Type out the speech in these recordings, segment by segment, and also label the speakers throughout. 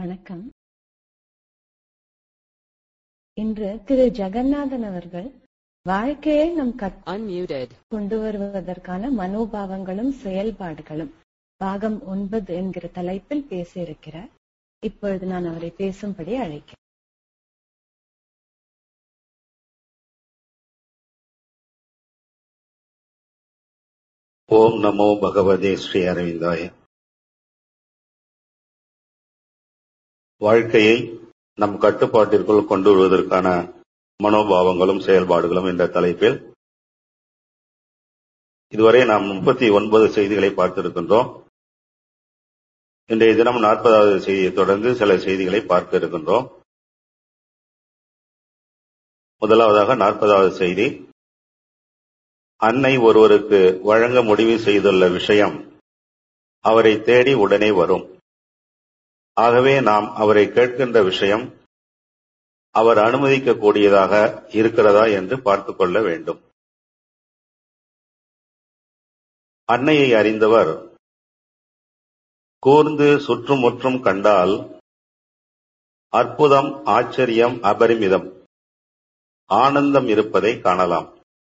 Speaker 1: வணக்கம் இன்று திரு ஜெகநாதன் அவர்கள் வாழ்க்கையை நம்
Speaker 2: Unmuted.
Speaker 1: கொண்டு வருவதற்கான மனோபாவங்களும் செயல்பாடுகளும் பாகம் ஒன்பது என்கிற தலைப்பில் பேச இருக்கிறார் இப்பொழுது நான் அவரை பேசும்படி அழைக்கிறேன்
Speaker 3: ஓம் நமோ பகவதே ஸ்ரீ அரவிந்தாய வாழ்க்கையை நம் கட்டுப்பாட்டிற்குள் கொண்டு வருவதற்கான மனோபாவங்களும் செயல்பாடுகளும் என்ற தலைப்பில் இதுவரை நாம் முப்பத்தி ஒன்பது செய்திகளை பார்த்திருக்கின்றோம் இன்றைய தினம் நாற்பதாவது செய்தியை தொடர்ந்து சில செய்திகளை பார்க்க இருக்கின்றோம் முதலாவதாக நாற்பதாவது செய்தி அன்னை ஒருவருக்கு வழங்க முடிவு செய்துள்ள விஷயம் அவரை தேடி உடனே வரும் ஆகவே நாம் அவரை கேட்கின்ற விஷயம் அவர் அனுமதிக்கக்கூடியதாக இருக்கிறதா என்று பார்த்துக் கொள்ள வேண்டும் அன்னையை அறிந்தவர் கூர்ந்து சுற்றுமுற்றும் கண்டால் அற்புதம் ஆச்சரியம் அபரிமிதம் ஆனந்தம் இருப்பதை காணலாம்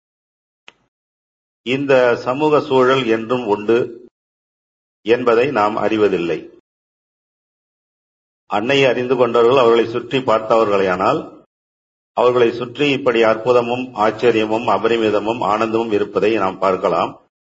Speaker 3: இந்த சமூக சூழல் என்றும் உண்டு என்பதை நாம் அறிவதில்லை அன்னையை அறிந்து கொண்டவர்கள் அவர்களை சுற்றி பார்த்தவர்களையானால் அவர்களை சுற்றி இப்படி அற்புதமும் ஆச்சரியமும் அபரிமிதமும் ஆனந்தமும் இருப்பதை நாம் பார்க்கலாம்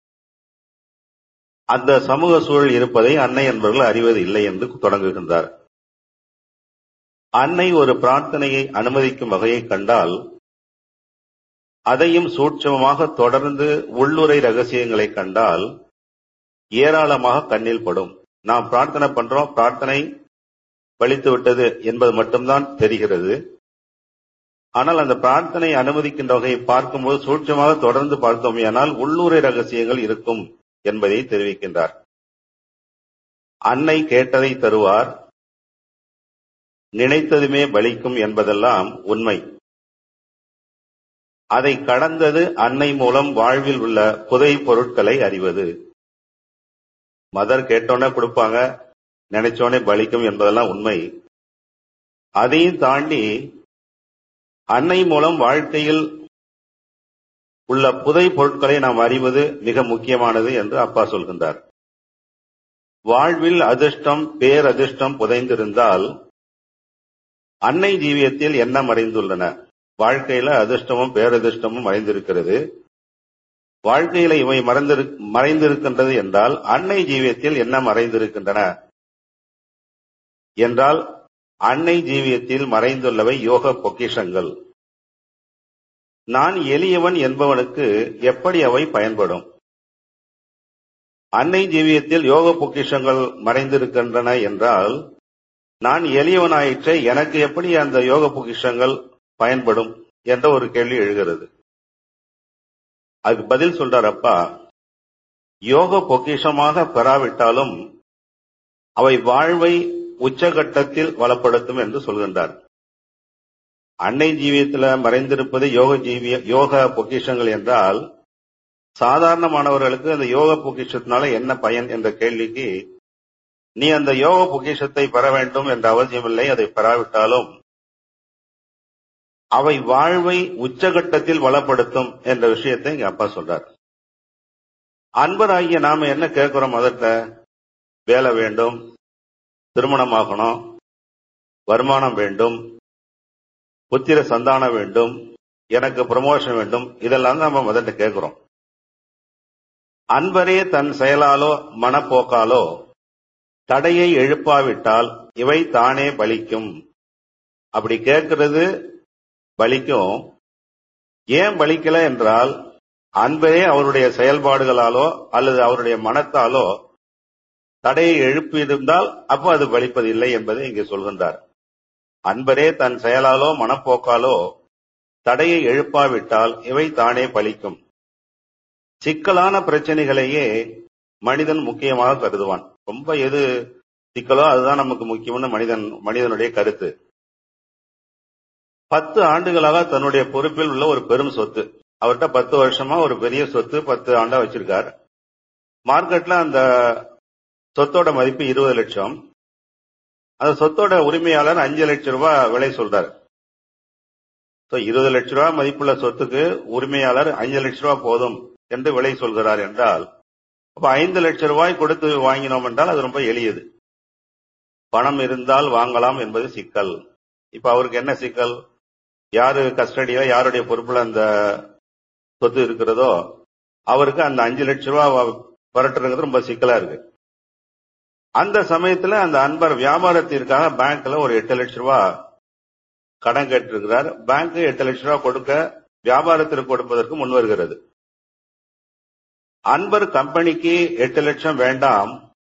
Speaker 3: அந்த சமூக சூழல் இருப்பதை அன்னை என்பவர்கள் அறிவது இல்லை என்று தொடங்குகின்றார் அன்னை ஒரு பிரார்த்தனையை அனுமதிக்கும் வகையை கண்டால் அதையும் சூட்சமமாக தொடர்ந்து உள்ளுரை ரகசியங்களை கண்டால் ஏராளமாக கண்ணில் படும் நாம் பிரார்த்தனை பண்றோம் பிரார்த்தனை பலித்து விட்டது என்பது மட்டும்தான் தெரிகிறது ஆனால் அந்த பிரார்த்தனை அனுமதிக்கின்ற வகையை பார்க்கும்போது சூட்சமாக தொடர்ந்து பார்த்தோமேயானால் உள்ளுரை ரகசியங்கள் இருக்கும் என்பதை தெரிவிக்கின்றார் அன்னை கேட்டதை தருவார் நினைத்ததுமே பலிக்கும் என்பதெல்லாம் உண்மை அதை கடந்தது அன்னை மூலம் வாழ்வில் உள்ள புதை பொருட்களை அறிவது மதர் கேட்டோன்னே கொடுப்பாங்க நினைச்சோனே பலிக்கும் என்பதெல்லாம் உண்மை அதையும் தாண்டி அன்னை மூலம் வாழ்க்கையில் உள்ள புதை பொருட்களை நாம் அறிவது மிக முக்கியமானது என்று அப்பா சொல்கின்றார் வாழ்வில் அதிர்ஷ்டம் பேரதிர்ஷ்டம் புதைந்திருந்தால் அன்னை ஜீவியத்தில் என்ன மறைந்துள்ளன வாழ்க்கையில அதிர்ஷ்டமும் பேரதிர்ஷ்டமும் மறைந்திருக்கிறது வாழ்க்கையில இவை மறைந்திரு மறைந்திருக்கின்றது என்றால் அன்னை ஜீவியத்தில் என்ன மறைந்திருக்கின்றன என்றால் அன்னை ஜீவியத்தில் மறைந்துள்ளவை யோக பொக்கிஷங்கள் நான் எளியவன் என்பவனுக்கு எப்படி அவை பயன்படும் அன்னை ஜீவியத்தில் யோக பொக்கிஷங்கள் மறைந்திருக்கின்றன என்றால் நான் எளியவனாயிற்றே எனக்கு எப்படி அந்த யோக பொக்கிஷங்கள் பயன்படும் என்ற ஒரு கேள்வி எழுகிறது அதுக்கு பதில் சொல்றார் அப்பா யோக பொக்கிஷமாக பெறாவிட்டாலும் அவை வாழ்வை உச்சகட்டத்தில் வளப்படுத்தும் என்று சொல்கின்றார் அன்னை ஜீவியத்தில் மறைந்திருப்பது யோக ஜீவிய யோக பொக்கிஷங்கள் என்றால் சாதாரணமானவர்களுக்கு அந்த யோக பொக்கிஷத்தினால என்ன பயன் என்ற கேள்விக்கு நீ அந்த யோக பொக்கிஷத்தை பெற வேண்டும் என்ற அவசியமில்லை அதை பெறாவிட்டாலும் அவை வாழ்வை உச்சகட்டத்தில் வளப்படுத்தும் என்ற விஷயத்தை இங்க அப்பா சொல்றார் அன்பராகிய நாம என்ன கேட்கிறோம் முதல்ல வேலை வேண்டும் திருமணமாகணும் வருமானம் வேண்டும் புத்திர சந்தானம் வேண்டும் எனக்கு ப்ரமோஷன் வேண்டும் இதெல்லாம் தான் நம்ம முதல்ல கேட்கிறோம் அன்பரே தன் செயலாலோ மனப்போக்காலோ தடையை எழுப்பாவிட்டால் இவை தானே பலிக்கும் அப்படி கேட்கிறது பலிக்கும் ஏன் பலிக்கல என்றால் அன்பரே அவருடைய செயல்பாடுகளாலோ அல்லது அவருடைய மனத்தாலோ தடையை எழுப்பியிருந்தால் அப்போ அது பலிப்பதில்லை என்பதை இங்கே சொல்கின்றார் அன்பரே தன் செயலாலோ மனப்போக்காலோ தடையை எழுப்பாவிட்டால் இவை தானே பலிக்கும் சிக்கலான பிரச்சனைகளையே மனிதன் முக்கியமாக கருதுவான் ரொம்ப எது சிக்கலோ அதுதான் நமக்கு முக்கியம்னு மனிதன் மனிதனுடைய கருத்து பத்து ஆண்டுகளாக தன்னுடைய பொறுப்பில் உள்ள ஒரு பெரும் சொத்து அவர்கிட்ட பத்து வருஷமா ஒரு பெரிய சொத்து பத்து ஆண்டா வச்சிருக்கார் மார்க்கெட்ல அந்த சொத்தோட மதிப்பு இருபது லட்சம் அந்த சொத்தோட உரிமையாளர் அஞ்சு லட்சம் ரூபாய் விலை சொல்றாரு So, இருபது லட்சம் ரூபாய் மதிப்புள்ள சொத்துக்கு உரிமையாளர் அஞ்சு லட்சம் ரூபாய் போதும் என்று விலை சொல்கிறார் என்றால் அப்ப ஐந்து லட்சம் ரூபாய் கொடுத்து வாங்கினோம் என்றால் அது ரொம்ப எளியது பணம் இருந்தால் வாங்கலாம் என்பது சிக்கல் இப்ப அவருக்கு என்ன சிக்கல் யாரு கஸ்டடியில யாருடைய பொறுப்புல அந்த சொத்து இருக்கிறதோ அவருக்கு அந்த அஞ்சு லட்சம் ரூபாய் புரட்டுறது ரொம்ப சிக்கலா இருக்கு அந்த சமயத்துல அந்த அன்பர் வியாபாரத்திற்காக பேங்க்ல ஒரு எட்டு லட்சம் ரூபாய் கடன் கேட்டிருக்கிறார் பேங்க் எட்டு லட்சம் ரூபாய் கொடுக்க வியாபாரத்திற்கு கொடுப்பதற்கு முன் வருகிறது அன்பர் கம்பெனிக்கு எட்டு லட்சம் வேண்டாம்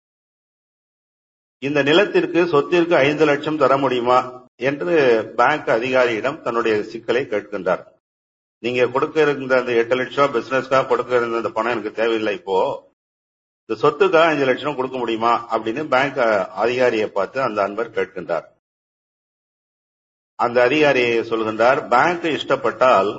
Speaker 3: இந்த நிலத்திற்கு சொத்திற்கு ஐந்து லட்சம் தர முடியுமா என்று பேங்க் அதிகாரியிடம் தன்னுடைய சிக்கலை கேட்கின்றார் நீங்க கொடுக்க இருந்த அந்த எட்டு லட்சம் ரூபாய் பிசினஸ்க்காக கொடுக்க இருந்த அந்த பணம் எனக்கு தேவையில்லை இப்போ இந்த சொத்துக்காக அஞ்சு லட்சம் கொடுக்க முடியுமா அப்படின்னு பேங்க் அதிகாரியை பார்த்து அந்த அன்பர் கேட்கின்றார் அந்த அதிகாரி சொல்கின்றார் பேங்க் இஷ்டப்பட்டால்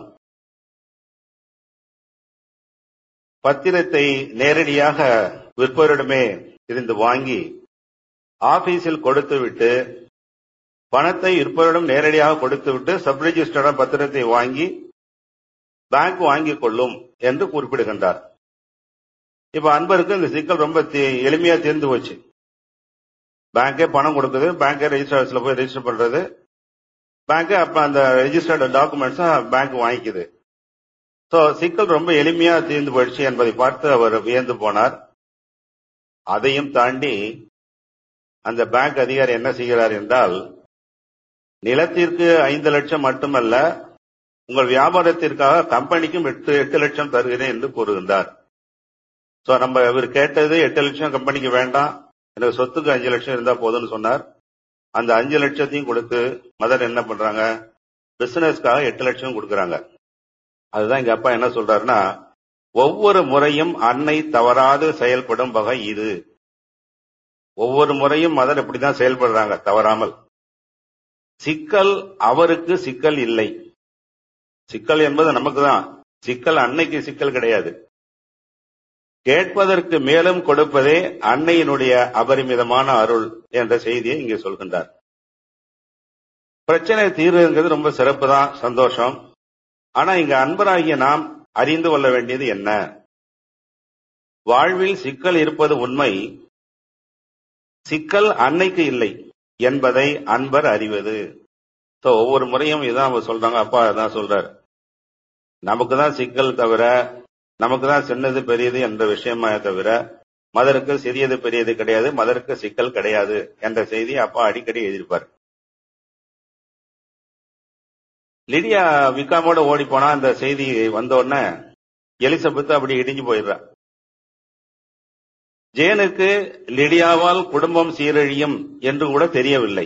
Speaker 3: பத்திரத்தை நேரடியாக விற்பவரிடமே இருந்து வாங்கி ஆபீஸில் கொடுத்து விட்டு பணத்தை விற்பவரிடம் நேரடியாக கொடுத்து விட்டு சப் ரெஜிஸ்டர்ட பத்திரத்தை வாங்கி பேங்க் வாங்கிக் கொள்ளும் என்று குறிப்பிடுகின்றார் இப்ப அன்பருக்கு இந்த சிக்கல் ரொம்ப தி- எளிமையா தீர்ந்து போச்சு பேங்கே பணம் கொடுக்குது பேங்கே ரெஜிஸ்டர் ஆஃபீஸ்ல போய் ரெஜிஸ்டர் பண்றது பேங்க் அப்ப அந்த ரெஜிஸ்டர்டு டாக்குமெண்ட்ஸ் பேங்க் வாங்கிக்குது சோ சிக்கல் ரொம்ப எளிமையா தீர்ந்து போயிடுச்சு என்பதை பார்த்து அவர் வியந்து போனார் அதையும் தாண்டி அந்த பேங்க் அதிகாரி என்ன செய்கிறார் என்றால் நிலத்திற்கு ஐந்து லட்சம் மட்டுமல்ல உங்கள் வியாபாரத்திற்காக கம்பெனிக்கும் எட்டு எட்டு லட்சம் தருகிறேன் என்று கூறுகின்றார் சோ நம்ம இவர் கேட்டது எட்டு லட்சம் கம்பெனிக்கு வேண்டாம் எனக்கு சொத்துக்கு அஞ்சு லட்சம் இருந்தா போதும்னு சொன்னார் அந்த அஞ்சு லட்சத்தையும் கொடுத்து மதர் என்ன பண்றாங்க பிசினஸ்க்காக எட்டு லட்சம் கொடுக்கறாங்க அதுதான் எங்க அப்பா என்ன சொல்றாருன்னா ஒவ்வொரு முறையும் அன்னை தவறாது செயல்படும் வகை இது ஒவ்வொரு முறையும் மதர் இப்படிதான் செயல்படுறாங்க தவறாமல் சிக்கல் அவருக்கு சிக்கல் இல்லை சிக்கல் என்பது நமக்கு தான் சிக்கல் அன்னைக்கு சிக்கல் கிடையாது கேட்பதற்கு மேலும் கொடுப்பதே அன்னையினுடைய அபரிமிதமான அருள் என்ற செய்தியை இங்கே சொல்கின்றார் பிரச்சனை தீர்வுங்கிறது ரொம்ப சிறப்பு தான் சந்தோஷம் ஆனா இங்க அன்பராகிய நாம் அறிந்து கொள்ள வேண்டியது என்ன வாழ்வில் சிக்கல் இருப்பது உண்மை சிக்கல் அன்னைக்கு இல்லை என்பதை அன்பர் அறிவது சோ ஒவ்வொரு முறையும் இதான் அவங்க சொல்றாங்க அப்பா அதான் சொல்றாரு நமக்கு தான் சிக்கல் தவிர நமக்கு தான் சின்னது பெரியது என்ற விஷயமா தவிர மதருக்கு சிறியது பெரியது கிடையாது மதருக்கு சிக்கல் கிடையாது என்ற செய்தி அப்பா அடிக்கடி எழுதியிருப்பார் லிடியா விக்காமோட ஓடி போனா அந்த செய்தி வந்த உடனே எலிசபெத் அப்படி இடிஞ்சு போயிடுறா ஜேனுக்கு லிடியாவால் குடும்பம் சீரழியும் என்று கூட தெரியவில்லை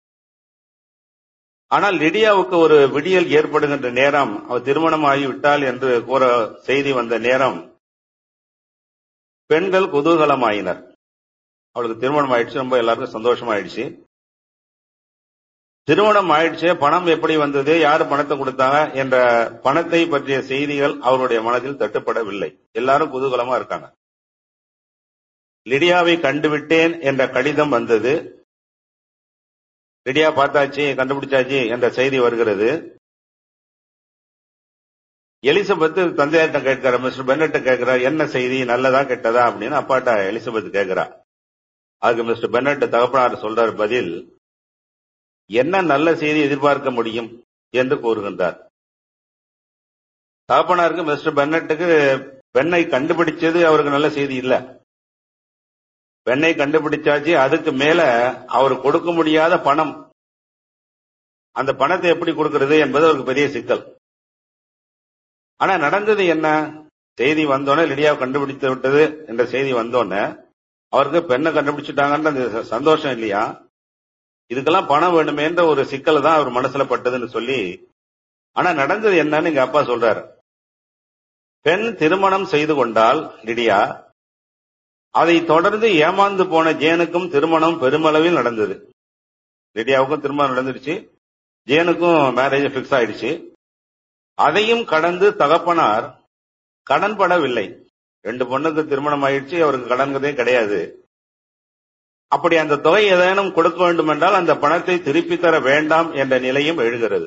Speaker 3: ஆனால் லிடியாவுக்கு ஒரு விடியல் ஏற்படுகின்ற நேரம் அவர் திருமணம் ஆகிவிட்டால் என்று கூற செய்தி வந்த நேரம் பெண்கள் குதூகலமாயினர் அவளுக்கு திருமணம் ஆயிடுச்சு ரொம்ப எல்லாருக்கும் சந்தோஷமாயிடுச்சு திருமணம் ஆயிடுச்சு பணம் எப்படி வந்தது யாரு பணத்தை கொடுத்தாங்க என்ற பணத்தை பற்றிய செய்திகள் அவருடைய மனதில் தட்டுப்படவில்லை எல்லாரும் குதூகலமா இருக்காங்க லிடியாவை கண்டுவிட்டேன் என்ற கடிதம் வந்தது லிடியா பார்த்தாச்சு கண்டுபிடிச்சாச்சு என்ற செய்தி வருகிறது எலிசபெத் தந்தையார்ட்ட கேட்கிறார் மிஸ்டர் பென்னட்ட கேட்கிறார் என்ன செய்தி நல்லதா கெட்டதா அப்படின்னு அப்பாட்ட எலிசபெத் கேட்கிறா அதுக்கு மிஸ்டர் பென்னட் தகப்பனார் சொல்றார் பதில் என்ன நல்ல செய்தி எதிர்பார்க்க முடியும் என்று கூறுகின்றார் தகப்பனாருக்கு மிஸ்டர் பென்னட்டுக்கு பெண்ணை கண்டுபிடிச்சது அவருக்கு நல்ல செய்தி இல்ல பெண்ணை கண்டுபிடிச்சாச்சு அதுக்கு மேல அவர் கொடுக்க முடியாத பணம் அந்த பணத்தை எப்படி கொடுக்கிறது என்பது அவருக்கு பெரிய சிக்கல் ஆனா நடந்தது என்ன செய்தி வந்தோடனே லிடியாவை கண்டுபிடித்து விட்டது என்ற செய்தி வந்தோடனே அவருக்கு பெண்ணை கண்டுபிடிச்சிட்டாங்கன்ற அந்த சந்தோஷம் இல்லையா இதுக்கெல்லாம் பணம் வேணுமேன்ற ஒரு சிக்கல் தான் அவர் மனசுல பட்டதுன்னு சொல்லி ஆனா நடந்தது என்னன்னு எங்க அப்பா சொல்றாரு பெண் திருமணம் செய்து கொண்டால் லிடியா அதை தொடர்ந்து ஏமாந்து போன ஜேனுக்கும் திருமணம் பெருமளவில் நடந்தது லிடியாவுக்கும் திருமணம் நடந்துருச்சு ஜேனுக்கும் மேரேஜ் பிக்ஸ் ஆயிடுச்சு அதையும் கடந்து தகப்பனார் கடன் படவில்லை ரெண்டு பொண்ணுக்கு திருமணம் ஆயிடுச்சு அவருக்கு கடன்கிறதே கிடையாது அப்படி அந்த தொகை ஏதேனும் கொடுக்க வேண்டும் என்றால் அந்த பணத்தை திருப்பி தர வேண்டாம் என்ற நிலையும் எழுகிறது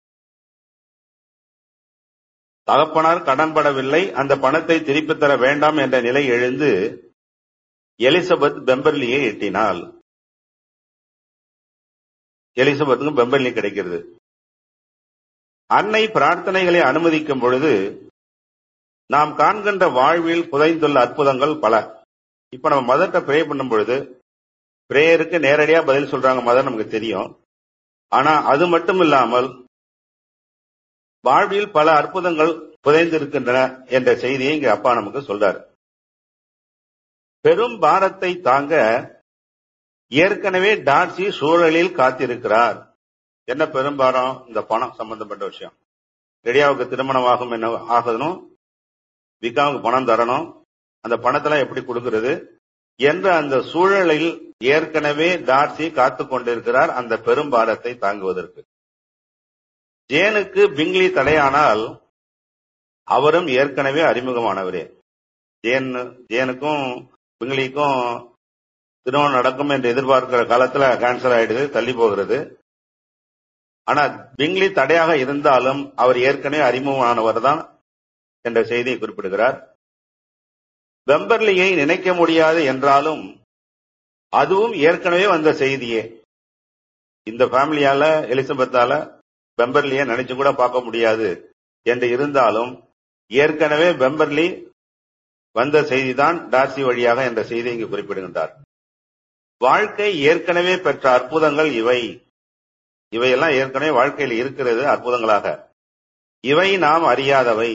Speaker 3: தகப்பனார் கடன்படவில்லை அந்த பணத்தை திருப்பி தர வேண்டாம் என்ற நிலை எழுந்து எலிசபெத் பெம்பர்லியை எட்டினாள் எலிசபெத்துக்கும் பெம்பர்லி கிடைக்கிறது அன்னை பிரார்த்தனைகளை அனுமதிக்கும் பொழுது நாம் காண்கின்ற வாழ்வில் புதைந்துள்ள அற்புதங்கள் பல இப்ப நம்ம மதர்கிட்ட ப்ரே பண்ணும் பொழுது பிரேயருக்கு நேரடியா பதில் சொல்றாங்க மதர் நமக்கு தெரியும் ஆனா அது மட்டும் இல்லாமல் வாழ்வில் பல அற்புதங்கள் புதைந்திருக்கின்றன என்ற செய்தியை இங்க அப்பா நமக்கு சொல்றாரு பெரும் பாரத்தை தாங்க ஏற்கனவே டார்சி சூழலில் காத்திருக்கிறார் என்ன பெரும் பாரம் இந்த பணம் சம்பந்தப்பட்ட விஷயம் ரெடியாவுக்கு திருமணம் ஆகும் என்ன ஆகணும் விகாவுக்கு பணம் தரணும் அந்த பணத்தெல்லாம் எப்படி கொடுக்கிறது என்ற அந்த சூழலில் ஏற்கனவே டார்சி காத்து கொண்டிருக்கிறார் அந்த பெரும் பாரத்தை தாங்குவதற்கு ஜேனுக்கு பிங்லி தடையானால் அவரும் ஏற்கனவே அறிமுகமானவரே ஜேன் ஜேனுக்கும் பிங்லிக்கும் திருமணம் நடக்கும் என்று எதிர்பார்க்கிற காலத்துல கேன்சல் ஆயிடுது தள்ளி போகிறது ஆனா பிங்லி தடையாக இருந்தாலும் அவர் ஏற்கனவே அறிமுகமானவர் தான் என்ற செய்தியை குறிப்பிடுகிறார் வெம்பர்லியை நினைக்க முடியாது என்றாலும் அதுவும் ஏற்கனவே வந்த செய்தியே இந்த ஃபேமிலியால எலிசபெத்தால பெம்பர்லியை நினைச்சு கூட பார்க்க முடியாது என்று இருந்தாலும் ஏற்கனவே பெம்பர்லி வந்த செய்திதான் டார்சி வழியாக என்ற செய்தி இங்கு குறிப்பிடுகின்றார் வாழ்க்கை ஏற்கனவே பெற்ற அற்புதங்கள் இவை இவையெல்லாம் ஏற்கனவே வாழ்க்கையில் இருக்கிறது அற்புதங்களாக இவை நாம் அறியாதவை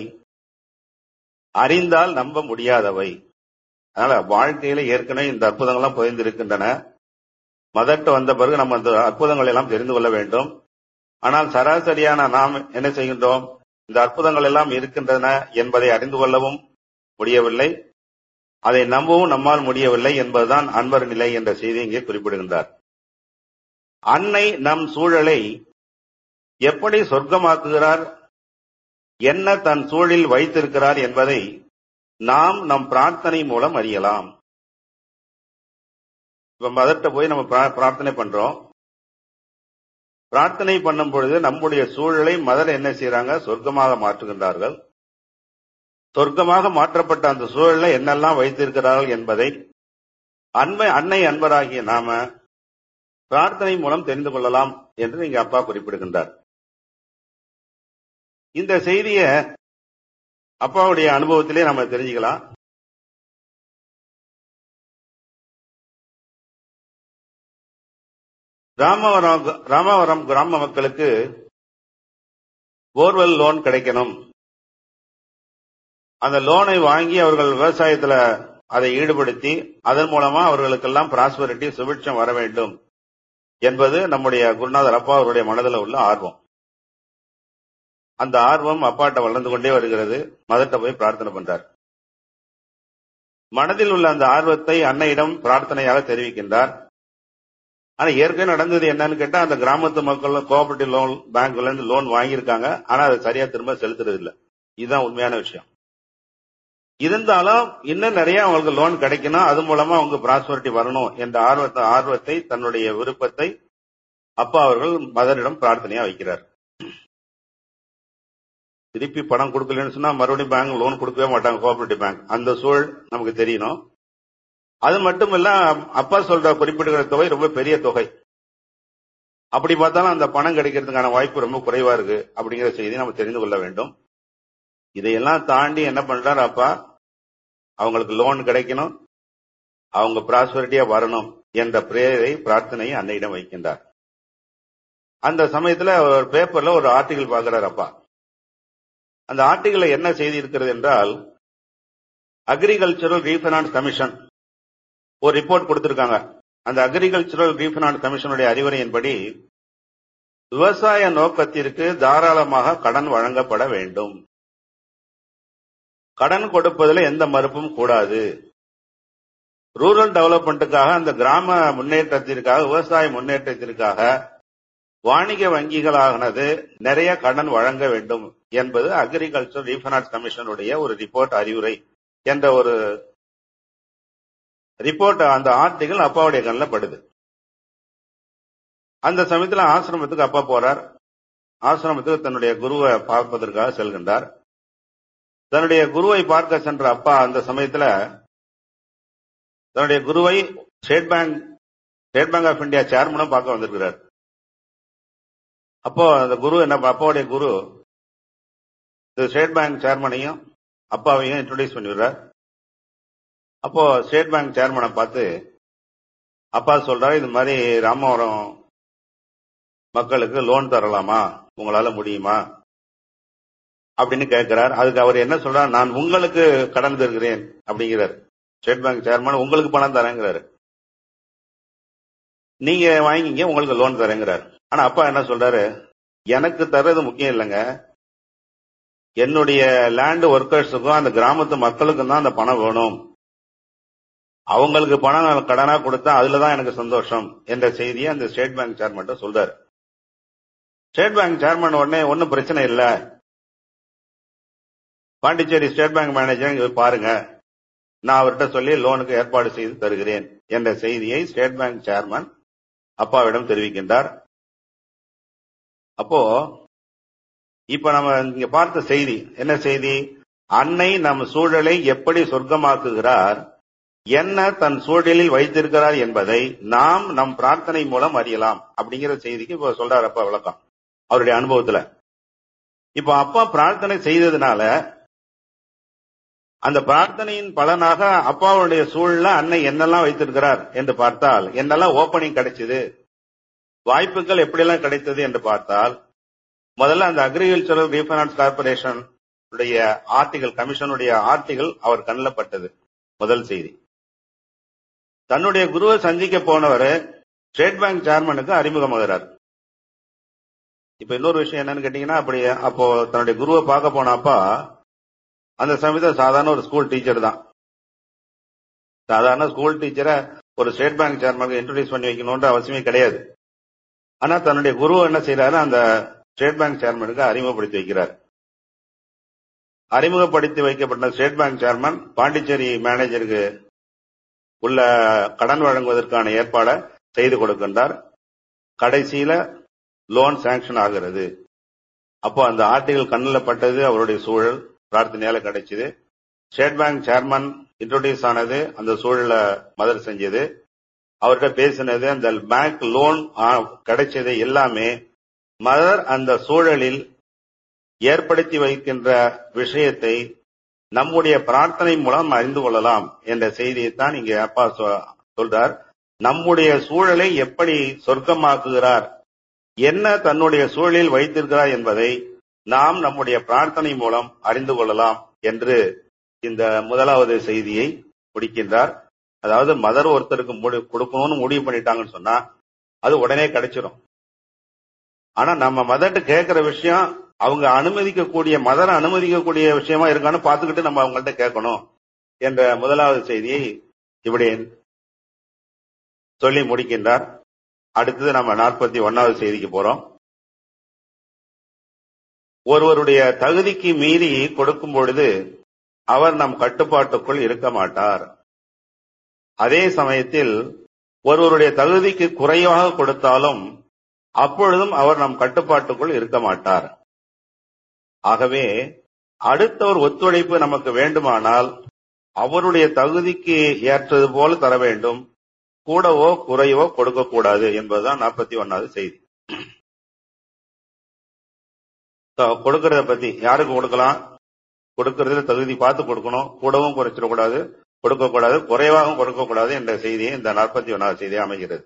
Speaker 3: அறிந்தால் நம்ப முடியாதவை அதனால வாழ்க்கையில ஏற்கனவே இந்த அற்புதங்கள்லாம் புதைந்திருக்கின்றன மதட்டு வந்த பிறகு நம்ம அந்த அற்புதங்கள் எல்லாம் தெரிந்து கொள்ள வேண்டும் ஆனால் சராசரியான நாம் என்ன செய்கின்றோம் இந்த அற்புதங்கள் எல்லாம் இருக்கின்றன என்பதை அறிந்து கொள்ளவும் முடியவில்லை அதை நம்பவும் நம்மால் முடியவில்லை என்பதுதான் அன்பர் நிலை என்ற செய்தி இங்கே குறிப்பிடுகின்றார் அன்னை நம் சூழலை எப்படி சொர்க்கமாக்குகிறார் என்ன தன் சூழலில் வைத்திருக்கிறார் என்பதை நாம் நம் பிரார்த்தனை மூலம் அறியலாம் இப்ப மதர்கிட்ட போய் நம்ம பிரார்த்தனை பண்றோம் பிரார்த்தனை பண்ணும் பொழுது நம்முடைய சூழலை மதர் என்ன செய்யறாங்க சொர்க்கமாக மாற்றுகின்றார்கள் சொர்க்கமாக மாற்றப்பட்ட அந்த சூழலை என்னெல்லாம் வைத்திருக்கிறார்கள் என்பதை அன்மை அன்னை அன்பராகிய நாம பிரார்த்தனை மூலம் தெரிந்து கொள்ளலாம் என்று இங்க அப்பா குறிப்பிடுகின்றார் இந்த செய்திய அப்பாவுடைய அனுபவத்திலே நம்ம தெரிஞ்சுக்கலாம் ராமவரம் ராமவரம் கிராம மக்களுக்கு போர்வெல் லோன் கிடைக்கணும் அந்த லோனை வாங்கி அவர்கள் விவசாயத்துல அதை ஈடுபடுத்தி அதன் மூலமா அவர்களுக்கெல்லாம் பிராஸ்பரிட்டி சுபிட்சம் வர வேண்டும் என்பது நம்முடைய குருநாதர் அப்பா அவருடைய மனதில் உள்ள ஆர்வம் அந்த ஆர்வம் அப்பாட்ட வளர்ந்து கொண்டே வருகிறது மதர்கிட்ட போய் பிரார்த்தனை பண்றார் மனதில் உள்ள அந்த ஆர்வத்தை அன்னையிடம் பிரார்த்தனையாக தெரிவிக்கின்றார் ஆனா ஏற்கனவே நடந்தது என்னன்னு கேட்டா அந்த கிராமத்து மக்கள் கோஆபரேட்டிவ் லோன் பேங்க்ல இருந்து லோன் வாங்கியிருக்காங்க ஆனா அதை சரியா திரும்ப செலுத்துறது இல்ல இதுதான் உண்மையான விஷயம் இருந்தாலும் இன்னும் நிறைய அவங்களுக்கு லோன் கிடைக்கணும் அது மூலமா அவங்க பிராஸ்பரிட்டி வரணும் என்ற ஆர்வத்தை ஆர்வத்தை தன்னுடைய விருப்பத்தை அப்பா அவர்கள் மதரிடம் பிரார்த்தனையா வைக்கிறார் திருப்பி பணம் கொடுக்கலன்னு சொன்னா மறுபடியும் பேங்க் லோன் கொடுக்கவே மாட்டாங்க கோஆபரேட்டிவ் பேங்க் அந்த சூழல் நமக்கு தெரியணும் அது மட்டும் இல்ல அப்பா சொல்ற குறிப்பிடுகிற தொகை ரொம்ப பெரிய தொகை அப்படி பார்த்தாலும் அந்த பணம் கிடைக்கிறதுக்கான வாய்ப்பு ரொம்ப குறைவா இருக்கு அப்படிங்கிற செய்தி நம்ம தெரிந்து கொள்ள வேண்டும் இதையெல்லாம் தாண்டி என்ன பண்றாரு அப்பா அவங்களுக்கு லோன் கிடைக்கணும் அவங்க பிராஸ்பரிட்டியா வரணும் என்ற பிரேயரை பிரார்த்தனையை அன்னையிடம் வைக்கின்றார் அந்த சமயத்துல ஒரு பேப்பர்ல ஒரு ஆர்டிகல் பாக்குறாரு அப்பா அந்த ஆர்டிகல்ல என்ன செய்தி இருக்கிறது என்றால் அக்ரிகல்ச்சரல் ரீஃபைனான்ஸ் கமிஷன் ஒரு ரிப்போர்ட் கொடுத்திருக்காங்க அந்த அக்ரிகல்ச்சரல் ரீஃபைனான்ஸ் கமிஷனுடைய அறிவுரையின்படி விவசாய நோக்கத்திற்கு தாராளமாக கடன் வழங்கப்பட வேண்டும் கடன் கொடுப்பதில் எந்த மறுப்பும் கூடாது ரூரல் டெவலப்மெண்ட்டுக்காக அந்த கிராம முன்னேற்றத்திற்காக விவசாய முன்னேற்றத்திற்காக வாணிக வங்கிகளானது நிறைய கடன் வழங்க வேண்டும் என்பது அக்ரிகல்ச்சர் ரீஃபைனான்ஸ் கமிஷனுடைய ஒரு ரிப்போர்ட் அறிவுரை என்ற ஒரு ரிப்போர்ட் அந்த ஆர்டிகல் அப்பாவுடைய கண்ணில் படுது அந்த சமயத்துல ஆசிரமத்துக்கு அப்பா போறார் ஆசிரமத்துக்கு தன்னுடைய குருவை பார்ப்பதற்காக செல்கின்றார் தன்னுடைய குருவை பார்க்க சென்ற அப்பா அந்த சமயத்துல தன்னுடைய குருவை state bank state bank of India சேர்மனும் பார்க்க வந்திருக்கிறார் அப்போ அந்த குரு என்ன அப்பாவுடைய குரு இந்த ஸ்டேட் பேங்க் சேர்மனையும் அப்பாவையும் இன்ட்ரோடியூஸ் பண்ணிவிடுறார் அப்போ ஸ்டேட் பேங்க் சேர்மனை பார்த்து அப்பா சொல்றாரு இது மாதிரி ராமவரம் மக்களுக்கு லோன் தரலாமா உங்களால முடியுமா அப்படின்னு கேட்கிறார் அதுக்கு அவர் என்ன சொல்றார் நான் உங்களுக்கு கடன் தருகிறேன் அப்படிங்கிறார் ஸ்டேட் பேங்க் சேர்மன் உங்களுக்கு பணம் தரேங்கிறாரு நீங்க வாங்கிங்க உங்களுக்கு லோன் தரேங்கிறார் ஆனா அப்பா என்ன சொல்றாரு எனக்கு தர்றது முக்கியம் இல்லைங்க என்னுடைய லேண்ட் ஒர்க்கர்ஸுக்கும் அந்த கிராமத்து மக்களுக்கும் தான் அந்த பணம் வேணும் அவங்களுக்கு பணம் நான் கடனா கொடுத்தா அதுலதான் எனக்கு சந்தோஷம் என்ற செய்தியை அந்த ஸ்டேட் பேங்க் சேர்மன் சொல்றாரு ஸ்டேட் பேங்க் சேர்மன் உடனே ஒன்னும் பிரச்சனை இல்ல பாண்டிச்சேரி ஸ்டேட் பேங்க் மேனேஜர் இங்க பாருங்க நான் அவர்கிட்ட சொல்லி லோனுக்கு ஏற்பாடு செய்து தருகிறேன் என்ற செய்தியை ஸ்டேட் பேங்க் சேர்மன் அப்பாவிடம் தெரிவிக்கின்றார் அப்போ இப்ப நம்ம இங்க பார்த்த செய்தி என்ன செய்தி அன்னை நம் சூழலை எப்படி சொர்க்கமாக்குகிறார் என்ன தன் சூழலில் வைத்திருக்கிறார் என்பதை நாம் நம் பிரார்த்தனை மூலம் அறியலாம் அப்படிங்கிற செய்திக்கு இப்ப சொல்றாரு அப்பா விளக்கம் அவருடைய அனுபவத்துல இப்ப அப்பா பிரார்த்தனை செய்ததுனால அந்த பிரார்த்தனையின் பலனாக அப்பாவுடைய சூழல அன்னை என்னெல்லாம் வைத்திருக்கிறார் என்று பார்த்தால் என்னெல்லாம் ஓபனிங் கிடைச்சது வாய்ப்புகள் எப்படியெல்லாம் கிடைத்தது என்று பார்த்தால் முதல்ல அந்த அக்ரிகல்ச்சரல் ரீஃபைனான்ஸ் கார்பரேஷன் உடைய ஆர்டிகல் கமிஷனுடைய ஆர்டிகல் அவர் கண்ணில் பட்டது முதல் செய்தி தன்னுடைய குருவை சந்திக்க போனவர் ஸ்டேட் பேங்க் சேர்மனுக்கு அறிமுகமாகிறார் இப்ப இன்னொரு விஷயம் என்னன்னு கேட்டீங்கன்னா அப்படி அப்போ தன்னுடைய குருவை பார்க்க போனப்பா அந்த சமயத்தில் சாதாரண ஒரு ஸ்கூல் டீச்சர் தான் சாதாரண ஸ்கூல் டீச்சரை ஒரு ஸ்டேட் பேங்க் சேர்மனுக்கு இன்ட்ரோடியூஸ் பண்ணி வைக்கணும்ன்ற அவசியமே கிடையாது ஆனா தன்னுடைய குரு என்ன செய்யறாரு அந்த ஸ்டேட் பேங்க் சேர்மனுக்கு அறிமுகப்படுத்தி வைக்கிறார் அறிமுகப்படுத்தி வைக்கப்பட்ட ஸ்டேட் பேங்க் சேர்மன் பாண்டிச்சேரி மேனேஜருக்கு உள்ள கடன் வழங்குவதற்கான ஏற்பாடை செய்து கொடுக்கின்றார் கடைசியில லோன் சாங்ஷன் ஆகிறது அப்போ அந்த ஆர்டிகல் கண்ணில் பட்டது அவருடைய சூழல் பிரார்த்தனையால கிடைச்சது ஸ்டேட் பேங்க் சேர்மன் இன்ட்ரோடியூஸ் ஆனது அந்த சூழல மதர் செஞ்சது அவர்கிட்ட பேசினது அந்த பேங்க் லோன் கிடைச்சது எல்லாமே மதர் அந்த சூழலில் ஏற்படுத்தி வைக்கின்ற விஷயத்தை நம்முடைய பிரார்த்தனை மூலம் அறிந்து கொள்ளலாம் என்ற செய்தியைத்தான் இங்கே அப்பா சொல்றார் நம்முடைய சூழலை எப்படி சொர்க்கமாக்குகிறார் என்ன தன்னுடைய சூழலில் வைத்திருக்கிறார் என்பதை நாம் நம்முடைய பிரார்த்தனை மூலம் அறிந்து கொள்ளலாம் என்று இந்த முதலாவது செய்தியை முடிக்கின்றார் அதாவது மதர் ஒருத்தருக்கு கொடுக்கணும்னு முடிவு பண்ணிட்டாங்கன்னு சொன்னா அது உடனே கிடைச்சிடும் ஆனா நம்ம மதர்கிட்ட கேட்கிற விஷயம் அவங்க அனுமதிக்கக்கூடிய மதரை அனுமதிக்கக்கூடிய விஷயமா இருக்கான்னு பார்த்துக்கிட்டு நம்ம அவங்கள்ட்ட கேட்கணும் என்ற முதலாவது செய்தியை இப்படி சொல்லி முடிக்கின்றார் அடுத்தது நம்ம நாற்பத்தி ஒன்னாவது செய்திக்கு போறோம் ஒருவருடைய தகுதிக்கு மீறி கொடுக்கும் பொழுது அவர் நம் கட்டுப்பாட்டுக்குள் இருக்க மாட்டார் அதே சமயத்தில் ஒருவருடைய தகுதிக்கு குறைவாக கொடுத்தாலும் அப்பொழுதும் அவர் நம் கட்டுப்பாட்டுக்குள் இருக்க மாட்டார் ஆகவே அடுத்தவர் ஒத்துழைப்பு நமக்கு வேண்டுமானால் அவருடைய தகுதிக்கு ஏற்றது போல தர வேண்டும் கூடவோ குறைவோ கொடுக்கக்கூடாது என்பதுதான் நாற்பத்தி ஒன்னாவது செய்தி கொடுக்கறத பத்தி யாருக்கு கொடுக்கலாம் கொடுக்கறதுல தகுதி பார்த்து கொடுக்கணும் கூடவும் குறைச்சிடக்கூடாது கொடுக்கக்கூடாது குறைவாகவும் கொடுக்கக்கூடாது என்ற செய்தியை இந்த நாற்பத்தி ஒன்னாவது செய்தியை அமைகிறது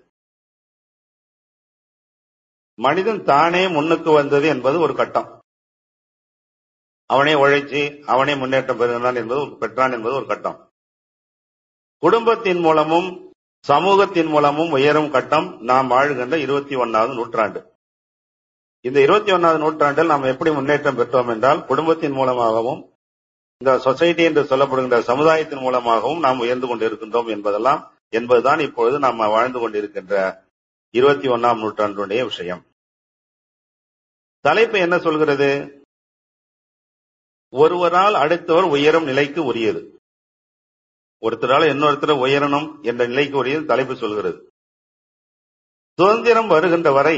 Speaker 3: மனிதன் தானே முன்னுக்கு வந்தது என்பது ஒரு கட்டம் அவனே உழைச்சி அவனே முன்னேற்றம் பெறுகிறான் என்பது பெற்றான் என்பது ஒரு கட்டம் குடும்பத்தின் மூலமும் சமூகத்தின் மூலமும் உயரும் கட்டம் நாம் வாழ்கின்ற இருபத்தி ஒன்னாவது நூற்றாண்டு இந்த இருபத்தி ஒன்னாவது நூற்றாண்டில் நாம் எப்படி முன்னேற்றம் பெற்றோம் என்றால் குடும்பத்தின் மூலமாகவும் இந்த சொசைட்டி என்று சொல்லப்படுகின்ற சமுதாயத்தின் மூலமாகவும் நாம் உயர்ந்து கொண்டிருக்கின்றோம் என்பதெல்லாம் என்பதுதான் இப்பொழுது நாம் வாழ்ந்து கொண்டிருக்கின்ற இருபத்தி ஒன்னாம் நூற்றாண்டுடைய விஷயம் தலைப்பு என்ன சொல்கிறது ஒருவரால் அடுத்தவர் உயரும் நிலைக்கு உரியது ஒருத்தரால இன்னொருத்தர் உயரணும் என்ற நிலைக்கு உரிய தலைப்பு சொல்கிறது சுதந்திரம் வருகின்ற வரை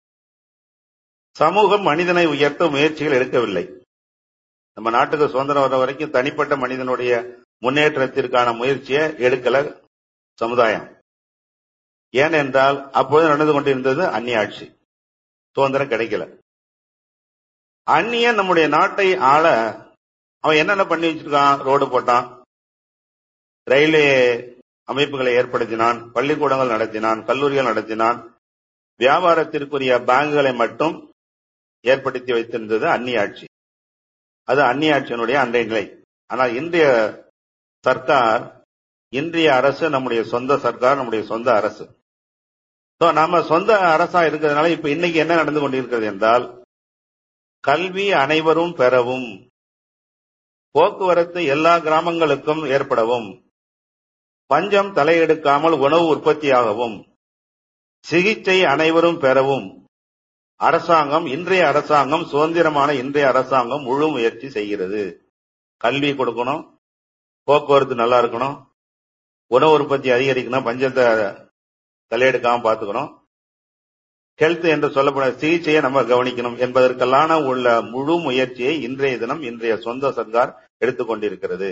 Speaker 3: சமூகம் மனிதனை உயர்த்த முயற்சிகள் எடுக்கவில்லை நம்ம நாட்டுக்கு சுதந்திரம் வர வரைக்கும் தனிப்பட்ட மனிதனுடைய முன்னேற்றத்திற்கான முயற்சியை எடுக்கல சமுதாயம் ஏனென்றால் அப்பொழுது நடந்து கொண்டிருந்தது அந்நிய ஆட்சி சுதந்திரம் கிடைக்கல அந்நியன் நம்முடைய நாட்டை ஆள அவன் என்னென்ன பண்ணி வச்சிருக்கான் ரோடு போட்டான் ரயில்வே அமைப்புகளை ஏற்படுத்தினான் பள்ளிக்கூடங்கள் நடத்தினான் கல்லூரிகள் நடத்தினான் வியாபாரத்திற்குரிய பேங்குகளை மட்டும் ஏற்படுத்தி வைத்திருந்தது அந்நிய ஆட்சி அது அந்நிய ஆட்சியினுடைய அன்றைய நிலை ஆனால் இன்றைய சர்க்கார் இன்றைய அரசு நம்முடைய சொந்த சர்க்கார் நம்முடைய சொந்த அரசு So, நாம சொந்த அரசா இருக்கிறதுனால இப்ப இன்னைக்கு என்ன நடந்து கொண்டிருக்கிறது என்றால் கல்வி அனைவரும் பெறவும் போக்குவரத்து எல்லா கிராமங்களுக்கும் ஏற்படவும் பஞ்சம் தலையெடுக்காமல் உணவு உற்பத்தியாகவும் சிகிச்சை அனைவரும் பெறவும் அரசாங்கம் இன்றைய அரசாங்கம் சுதந்திரமான இன்றைய அரசாங்கம் முழு முயற்சி செய்கிறது கல்வி கொடுக்கணும் போக்குவரத்து நல்லா இருக்கணும் உணவு உற்பத்தி அதிகரிக்கணும் பஞ்சத்தை தலையெடுக்காம பார்த்துக்கணும் ஹெல்த் என்று சொல்லப்படும் சிகிச்சையை நம்ம கவனிக்கணும் என்பதற்கெல்லான உள்ள முழு முயற்சியை இன்றைய தினம் இன்றைய சொந்த சர்க்கார் எடுத்துக்கொண்டிருக்கிறது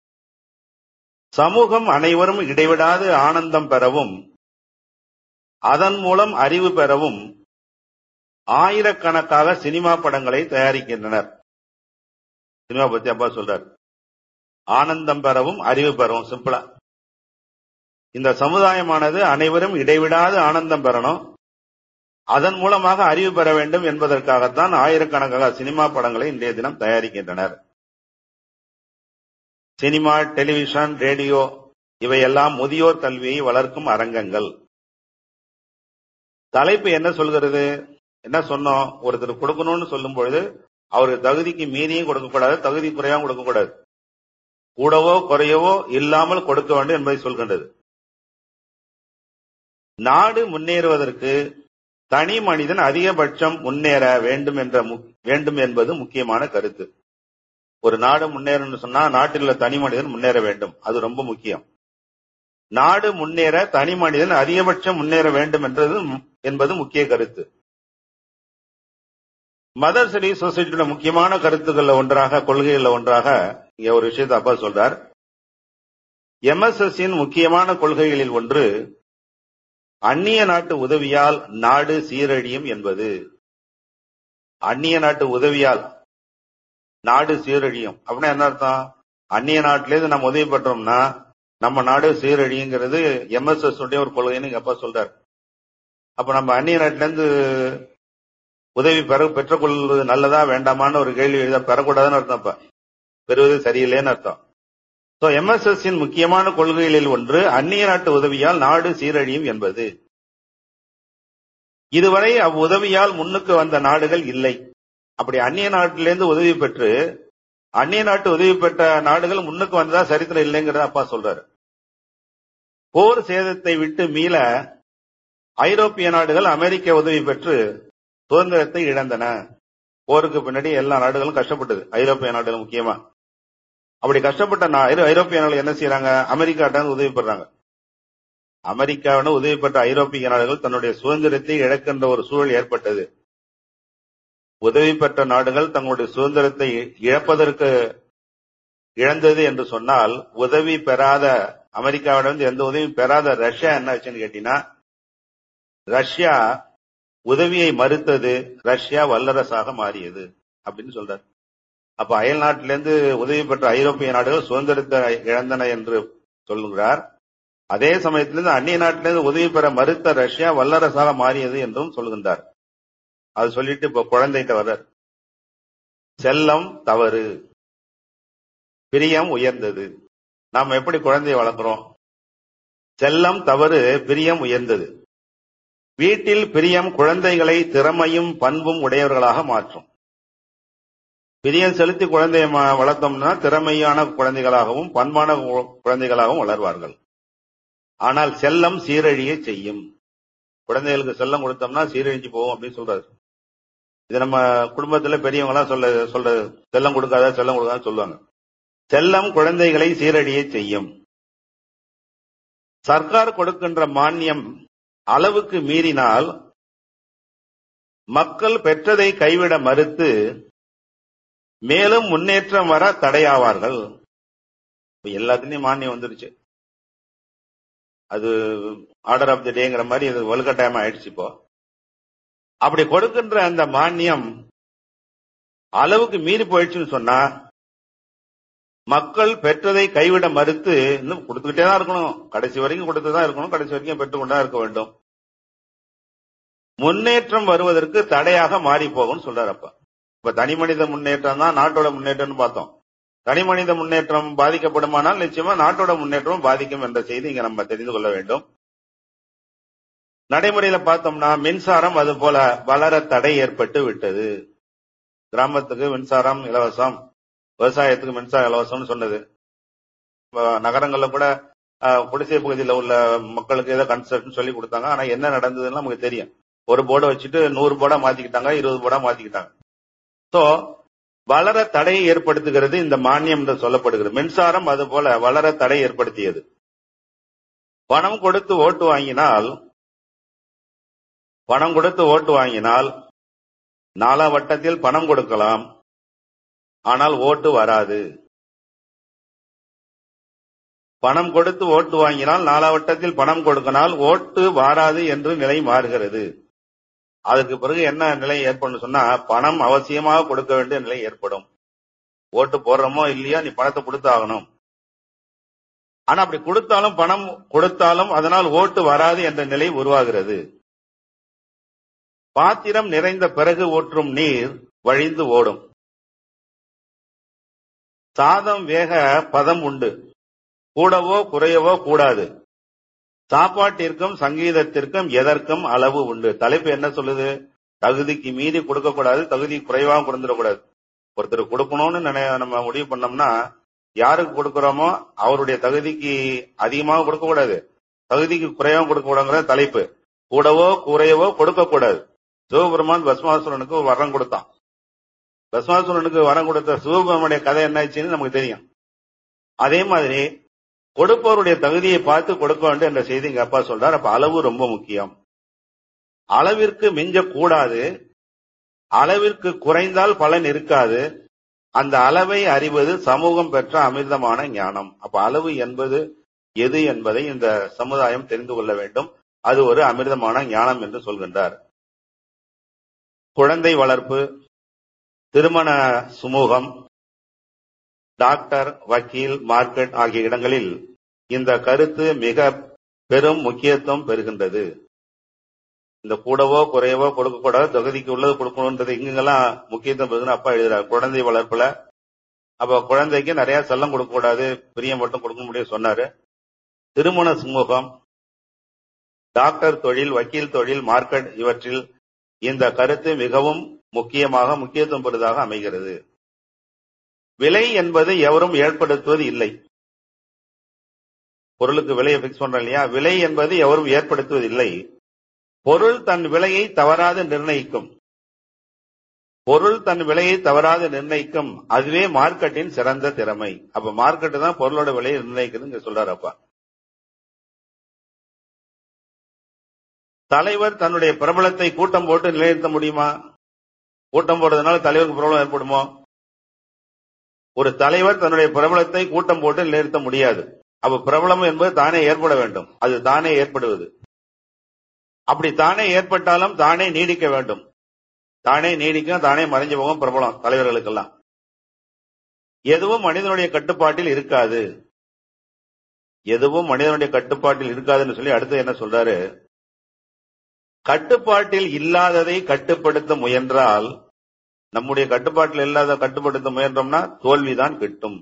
Speaker 3: சமூகம் அனைவரும் இடைவிடாது ஆனந்தம் பெறவும் அதன் மூலம் அறிவு பெறவும் ஆயிரக்கணக்காக சினிமா படங்களை தயாரிக்கின்றனர் சினிமா பத்தி அப்பா சொல்றார் ஆனந்தம் பெறவும் அறிவு பெறவும் சிம்பிளா இந்த சமுதாயமானது அனைவரும் இடைவிடாது ஆனந்தம் பெறணும் அதன் மூலமாக அறிவு பெற வேண்டும் என்பதற்காகத்தான் ஆயிரக்கணக்காக சினிமா படங்களை இன்றைய தினம் தயாரிக்கின்றனர் சினிமா டெலிவிஷன் ரேடியோ இவையெல்லாம் முதியோர் கல்வியை வளர்க்கும் அரங்கங்கள் தலைப்பு என்ன சொல்கிறது என்ன சொன்னோம் ஒருத்தர் கொடுக்கணும்னு சொல்லும் பொழுது அவருக்கு தகுதிக்கு மீறியும் கொடுக்கக்கூடாது தகுதி குறையாவும் கொடுக்கக்கூடாது கூடவோ குறையவோ இல்லாமல் கொடுக்க வேண்டும் என்பதை சொல்கின்றது நாடு முன்னேறுவதற்கு தனி மனிதன் அதிகபட்சம் முன்னேற வேண்டும் என்ற வேண்டும் என்பது முக்கியமான கருத்து ஒரு நாடு முன்னேறணும்னு சொன்னா நாட்டில் உள்ள தனி மனிதன் முன்னேற வேண்டும் அது ரொம்ப முக்கியம் நாடு முன்னேற தனி மனிதன் அதிகபட்சம் முன்னேற வேண்டும் என்றது என்பது முக்கிய கருத்து மதர் ஸ்டடி சொசைட்டியோட முக்கியமான கருத்துக்கள்ல ஒன்றாக கொள்கைகள்ல ஒன்றாக இங்க ஒரு விஷயத்தை அப்பா சொல்றார் எம்எஸ்எஸ்ஸின் முக்கியமான கொள்கைகளில் ஒன்று அந்நிய நாட்டு உதவியால் நாடு சீரழியும் என்பது அந்நிய நாட்டு உதவியால் நாடு சீரழியும் அப்படின்னா என்ன அர்த்தம் அந்நிய நாட்டிலேருந்து நம்ம உதவி பெற்றோம்னா நம்ம நாடு சீரழியுங்கிறது எம்எஸ்எஸ் உடைய ஒரு கொள்கைன்னு எங்க அப்பா சொல்றாரு அப்ப நம்ம அந்நிய நாட்டில இருந்து உதவி பெற பெற்றுக்கொள்வது நல்லதா வேண்டாமான்னு ஒரு கேள்வி எழுத பெறக்கூடாதுன்னு அர்த்தம் அப்ப பெறுவது சரியில்லைன்னு அர்த்தம் சோ எம்எஸ்எஸ்ஸின் முக்கியமான கொள்கைகளில் ஒன்று அந்நிய நாட்டு உதவியால் நாடு சீரழியும் என்பது இதுவரை அவ்வுதவியால் முன்னுக்கு வந்த நாடுகள் இல்லை அப்படி அந்நிய நாட்டிலிருந்து உதவி பெற்று அந்நிய நாட்டு உதவி பெற்ற நாடுகள் முன்னுக்கு வந்ததா சரித்திரம் இல்லைங்கிறத அப்பா சொல்றாரு போர் சேதத்தை விட்டு மீள ஐரோப்பிய நாடுகள் அமெரிக்க உதவி பெற்று சுதந்திரத்தை இழந்தன போருக்கு பின்னாடி எல்லா நாடுகளும் கஷ்டப்பட்டது ஐரோப்பிய நாடுகள் முக்கியமா அப்படி கஷ்டப்பட்ட ஐரோப்பிய நாடுகள் என்ன செய்யறாங்க அமெரிக்காட்ட உதவி பெறாங்க அமெரிக்காவுடன் உதவி பெற்ற ஐரோப்பிய நாடுகள் தன்னுடைய சுதந்திரத்தை இழக்கின்ற ஒரு சூழல் ஏற்பட்டது உதவி பெற்ற நாடுகள் தங்களுடைய சுதந்திரத்தை இழப்பதற்கு இழந்தது என்று சொன்னால் உதவி பெறாத அமெரிக்காவிடம் எந்த உதவியும் பெறாத ரஷ்யா என்ன ஆச்சுன்னு கேட்டீங்கன்னா ரஷ்யா உதவியை மறுத்தது ரஷ்யா வல்லரசாக மாறியது அப்படின்னு சொல்றார் அப்ப அயல் நாட்டிலிருந்து உதவி பெற்ற ஐரோப்பிய நாடுகள் சுதந்திரத்தை இழந்தன என்று சொல்லுகிறார் அதே சமயத்திலிருந்து அந்நிய நாட்டிலிருந்து உதவி பெற மறுத்த ரஷ்யா வல்லரசாக மாறியது என்றும் சொல்கின்றார் அது சொல்லிட்டு இப்ப குழந்தைகிட்ட வர்றார் செல்லம் தவறு பிரியம் உயர்ந்தது நாம் எப்படி குழந்தையை வளர்க்கிறோம் செல்லம் தவறு பிரியம் உயர்ந்தது வீட்டில் பிரியம் குழந்தைகளை திறமையும் பண்பும் உடையவர்களாக மாற்றும் பிரியம் செலுத்தி குழந்தையை வளர்த்தோம்னா திறமையான குழந்தைகளாகவும் பண்பான குழந்தைகளாகவும் வளர்வார்கள் ஆனால் செல்லம் சீரழிய செய்யும் குழந்தைகளுக்கு செல்லம் கொடுத்தோம்னா சீரழிஞ்சு போகும் அப்படின்னு சொல்றாரு இது நம்ம குடும்பத்துல பெரியவங்க எல்லாம் சொல்ல சொல்ற செல்லம் கொடுக்காத செல்லம் கொடுக்காத சொல்லுவாங்க செல்லம் குழந்தைகளை சீரழிய செய்யும் சர்க்கார் கொடுக்கின்ற மானியம் அளவுக்கு மீறினால் மக்கள் பெற்றதை கைவிட மறுத்து மேலும் முன்னேற்றம் வர தடையாவார்கள் எல்லாத்துலயும் மானியம் வந்துருச்சு அது ஆர்டர் ஆஃப் தி டேங்கிற மாதிரி இது வலுக்கட்டாயமா ஆயிடுச்சு இப்போ அப்படி கொடுக்கின்ற அந்த மானியம் அளவுக்கு மீறி போயிடுச்சுன்னு சொன்னா மக்கள் பெற்றதை கைவிட மறுத்து இன்னும் கொடுத்துக்கிட்டே தான் இருக்கணும் கடைசி வரைக்கும் கொடுத்துதான் இருக்கணும் கடைசி வரைக்கும் பெற்றுக்கொண்டா இருக்க வேண்டும் முன்னேற்றம் வருவதற்கு தடையாக மாறி போகும்னு சொல்றாரு அப்ப இப்ப தனி மனித முன்னேற்றம் தான் நாட்டோட முன்னேற்றம்னு பார்த்தோம் தனி மனித முன்னேற்றம் பாதிக்கப்படுமானால் நிச்சயமா நாட்டோட முன்னேற்றமும் பாதிக்கும் என்ற செய்தி இங்க நம்ம தெரிந்து கொள்ள வேண்டும் நடைமுறையில பார்த்தோம்னா மின்சாரம் அது போல வளர தடை ஏற்பட்டு விட்டது கிராமத்துக்கு மின்சாரம் இலவசம் விவசாயத்துக்கு மின்சாரம் இலவசம்னு சொன்னது நகரங்கள்ல கூட குடிசை பகுதியில் உள்ள மக்களுக்கு ஏதோ கன்ஸ்ட்ரக்ஷன் சொல்லி கொடுத்தாங்க ஆனா என்ன நடந்ததுன்னு நமக்கு தெரியும் ஒரு போர்டை வச்சுட்டு நூறு போர்டா மாத்திக்கிட்டாங்க இருபது போர்டா மாத்திக்கிட்டாங்க சோ வளர தடையை ஏற்படுத்துகிறது இந்த மானியம் என்று சொல்லப்படுகிறது மின்சாரம் அது போல வளர தடை ஏற்படுத்தியது பணம் கொடுத்து ஓட்டு வாங்கினால் பணம் கொடுத்து ஓட்டு வாங்கினால் நாலா வட்டத்தில் பணம் கொடுக்கலாம் ஆனால் ஓட்டு வராது பணம் கொடுத்து ஓட்டு வாங்கினால் நாலாவட்டத்தில் பணம் கொடுக்கனால் ஓட்டு வாராது என்று நிலை மாறுகிறது அதுக்கு பிறகு என்ன நிலை ஏற்படும் சொன்னா பணம் அவசியமாக கொடுக்க வேண்டிய நிலை ஏற்படும் ஓட்டு போடுறோமோ இல்லையா நீ பணத்தை கொடுத்தாகணும் ஆனா அப்படி கொடுத்தாலும் பணம் கொடுத்தாலும் அதனால் ஓட்டு வராது என்ற நிலை உருவாகிறது பாத்திரம் நிறைந்த பிறகு ஊற்றும் நீர் வழிந்து ஓடும் சாதம் வேக பதம் உண்டு கூடவோ குறையவோ கூடாது சாப்பாட்டிற்கும் சங்கீதத்திற்கும் எதற்கும் அளவு உண்டு தலைப்பு என்ன சொல்லுது தகுதிக்கு மீறி கொடுக்க கூடாது தகுதி குறைவாக கொடுத்துடக்கூடாது ஒருத்தர் கொடுக்கணும்னு நினை நம்ம முடிவு பண்ணோம்னா யாருக்கு கொடுக்கிறோமோ அவருடைய தகுதிக்கு அதிகமாக கொடுக்க கூடாது தகுதிக்கு குறைவாக கொடுக்க கூடாங்கிற தலைப்பு கூடவோ குறையவோ கொடுக்க கூடாது சிவபெருமான் பஸ்மாசுரனுக்கு வரம் கொடுத்தான் பஸ்மாசுரனுக்கு வரம் கொடுத்த சிவபெருமானுடைய கதை என்னாச்சுன்னு நமக்கு தெரியும் அதே மாதிரி கொடுப்பவருடைய தகுதியை பார்த்து கொடுக்க வேண்டும் என்ற செய்தி எங்க அப்பா சொல்றார் அப்ப அளவு ரொம்ப முக்கியம் அளவிற்கு மிஞ்ச கூடாது அளவிற்கு குறைந்தால் பலன் இருக்காது அந்த அளவை அறிவது சமூகம் பெற்ற அமிர்தமான ஞானம் அப்ப அளவு என்பது எது என்பதை இந்த சமுதாயம் தெரிந்து கொள்ள வேண்டும் அது ஒரு அமிர்தமான ஞானம் என்று சொல்கின்றார் குழந்தை வளர்ப்பு திருமண சுமூகம் டாக்டர் வக்கீல் மார்க்கெட் ஆகிய இடங்களில் இந்த கருத்து மிக பெரும் முக்கியத்துவம் பெறுகின்றது இந்த கூடவோ குறையவோ கொடுக்க கூடாது தகுதிக்கு உள்ளது கொடுக்கணும்ன்றது இங்கெல்லாம் முக்கியத்துவம் பெறுதுன்னு அப்பா எழுதுறாரு குழந்தை வளர்ப்புல அப்ப குழந்தைக்கு நிறைய செல்லம் கொடுக்க கூடாது பிரியம் மட்டும் கொடுக்க முடியும் சொன்னாரு திருமண சுமூகம் டாக்டர் தொழில் வக்கீல் தொழில் மார்க்கெட் இவற்றில் இந்த கருத்து மிகவும் முக்கியமாக முக்கியத்துவம் பெறுவதாக அமைகிறது விலை என்பது எவரும் ஏற்படுத்துவது இல்லை பொருளுக்கு விலையை பிக்ஸ் பண்றோம் இல்லையா விலை என்பது எவரும் ஏற்படுத்துவது இல்லை பொருள் தன் விலையை தவறாது நிர்ணயிக்கும் பொருள் தன் விலையை தவறாது நிர்ணயிக்கும் அதுவே மார்க்கெட்டின் சிறந்த திறமை அப்ப மார்க்கெட் தான் பொருளோட விலையை நிர்ணயிக்குதுங்க சொல்றாரு அப்பா தலைவர் தன்னுடைய பிரபலத்தை கூட்டம் போட்டு நிலைநிறுத்த முடியுமா கூட்டம் போடுறதுனால தலைவருக்கு பிரபலம் ஏற்படுமோ ஒரு தலைவர் தன்னுடைய பிரபலத்தை கூட்டம் போட்டு நிலைநிறுத்த முடியாது அப்ப பிரபலம் என்பது தானே ஏற்பட வேண்டும் அது தானே ஏற்படுவது அப்படி தானே ஏற்பட்டாலும் தானே நீடிக்க வேண்டும் தானே நீடிக்கும் தானே மறைஞ்சு போகும் பிரபலம் தலைவர்களுக்கெல்லாம் எதுவும் மனிதனுடைய கட்டுப்பாட்டில் இருக்காது எதுவும் மனிதனுடைய கட்டுப்பாட்டில் இருக்காதுன்னு சொல்லி அடுத்து என்ன சொல்றாரு கட்டுப்பாட்டில் இல்லாததை கட்டுப்படுத்த முயன்றால் நம்முடைய கட்டுப்பாட்டில் இல்லாத கட்டுப்படுத்த முயன்றோம்னா தோல்விதான் கிட்டும்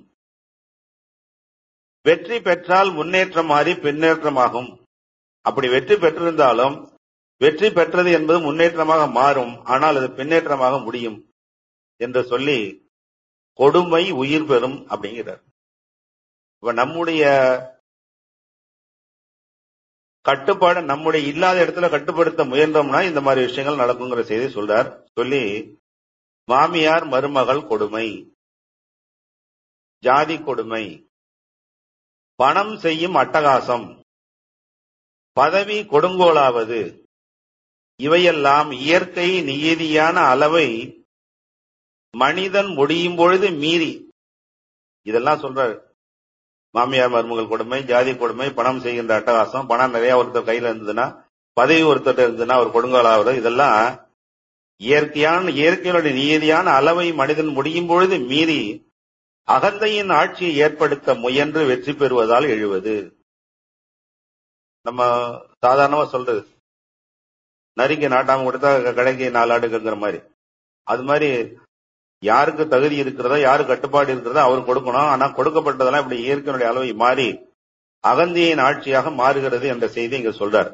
Speaker 3: வெற்றி பெற்றால் முன்னேற்றம் மாறி பின்னேற்றமாகும் அப்படி வெற்றி பெற்றிருந்தாலும் வெற்றி பெற்றது என்பது முன்னேற்றமாக மாறும் ஆனால் அது பின்னேற்றமாக முடியும் என்று சொல்லி கொடுமை உயிர் பெறும் அப்படிங்கிறார் இப்ப நம்முடைய கட்டுப்பாடு நம்முடைய இல்லாத இடத்துல கட்டுப்படுத்த முயன்றோம்னா இந்த மாதிரி விஷயங்கள் நடக்குங்கிற செய்தி சொல்றார் சொல்லி மாமியார் மருமகள் கொடுமை ஜாதி கொடுமை பணம் செய்யும் அட்டகாசம் பதவி கொடுங்கோலாவது இவையெல்லாம் இயற்கை நியதியான அளவை மனிதன் முடியும் பொழுது மீறி இதெல்லாம் சொல்றாரு மாமியார் மருமகள் கொடுமை ஜாதி கொடுமை பணம் செய்கின்ற அட்டகாசம் பணம் நிறைய ஒருத்தர் கையில இருந்ததுன்னா பதவி ஒருத்தர் இருந்ததுன்னா ஒரு கொடுங்கோலாவது இதெல்லாம் இயற்கையான இயற்கையுடைய நியதியான அளவை மனிதன் முடியும் பொழுது மீறி அகந்தையின் ஆட்சியை ஏற்படுத்த முயன்று வெற்றி பெறுவதால் எழுவது நம்ம சாதாரணமா சொல்றது நரிக்கு நாட்டாம கொடுத்தா கடைக்கு நாலாடுங்கிற மாதிரி அது மாதிரி யாருக்கு தகுதி இருக்கிறதோ யாரு கட்டுப்பாடு இருக்கிறதோ அவர் கொடுக்கணும் ஆனா கொடுக்கப்பட்டதெல்லாம் இப்படி இயற்கையினுடைய அளவை மாறி அகந்தியின் ஆட்சியாக மாறுகிறது என்ற செய்தி இங்க சொல்றார்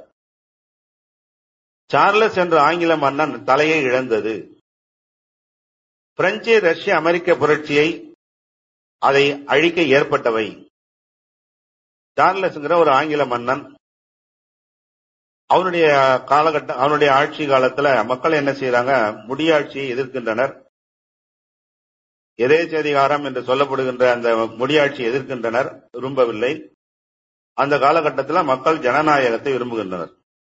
Speaker 3: சார்லஸ் என்ற ஆங்கில மன்னன் தலையை இழந்தது பிரெஞ்சு ரஷ்ய அமெரிக்க புரட்சியை அதை அழிக்க ஏற்பட்டவை சார்லஸ்ங்கிற ஒரு ஆங்கில மன்னன் அவனுடைய காலகட்டம் அவனுடைய ஆட்சி காலத்துல மக்கள் என்ன செய்யறாங்க முடியாட்சியை எதிர்க்கின்றனர் எதேச்சதிகாரம் என்று சொல்லப்படுகின்ற அந்த முடியாட்சியை எதிர்க்கின்றனர் விரும்பவில்லை அந்த காலகட்டத்தில் மக்கள் ஜனநாயகத்தை விரும்புகின்றனர்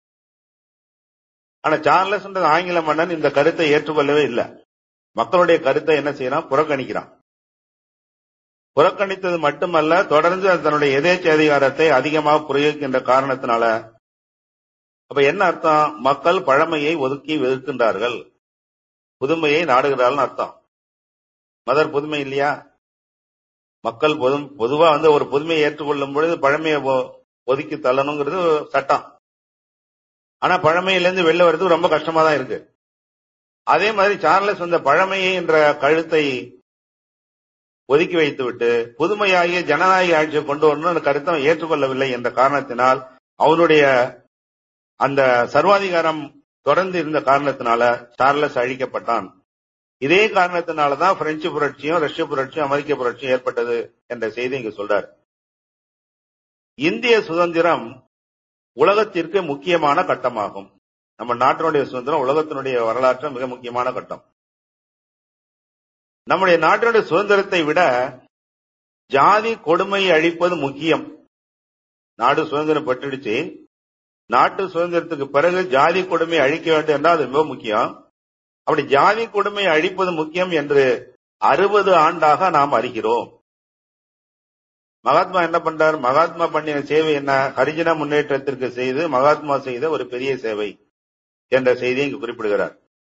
Speaker 3: ஆனா சார்லஸ் என்ற ஆங்கில மன்னன் இந்த கருத்தை ஏற்றுக்கொள்ளவே இல்லை மக்களுடைய கருத்தை என்ன செய்யறான் புறக்கணிக்கிறான் புறக்கணித்தது மட்டுமல்ல தொடர்ந்து தன்னுடைய எதேச்ச அதிகாரத்தை அதிகமாக பிரயோகிக்கின்ற காரணத்தினால அப்ப என்ன அர்த்தம் மக்கள் பழமையை ஒதுக்கி எதிர்க்கின்றார்கள் புதுமையை நாடுகிறார்கள் அர்த்தம் மதர் புதுமை இல்லையா மக்கள் பொது பொதுவா வந்து ஒரு புதுமையை ஏற்றுக்கொள்ளும் பொழுது பழமையை ஒதுக்கி தள்ளணுங்கிறது சட்டம் ஆனா பழமையிலிருந்து வெளில வர்றது ரொம்ப கஷ்டமா தான் இருக்கு அதே மாதிரி சார்லஸ் வந்த பழமையை என்ற கழுத்தை ஒதுக்கி வைத்துவிட்டு புதுமையாகிய ஜனநாயக ஆட்சியை கொண்டு வரணும் அந்த கருத்தை ஏற்றுக்கொள்ளவில்லை என்ற காரணத்தினால் அவனுடைய அந்த சர்வாதிகாரம் தொடர்ந்து இருந்த காரணத்தினால சார்லஸ் அழிக்கப்பட்டான் இதே காரணத்தினாலதான் பிரெஞ்சு புரட்சியும் ரஷ்ய புரட்சியும் அமெரிக்க புரட்சியும் ஏற்பட்டது என்ற செய்தி இங்கு சொல்றார் இந்திய சுதந்திரம் உலகத்திற்கு முக்கியமான கட்டமாகும் நம்ம நாட்டினுடைய சுதந்திரம் உலகத்தினுடைய வரலாற்று மிக முக்கியமான கட்டம் நம்முடைய நாட்டினுடைய சுதந்திரத்தை விட ஜாதி கொடுமையை அழிப்பது முக்கியம் நாடு சுதந்திரம் பெற்றுடுச்சு நாட்டு சுதந்திரத்துக்கு பிறகு ஜாதி கொடுமையை அழிக்க வேண்டும் என்றால் அது மிக முக்கியம் அப்படி ஜாதி கொடுமையை அழிப்பது முக்கியம் என்று அறுபது ஆண்டாக நாம் அறிகிறோம் மகாத்மா என்ன பண்றார் மகாத்மா பண்ணின சேவை என்ன ஹரிஜன முன்னேற்றத்திற்கு செய்து மகாத்மா செய்த ஒரு பெரிய சேவை என்ற செய்தியை இங்கு குறிப்பிடுகிறார்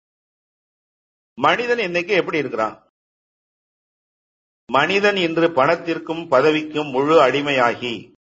Speaker 3: மனிதன் இன்னைக்கு எப்படி இருக்கிறான் மனிதன் இன்று பணத்திற்கும் பதவிக்கும் முழு அடிமையாகி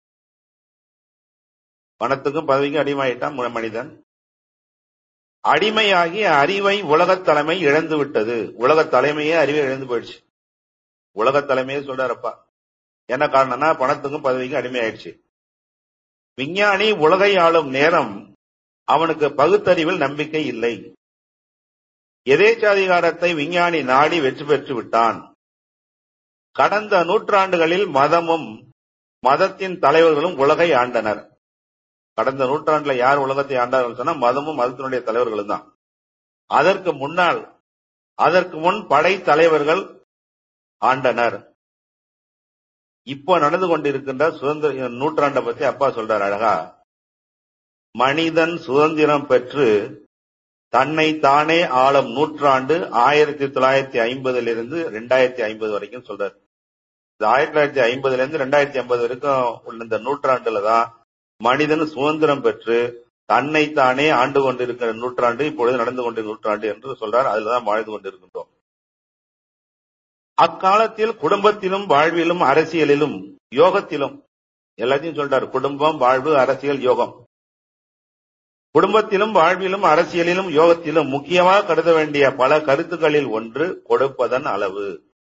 Speaker 3: பணத்துக்கும் பதவிக்கும் அடிமையாயிட்டான் மனிதன் அடிமையாகி அறிவை உலகத் தலைமை இழந்து விட்டது உலக தலைமையே அறிவை இழந்து போயிடுச்சு உலக தலைமையே சொல்றாரப்பா என்ன காரணம்னா பணத்துக்கும் பதவிக்கும் அடிமையாயிடுச்சு விஞ்ஞானி உலகை ஆளும் நேரம் அவனுக்கு பகுத்தறிவில் நம்பிக்கை இல்லை எதேச்சாதிகாரத்தை விஞ்ஞானி நாடி வெற்றி பெற்று விட்டான் கடந்த நூற்றாண்டுகளில் மதமும் மதத்தின் தலைவர்களும் உலகை ஆண்டனர் கடந்த நூற்றாண்டுல யார் உலகத்தை ஆண்டார்கள் சொன்னா மதமும் மதத்தினுடைய தலைவர்களும் தான் அதற்கு முன்னால் அதற்கு முன் படை தலைவர்கள் ஆண்டனர் இப்போ நடந்து கொண்டிருக்கின்ற சுதந்திர நூற்றாண்டை பத்தி அப்பா சொல்றார் அழகா மனிதன் சுதந்திரம் பெற்று தன்னை தானே ஆளும் நூற்றாண்டு ஆயிரத்தி தொள்ளாயிரத்தி ஐம்பதுல இருந்து ரெண்டாயிரத்தி ஐம்பது வரைக்கும் சொல்றாரு இந்த ஆயிரத்தி தொள்ளாயிரத்தி ஐம்பதுல இருந்து ரெண்டாயிரத்தி ஐம்பது வரைக்கும் உள்ள இந்த நூற்றாண்டுல தான் மனிதன் சுதந்திரம் பெற்று தன்னை தானே ஆண்டு கொண்டிருக்கிற நூற்றாண்டு இப்பொழுது நடந்து கொண்டிருக்கிற நூற்றாண்டு என்று சொல்றார் அதுலதான் வாழ்ந்து கொண்டிருக்கின்றோம் அக்காலத்தில் குடும்பத்திலும் வாழ்விலும் அரசியலிலும் யோகத்திலும் எல்லாத்தையும் சொல்றாரு குடும்பம் வாழ்வு அரசியல் யோகம் குடும்பத்திலும் வாழ்விலும் அரசியலிலும் யோகத்திலும் முக்கியமாக கருத வேண்டிய பல கருத்துக்களில் ஒன்று கொடுப்பதன் அளவு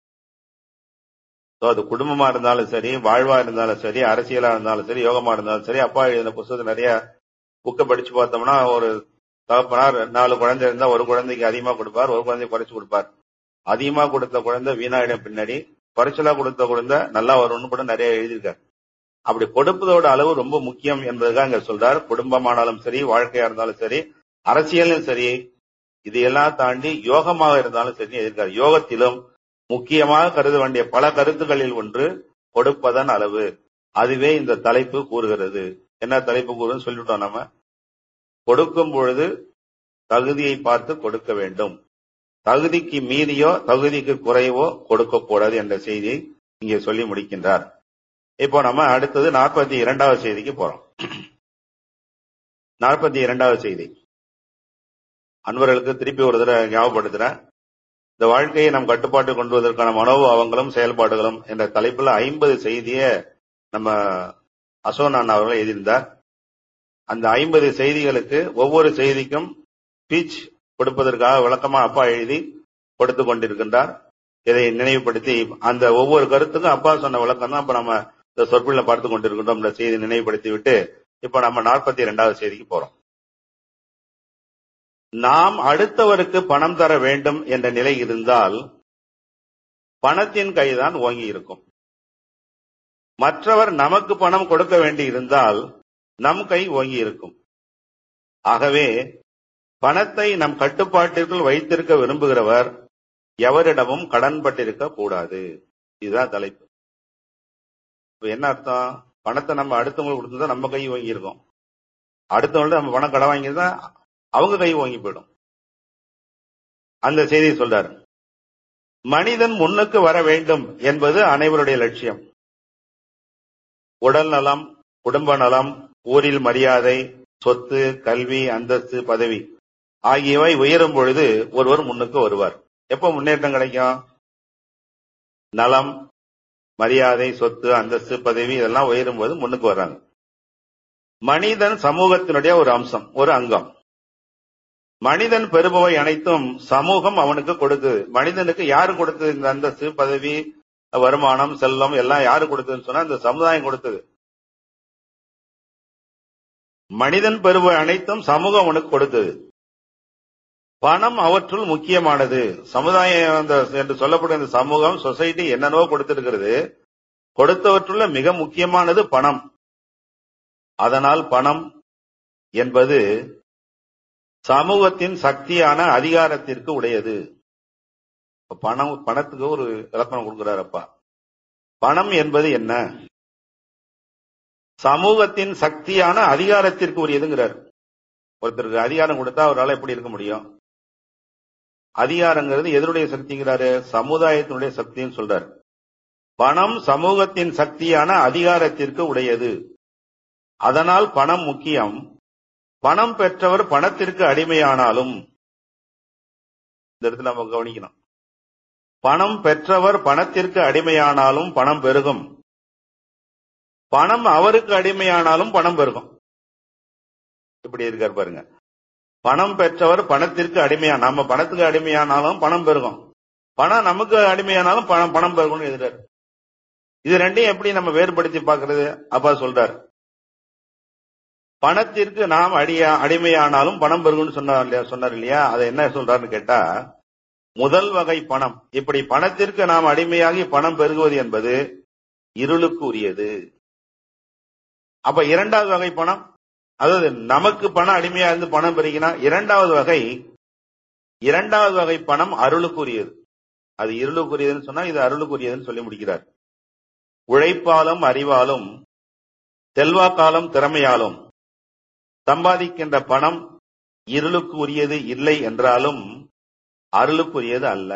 Speaker 3: அது குடும்பமா இருந்தாலும் சரி வாழ்வா இருந்தாலும் சரி அரசியலா இருந்தாலும் சரி யோகமா இருந்தாலும் சரி அப்பா எழுதின புத்தகத்தை நிறைய புக்கை படிச்சு பார்த்தோம்னா ஒரு தகப்பனார் நாலு குழந்தை இருந்தா ஒரு குழந்தைக்கு அதிகமா கொடுப்பார் ஒரு குழந்தை குறைச்சு கொடுப்பார் அதிகமா கொடுத்த குழந்தை வீணாயிடும் பின்னாடி குறைச்சலா கொடுத்த குழந்தை நல்லா வரும்னு கூட நிறைய எழுதியிருக்காரு அப்படி கொடுப்பதோட அளவு ரொம்ப முக்கியம் என்பதுதான் இங்க சொல்றார் குடும்பமானாலும் சரி வாழ்க்கையா இருந்தாலும் சரி அரசியலும் சரி இதையெல்லாம் தாண்டி யோகமாக இருந்தாலும் சரி எதிர்க்காரு யோகத்திலும் முக்கியமாக கருத வேண்டிய பல கருத்துக்களில் ஒன்று கொடுப்பதன் அளவு அதுவே இந்த தலைப்பு கூறுகிறது என்ன தலைப்பு கூறுன்னு சொல்லிவிட்டோம் நம்ம கொடுக்கும் பொழுது தகுதியை பார்த்து கொடுக்க வேண்டும் தகுதிக்கு மீறியோ தகுதிக்கு குறைவோ கொடுக்க கூடாது என்ற செய்தியை இங்கே சொல்லி முடிக்கின்றார் இப்போ நம்ம அடுத்தது நாற்பத்தி இரண்டாவது செய்திக்கு போறோம் நாற்பத்தி இரண்டாவது செய்தி அன்பர்களுக்கு திருப்பி ஒரு தடவை ஞாபகப்படுத்துறேன் இந்த வாழ்க்கையை நம் கட்டுப்பாட்டு கொண்டு வருவதற்கான மனோபாவங்களும் செயல்பாடுகளும் என்ற தலைப்புல ஐம்பது செய்தியை நம்ம அசோன் அண்ணா அவர்கள் எழுதியிருந்தார் அந்த ஐம்பது செய்திகளுக்கு ஒவ்வொரு செய்திக்கும் ஸ்பீச் கொடுப்பதற்காக விளக்கமா அப்பா எழுதி கொடுத்து கொண்டிருக்கின்றார் இதை நினைவுபடுத்தி அந்த ஒவ்வொரு கருத்துக்கும் அப்பா சொன்ன விளக்கம் தான் இப்ப நம்ம இந்த சொற்பில பார்த்து கொண்டிருக்கின்றோம் இந்த செய்தி நினைவுபடுத்தி விட்டு இப்ப நம்ம நாற்பத்தி இரண்டாவது செய்திக்கு போறோம் நாம் அடுத்தவருக்கு பணம் தர வேண்டும் என்ற நிலை இருந்தால் பணத்தின் கைதான் ஓங்கி இருக்கும் மற்றவர் நமக்கு பணம் கொடுக்க வேண்டி இருந்தால் நம் கை ஓங்கி இருக்கும் ஆகவே பணத்தை நம் கட்டுப்பாட்டிற்குள் வைத்திருக்க விரும்புகிறவர் எவரிடமும் கடன்பட்டிருக்க கூடாது இதுதான் தலைப்பு இப்ப என்ன அர்த்தம் பணத்தை நம்ம அடுத்தவங்களுக்கு கொடுத்தா நம்ம கை வாங்கி இருக்கோம் அடுத்தவங்கள்ட்ட நம்ம பணம் கடன் வாங்கியிருந்தா அவங்க கை வாங்கி போயிடும் அந்த செய்தியை சொல்றாரு மனிதன் முன்னுக்கு வர வேண்டும் என்பது அனைவருடைய லட்சியம் உடல் நலம் குடும்ப நலம் ஊரில் மரியாதை சொத்து கல்வி அந்தஸ்து பதவி ஆகியவை உயரும் பொழுது ஒருவர் முன்னுக்கு வருவார் எப்ப முன்னேற்றம் கிடைக்கும் நலம் மரியாதை சொத்து அந்தஸ்து பதவி இதெல்லாம் உயரும் போது முன்னுக்கு வர்றாங்க மனிதன் சமூகத்தினுடைய ஒரு அம்சம் ஒரு அங்கம் மனிதன் பெறுபவை அனைத்தும் சமூகம் அவனுக்கு கொடுக்குது மனிதனுக்கு யாரு கொடுத்தது இந்த அந்தஸ்து பதவி வருமானம் செல்வம் எல்லாம் யாரு கொடுத்ததுன்னு சொன்னா இந்த சமுதாயம் கொடுத்தது மனிதன் பெறுபவை அனைத்தும் சமூகம் அவனுக்கு கொடுத்தது பணம் அவற்றுள் முக்கியமானது சமுதாயம் அந்த என்று சொல்லப்படும் இந்த சமூகம் சொசைட்டி என்னென்னவோ கொடுத்திருக்கிறது கொடுத்தவற்றுள்ள மிக முக்கியமானது பணம் அதனால் பணம் என்பது சமூகத்தின் சக்தியான அதிகாரத்திற்கு உடையது பணம் பணத்துக்கு ஒரு இலக்கணம் கொடுக்கிறாரப்பா பணம் என்பது என்ன சமூகத்தின் சக்தியான அதிகாரத்திற்கு உரியதுங்கிறார் ஒருத்தருக்கு அதிகாரம் கொடுத்தா அவரால் எப்படி இருக்க முடியும் அதிகாரங்கிறது எதனுடைய சக்திங்கிறாரு சமுதாயத்தினுடைய சக்தின்னு சொல்றாரு பணம் சமூகத்தின் சக்தியான அதிகாரத்திற்கு உடையது அதனால் பணம் முக்கியம் பணம் பெற்றவர் பணத்திற்கு அடிமையானாலும் இந்த இடத்துல நம்ம கவனிக்கணும் பணம் பெற்றவர் பணத்திற்கு அடிமையானாலும் பணம் பெருகும் பணம் அவருக்கு அடிமையானாலும் பணம் பெருகும் இப்படி இருக்கார் பாருங்க பணம் பெற்றவர் பணத்திற்கு அடிமையா நம்ம பணத்துக்கு அடிமையானாலும் பணம் பெருகும் பணம் நமக்கு அடிமையானாலும் பணம் பணம் பெருகும்னு எழுதுறாரு இது ரெண்டையும் எப்படி நம்ம வேறுபடுத்தி பார்க்கறது அப்பா சொல்றாரு பணத்திற்கு நாம் அடியா அடிமையானாலும் பணம் பெருகும்னு சொன்னார் இல்லையா சொன்னார் இல்லையா அதை என்ன சொல்றாருன்னு கேட்டா முதல் வகை பணம் இப்படி பணத்திற்கு நாம் அடிமையாகி பணம் பெருகுவது என்பது இருளுக்கு உரியது அப்ப இரண்டாவது வகை பணம் அதாவது நமக்கு பணம் அடிமையா இருந்து பணம் பெருகினா இரண்டாவது வகை இரண்டாவது வகை பணம் அருளுக்குரியது அது இருளுக்குரியதுன்னு சொன்னா இது அருளுக்குரியதுன்னு சொல்லி முடிக்கிறார் உழைப்பாலும் அறிவாலும் செல்வாக்காலும் திறமையாலும் சம்பாதிக்கின்ற பணம் இருளுக்கு உரியது இல்லை என்றாலும் அருளுக்குரியது அல்ல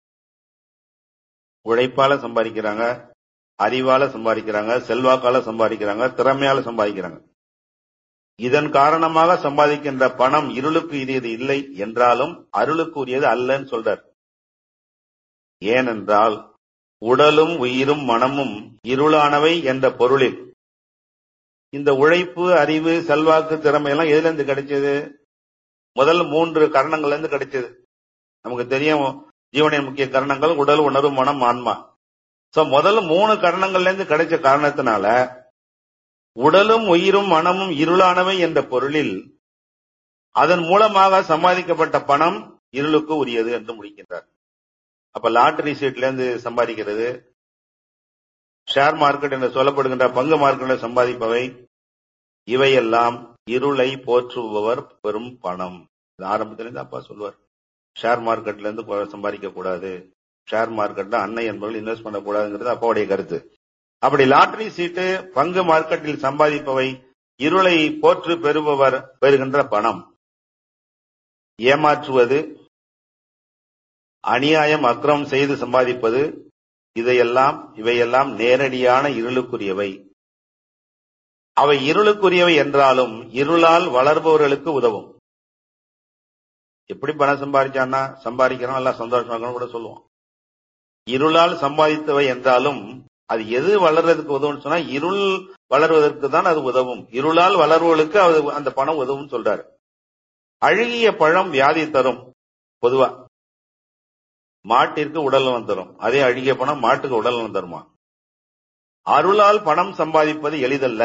Speaker 3: உழைப்பால சம்பாதிக்கிறாங்க அறிவால சம்பாதிக்கிறாங்க செல்வாக்கால சம்பாதிக்கிறாங்க திறமையால சம்பாதிக்கிறாங்க இதன் காரணமாக சம்பாதிக்கின்ற பணம் இருளுக்கு உரியது இல்லை என்றாலும் அருளுக்கு உரியது அல்லன்னு சொல்றார் ஏனென்றால் உடலும் உயிரும் மனமும் இருளானவை என்ற பொருளில் இந்த உழைப்பு அறிவு செல்வாக்கு திறமை எல்லாம் எதுல இருந்து கிடைச்சது முதல் மூன்று கரணங்கள்ல இருந்து கிடைச்சது நமக்கு தெரியும் ஜீவனின் முக்கிய கரணங்கள் உடல் உணர்வு மனம் ஆன்மா சோ முதல் மூணு கரணங்கள்ல இருந்து கிடைச்ச காரணத்தினால உடலும் உயிரும் மனமும் இருளானவை என்ற பொருளில் அதன் மூலமாக சம்பாதிக்கப்பட்ட பணம் இருளுக்கு உரியது என்று முடிக்கின்றார் அப்ப லாட்டரி சீட்ல இருந்து சம்பாதிக்கிறது ஷேர் மார்க்கெட் என்று சொல்லப்படுகின்ற பங்கு மார்க்கெட்டில் சம்பாதிப்பவை இவையெல்லாம் இருளை போற்றுபவர் பெரும் பணம் ஆரம்பத்திலிருந்து அப்பா சொல்லுவார் ஷேர் மார்க்கெட்ல இருந்து சம்பாதிக்க கூடாது ஷேர் மார்க்கெட்ல அன்னை என்பவர்கள் இன்வெஸ்ட் பண்ணக்கூடாதுங்கிறது அப்பாவுடைய கருத்து அப்படி லாட்டரி சீட்டு பங்கு மார்க்கெட்டில் சம்பாதிப்பவை இருளை போற்று பெறுபவர் பெறுகின்ற பணம் ஏமாற்றுவது அநியாயம் அக்கிரமம் செய்து சம்பாதிப்பது இதையெல்லாம் இவையெல்லாம் நேரடியான இருளுக்குரியவை அவை இருளுக்குரியவை என்றாலும் இருளால் வளர்பவர்களுக்கு உதவும் எப்படி பணம் சம்பாதிச்சான்னா சம்பாதிக்கிறோம் எல்லாம் சந்தோஷமா இருக்கணும் கூட சொல்லுவோம் இருளால் சம்பாதித்தவை என்றாலும் அது எது வளர்றதுக்கு உதவும்னு சொன்னா இருள் வளர்வதற்கு தான் அது உதவும் இருளால் வளர்வர்களுக்கு அது அந்த பணம் உதவும் சொல்றாரு அழுகிய பழம் வியாதி தரும் பொதுவா மாட்டிற்கு உடல் நலம் தரும் அதே அழுகிய பணம் மாட்டுக்கு உடல் நலம் தருமா அருளால் பணம் சம்பாதிப்பது எளிதல்ல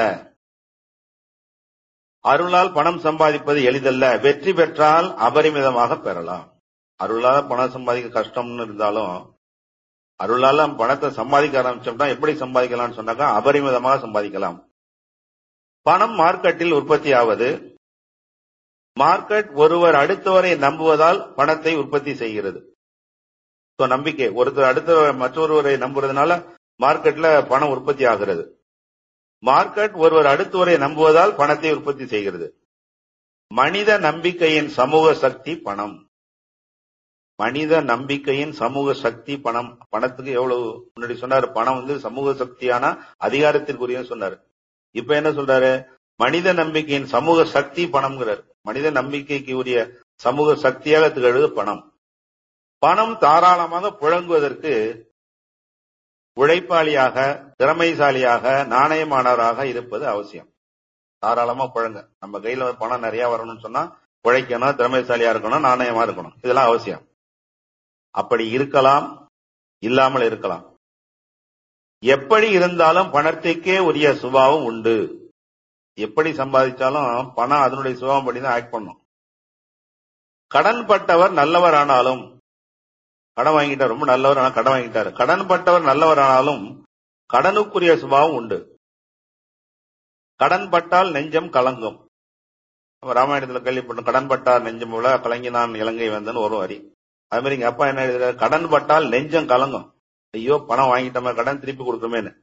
Speaker 3: அருளால் பணம் சம்பாதிப்பது எளிதல்ல வெற்றி பெற்றால் அபரிமிதமாக பெறலாம் அருளால பணம் சம்பாதிக்க கஷ்டம்னு இருந்தாலும் அருளால பணத்தை சம்பாதிக்க ஆரம்பிச்சோம்னா எப்படி சம்பாதிக்கலாம்னு சொன்னாக்கா அபரிமிதமாக சம்பாதிக்கலாம் பணம் மார்க்கெட்டில் உற்பத்தி ஆவது மார்க்கெட் ஒருவர் அடுத்தவரை நம்புவதால் பணத்தை உற்பத்தி செய்கிறது So, நம்பிக்கை ஒருத்தர் அடுத்த மற்றொருவரை நம்புறதுனால மார்க்கெட்ல பணம் உற்பத்தி ஆகிறது மார்க்கெட் ஒருவர் அடுத்தவரை நம்புவதால் பணத்தை உற்பத்தி செய்கிறது மனித நம்பிக்கையின் சமூக சக்தி பணம் மனித நம்பிக்கையின் சமூக சக்தி பணம் பணத்துக்கு எவ்வளவு முன்னாடி சொன்னாரு பணம் வந்து சமூக சக்தியான அதிகாரத்திற்குரிய சொன்னாரு இப்ப என்ன சொல்றாரு மனித நம்பிக்கையின் சமூக சக்தி பணம்ங்கிறார் மனித நம்பிக்கைக்கு உரிய சமூக சக்தியாக திகழ்வது பணம் பணம் தாராளமாக புழங்குவதற்கு உழைப்பாளியாக திறமைசாலியாக நாணயமானவராக இருப்பது அவசியம் தாராளமா புழங்க நம்ம கையில பணம் நிறைய வரணும்னு சொன்னா உழைக்கணும் திறமைசாலியா இருக்கணும் நாணயமா இருக்கணும் இதெல்லாம் அவசியம் அப்படி இருக்கலாம் இல்லாமல் இருக்கலாம் எப்படி இருந்தாலும் பணத்துக்கே உரிய சுபாவம் உண்டு எப்படி சம்பாதிச்சாலும் பணம் அதனுடைய சுபாவம் படி தான் ஆக்ட் பண்ணும் கடன் பட்டவர் நல்லவர் ஆனாலும் கடன் வாங்கிட்டார் ரொம்ப நல்லவர் ஆனா கடன் வாங்கிட்டாரு கடன் பட்டவர் நல்லவர் ஆனாலும் கடனுக்குரிய சுபாவம் உண்டு கடன் பட்டால் நெஞ்சம் கலங்கும் நம்ம ராமாயணத்துல கேள்விப்பட்டோம் கடன் பட்டார் நெஞ்சம் போல கலங்கினான் இலங்கை வந்தன்னு ஒரு வரி அது மாதிரி எங்க அப்பா என்ன எழுதுறாரு கடன் பட்டால் நெஞ்சம் கலங்கும் ஐயோ பணம் வாங்கிட்டோமே கடன் திருப்பி கொடுக்கணுமேனு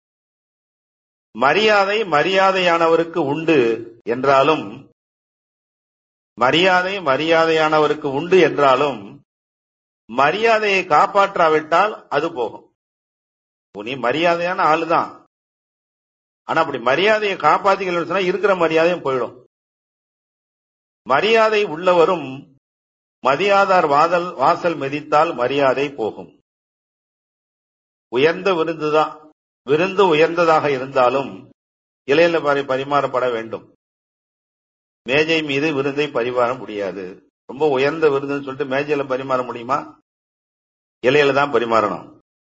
Speaker 3: மரியாதை மரியாதையானவருக்கு உண்டு என்றாலும் மரியாதை மரியாதையானவருக்கு உண்டு என்றாலும் மரியாதையை காப்பாற்றாவிட்டால் அது போகும் நீ மரியாதையான ஆளுதான் ஆனா அப்படி மரியாதையை காப்பாத்திக்கலன்னு சொன்னா இருக்கிற மரியாதையும் போயிடும் மரியாதை உள்ளவரும் மதியாதார் வாதல் வாசல் மிதித்தால் மரியாதை போகும் உயர்ந்த விருந்துதான் விருந்து உயர்ந்ததாக இருந்தாலும் இலையில பரி பரிமாறப்பட வேண்டும் மேஜை மீது விருந்தை பரிமாற முடியாது ரொம்ப உயர்ந்த விருதுன்னு சொல்லிட்டு மேஜையில பரிமாற முடியுமா இலையில தான் பரிமாறணும்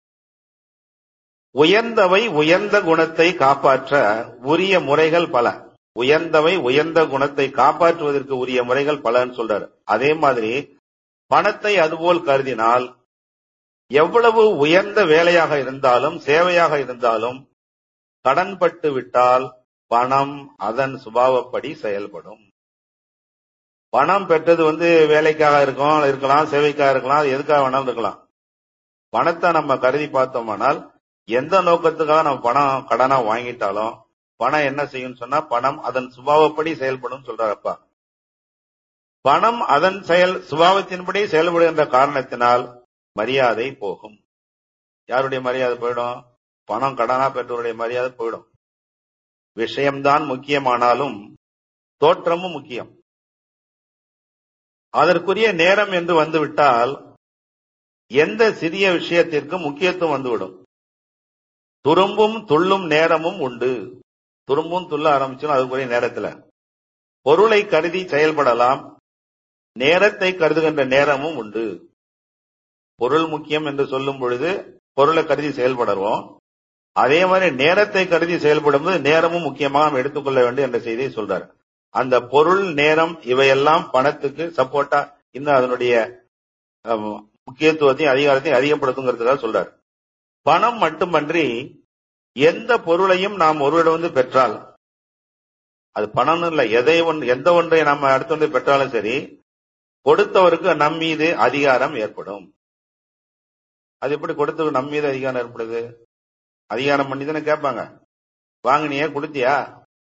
Speaker 3: உயர்ந்தவை உயர்ந்த குணத்தை காப்பாற்ற உரிய முறைகள் பல உயர்ந்தவை உயர்ந்த குணத்தை காப்பாற்றுவதற்கு உரிய முறைகள் பலன்னு சொல்றாரு அதே மாதிரி பணத்தை அதுபோல் கருதினால் எவ்வளவு உயர்ந்த வேலையாக இருந்தாலும் சேவையாக இருந்தாலும் கடன்பட்டு விட்டால் பணம் அதன் சுபாவப்படி செயல்படும் பணம் பெற்றது வந்து வேலைக்காக இருக்கும் இருக்கலாம் சேவைக்காக இருக்கலாம் அது எதுக்காக வேணாலும் இருக்கலாம் பணத்தை நம்ம கருதி பார்த்தோமானால் எந்த நோக்கத்துக்காக நம்ம பணம் கடனா வாங்கிட்டாலும் பணம் என்ன செய்யும் சொன்னா பணம் அதன் சுபாவப்படி செயல்படும் சொல்றாரப்பா பணம் அதன் செயல் சுபாவத்தின்படி செயல்படுகின்ற காரணத்தினால் மரியாதை போகும் யாருடைய மரியாதை போயிடும் பணம் கடனா பெற்றோருடைய மரியாதை போயிடும் விஷயம்தான் முக்கியமானாலும் தோற்றமும் முக்கியம் அதற்குரிய நேரம் என்று வந்துவிட்டால் எந்த சிறிய விஷயத்திற்கும் முக்கியத்துவம் வந்துவிடும் துரும்பும் துள்ளும் நேரமும் உண்டு துரும்பும் துள்ள ஆரம்பிச்சோம் அதுக்குரிய நேரத்துல பொருளை கருதி செயல்படலாம் நேரத்தை கருதுகின்ற நேரமும் உண்டு பொருள் முக்கியம் என்று சொல்லும் பொழுது பொருளை கருதி செயல்படுவோம் அதே மாதிரி நேரத்தை கருதி செயல்படும்போது நேரமும் முக்கியமாக நாம் எடுத்துக்கொள்ள வேண்டும் என்ற செய்தியை சொல்றாரு அந்த பொருள் நேரம் இவையெல்லாம் பணத்துக்கு சப்போர்ட்டா இன்னும் அதனுடைய அஹ், முக்கியத்துவத்தையும் அதிகாரத்தையும் அதிகப்படுத்துங்கிறதுக்காக சொல்றாரு பணம் மட்டுமன்றி எந்த பொருளையும் நாம் ஒருவரிடம் வந்து பெற்றால் அது பணம்னு இல்ல எதை ஒன்று எந்த ஒன்றை நம்ம அடுத்து வந்து பெற்றாலும் சரி கொடுத்தவருக்கு நம் மீது அதிகாரம் ஏற்படும் அது எப்படி கொடுத்தவருக்கு நம் மீது அதிகாரம் ஏற்படுது அதிகாரம் பண்ணி தானே கேட்பாங்க வாங்கினியா கொடுத்தியா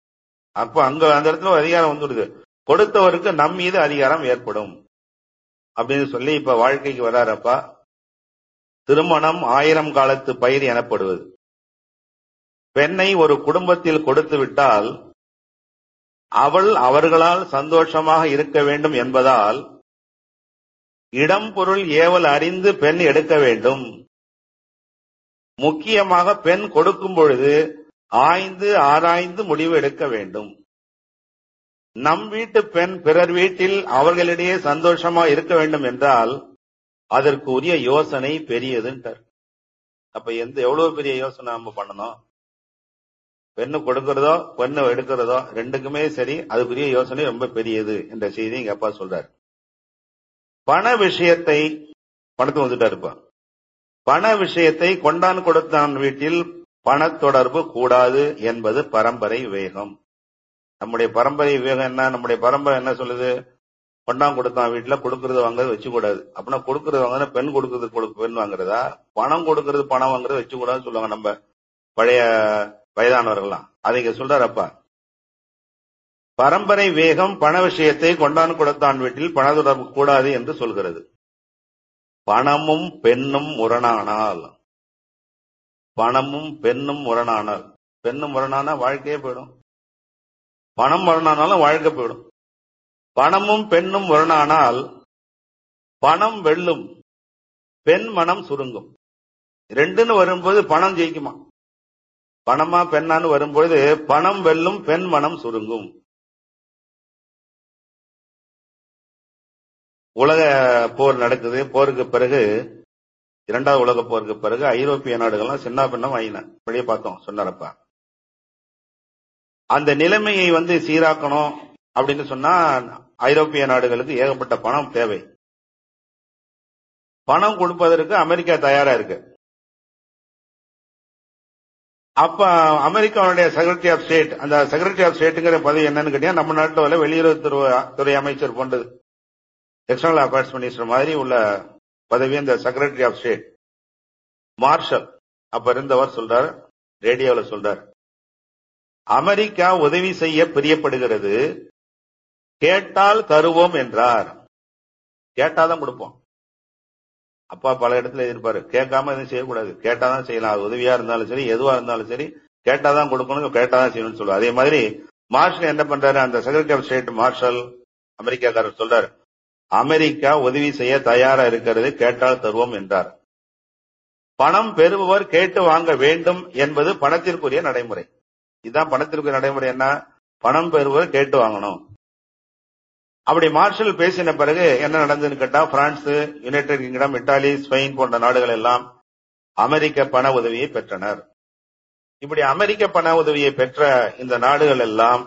Speaker 3: அப்ப அங்க அந்த இடத்துல ஒரு அதிகாரம் வந்துடுது கொடுத்தவருக்கு நம் மீது அதிகாரம் ஏற்படும் அப்படின்னு சொல்லி இப்ப வாழ்க்கைக்கு வராரப்பா திருமணம் ஆயிரம் காலத்து பயிர் எனப்படுவது பெண்ணை ஒரு குடும்பத்தில் கொடுத்து விட்டால் அவள் அவர்களால் சந்தோஷமாக இருக்க வேண்டும் என்பதால் இடம் பொருள் ஏவல் அறிந்து பெண் எடுக்க வேண்டும் முக்கியமாக பெண் கொடுக்கும் பொழுது ஆய்ந்து ஆராய்ந்து முடிவு எடுக்க வேண்டும் நம் வீட்டு பெண் பிறர் வீட்டில் அவர்களிடையே சந்தோஷமா இருக்க வேண்டும் என்றால் அதற்கு உரிய யோசனை பெரியதுன்றார் அப்ப எந்த எவ்வளவு பெரிய யோசனை நம்ம பண்ணணும் பெண்ணு கொடுக்கறதோ பெண்ணு எடுக்கிறதோ ரெண்டுக்குமே சரி அதுக்குரிய யோசனை ரொம்ப பெரியது என்ற செய்தி எங்க அப்பா சொல்றாரு பண விஷயத்தை பணத்தை வந்துட்டாரு இப்ப பண விஷயத்தை கொண்டான் கொடுத்தான் வீட்டில் பண தொடர்பு கூடாது என்பது பரம்பரை வேகம் நம்முடைய பரம்பரை விவேகம் என்ன நம்முடைய பரம்பரை என்ன சொல்லுது கொண்டான் கொடுத்தான் வீட்டுல கொடுக்கறது வாங்குறது வச்சு கூடாது அப்படின்னா கொடுக்கறது வாங்குறது பெண் கொடுக்கறது கொடு- பெண் வாங்குறதா பணம் கொடுக்கறது பணம் வாங்குறது வச்சு கூடாதுன்னு சொல்லுவாங்க நம்ம பழைய வயதானவர்கள்லாம் அதை இங்க சொல்றாரப்பா பரம்பரை வேகம் பண விஷயத்தை கொண்டான் கொடுத்தான் வீட்டில் பண தொடர்பு கூடாது என்று சொல்கிறது பணமும் பெண்ணும் முரணானால் பணமும் பெண்ணும் முரணானால் பெண்ணும் முரணானா வாழ்க்கையே போயிடும் பணம் முரணானாலும் வாழ்க்கை போயிடும் பணமும் பெண்ணும் முரணானால் பணம் வெல்லும் பெண் மனம் சுருங்கும் ரெண்டுன்னு வரும்போது பணம் ஜெயிக்குமா பணமா பெண்ணான்னு வரும்பொழுது பணம் வெல்லும் பெண் மனம் சுருங்கும் உலக போர் நடக்குது போருக்கு பிறகு இரண்டாவது உலக போருக்கு பிறகு ஐரோப்பிய நாடுகள்லாம் சின்ன பின்னம் ஆயின வெளியே பார்த்தோம் சொன்னாரப்பா அந்த நிலைமையை வந்து சீராக்கணும் அப்படின்னு சொன்னா ஐரோப்பிய நாடுகளுக்கு ஏகப்பட்ட பணம் தேவை பணம் கொடுப்பதற்கு அமெரிக்கா தயாரா இருக்கு அப்ப அமெரிக்காவுடைய செக்ரட்டரி ஆஃப் ஸ்டேட் அந்த செக்ரட்டரி ஆஃப் ஸ்டேட்டுங்கிற பதவி என்னன்னு கேட்டீங்கன்னா நம்ம நாட்டில் உள்ள வெளியுறவுத்துறை துறை அமைச்சர் போன்றது எக்ஸ்டர்னல் அஃபேர்ஸ் மினிஸ்டர் மாதிரி உள்ள பதவி இந்த செக்ரட்டரி ஆஃப் ஸ்டேட் மார்ஷல் அப்ப இருந்தவர் சொல்றார் ரேடியோல சொல்றார் அமெரிக்கா உதவி செய்ய பிரியப்படுகிறது கேட்டால் தருவோம் என்றார் கேட்டாதான் கொடுப்போம் அப்பா பல இடத்துல இருப்பாரு கேட்காம எதுவும் செய்யக்கூடாது கேட்டாதான் செய்யலாம் அது உதவியா இருந்தாலும் சரி எதுவா இருந்தாலும் சரி கேட்டாதான் கொடுக்கணும் கேட்டாதான் செய்யணும்னு சொல்லுவார் அதே மாதிரி மார்ஷல் என்ன பண்றாரு அந்த செக்ரட்டரி ஆஃப் ஸ்டேட் மார்ஷல் அமெரிக்காக்காரர் சொல்றாரு அமெரிக்கா உதவி செய்ய தயாரா இருக்கிறது கேட்டால் தருவோம் என்றார் பணம் பெறுபவர் கேட்டு வாங்க வேண்டும் என்பது பணத்திற்குரிய நடைமுறை இதுதான் பணத்திற்குரிய நடைமுறை என்ன பணம் பெறுபவர் கேட்டு வாங்கணும் அப்படி மார்ஷல் பேசின பிறகு என்ன நடந்ததுன்னு கேட்டா France United Kingdom Italy Spain போன்ற நாடுகள் எல்லாம் அமெரிக்க பண உதவியை பெற்றனர் இப்படி அமெரிக்க பண உதவியை பெற்ற இந்த நாடுகள் எல்லாம்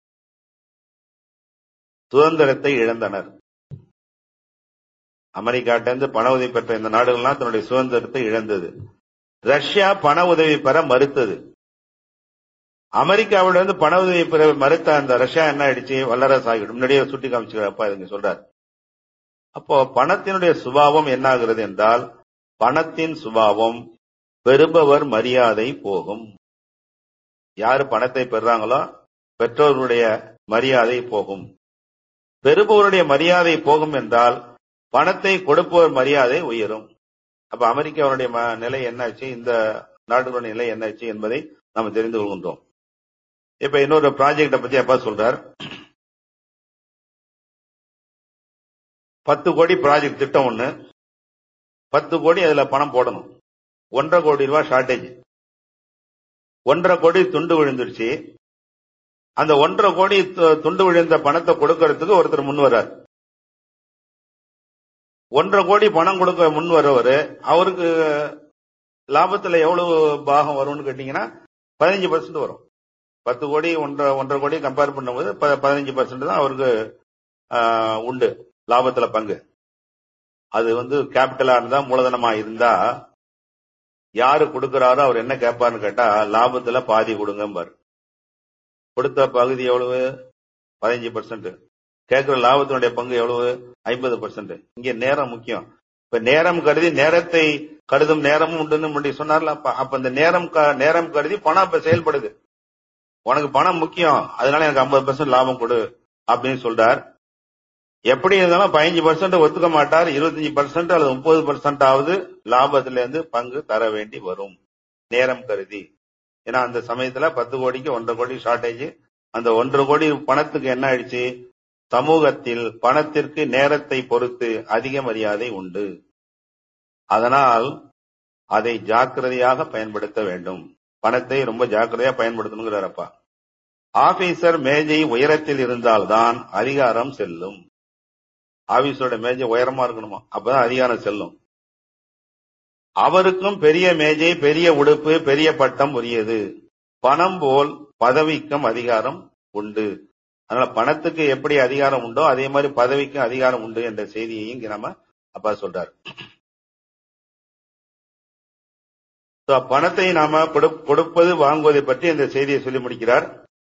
Speaker 3: சுதந்திரத்தை இழந்தனர் அமெரிக்காட்டிலிருந்து பண உதவி பெற்ற இந்த நாடுகள்லாம் தன்னுடைய சுதந்திரத்தை இழந்தது ரஷ்யா பண உதவி பெற மறுத்தது அமெரிக்காவிலிருந்து பண உதவி பெற மறுத்த அந்த ரஷ்யா என்ன ஆயிடுச்சு வல்லரசு ஆகிடும் முன்னாடியே சுட்டி காமிச்சுக்கிறப்பா இதுங்க சொல்றாரு அப்போ பணத்தினுடைய சுபாவம் என்ன ஆகிறது என்றால் பணத்தின் சுபாவம் பெறுபவர் மரியாதை போகும் யாரு பணத்தை பெறாங்களோ பெற்றோருடைய மரியாதை போகும் பெறுபவருடைய மரியாதை போகும் என்றால் பணத்தை கொடுப்பவர் மரியாதை உயரும் அப்ப அமெரிக்காவுடைய ம- நிலை என்னாச்சு இந்த நாடுகளுடைய நிலை என்னாச்சு என்பதை நாம் தெரிந்து கொள்கின்றோம் இப்ப இன்னொரு ப்ராஜெக்ட பத்தி அப்பா சொல்றார் பத்து கோடி ப்ராஜெக்ட் திட்டம் ஒண்ணு பத்து கோடி அதுல பணம் போடணும் ஒன்றரை கோடி ரூபாய் ஷார்டேஜ் ஒன்றரை கோடி துண்டு விழுந்துருச்சு அந்த ஒன்றரை கோடி து- துண்டு விழுந்த பணத்தை கொடுக்கறதுக்கு ஒருத்தர் முன் வர்றார் ஒன்றரை கோடி பணம் கொடுக்க முன் வர்றவர் அவருக்கு லாபத்துல எவ்வளவு பாகம் வரும்னு கேட்டீங்கன்னா பதினஞ்சு பர்சன்ட் வரும் பத்து கோடி ஒன்றரை ஒன்றரை கோடி கம்பேர் பண்ணும்போது ப- பதினஞ்சு பர்சன்ட் தான் அவருக்கு ஆஹ், உண்டு லாபத்துல பங்கு அது வந்து கேபிட்டலா இருந்தா மூலதனமா இருந்தா யாரு கொடுக்கறாரோ அவர் என்ன கேட்பாருன்னு கேட்டா லாபத்துல பாதி கொடுங்கம்பாரு கொடுத்த பகுதி எவ்வளவு பதினஞ்சு பர்சன்ட் கேட்கிற லாபத்தினுடைய பங்கு எவ்வளவு ஐம்பது பர்சன்ட் இங்க நேரம் முக்கியம் இப்ப நேரம் கருதி நேரத்தை கருதும் நேரமும் உண்டுன்னு முன்னாடி சொன்னார்ல அப்ப அப்ப இந்த நேரம் க- நேரம் கருதி பணம் இப்ப செயல்படுது உனக்கு பணம் முக்கியம் அதனால எனக்கு ஐம்பது பர்சன்ட் லாபம் கொடு அப்படின்னு சொல்றார் எப்படி இருந்தாலும் பதினஞ்சு பர்சன்ட் ஒத்துக்க மாட்டார் இருபத்தஞ்சு பர்சன்ட் அல்லது முப்பது பர்சன்ட் ஆவது லாபத்துல இருந்து பங்கு தர வேண்டி வரும் நேரம் கருதி ஏன்னா அந்த சமயத்துல பத்து கோடிக்கு ஒன்றரை கோடி ஷார்டேஜ் அந்த ஒன்றரை கோடி பணத்துக்கு என்ன ஆயிடுச்சு சமூகத்தில் பணத்திற்கு நேரத்தை பொறுத்து அதிக மரியாதை உண்டு அதனால் அதை ஜாக்கிரதையாக பயன்படுத்த வேண்டும் பணத்தை ரொம்ப ஜாக்கிரதையா பயன்படுத்தணுங்கிறாரப்பா ஆபீசர் மேஜை உயரத்தில் இருந்தால்தான் அதிகாரம் செல்லும் ஆபீஸோட மேஜை உயரமா இருக்கணுமா அப்பதான் அதிகாரம் செல்லும் அவருக்கும் பெரிய மேஜை பெரிய உடுப்பு பெரிய பட்டம் உரியது பணம் போல் பதவிக்கும் அதிகாரம் உண்டு அதனால பணத்துக்கு எப்படி அதிகாரம் உண்டோ அதே மாதிரி பதவிக்கும் அதிகாரம் உண்டு என்ற செய்தியையும் இங்க நம்ம அப்பா சொல்றாரு So, பணத்தை நாம கொடு- கொடுப்பது வாங்குவதை பற்றி இந்த செய்தியை சொல்லி முடிக்கிறார்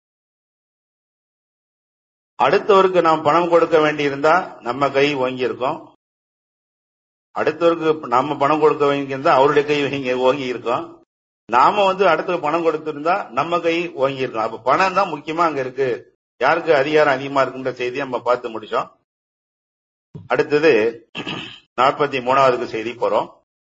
Speaker 3: அடுத்தவருக்கு நாம் பணம் கொடுக்க வேண்டியிருந்தா நம்ம கை ஓங்கி இருக்கோம் அடுத்தவருக்கு நம்ம பணம் கொடுக்க வேண்டியிருந்தா அவருடைய கை ஓங்கி ஓங்கி இருக்கும் நாம வந்து அடுத்தவருக்கு பணம் கொடுத்திருந்தா நம்ம கை ஓங்கி இருக்கோம் அப்ப பணம் தான் முக்கியமா அங்க இருக்கு யாருக்கு அதிகாரம் அதிகமா இருக்குன்ற செய்தியை நம்ம பார்த்து முடிச்சோம் அடுத்தது நாற்பத்தி மூணாவதுக்கு செய்தி போறோம்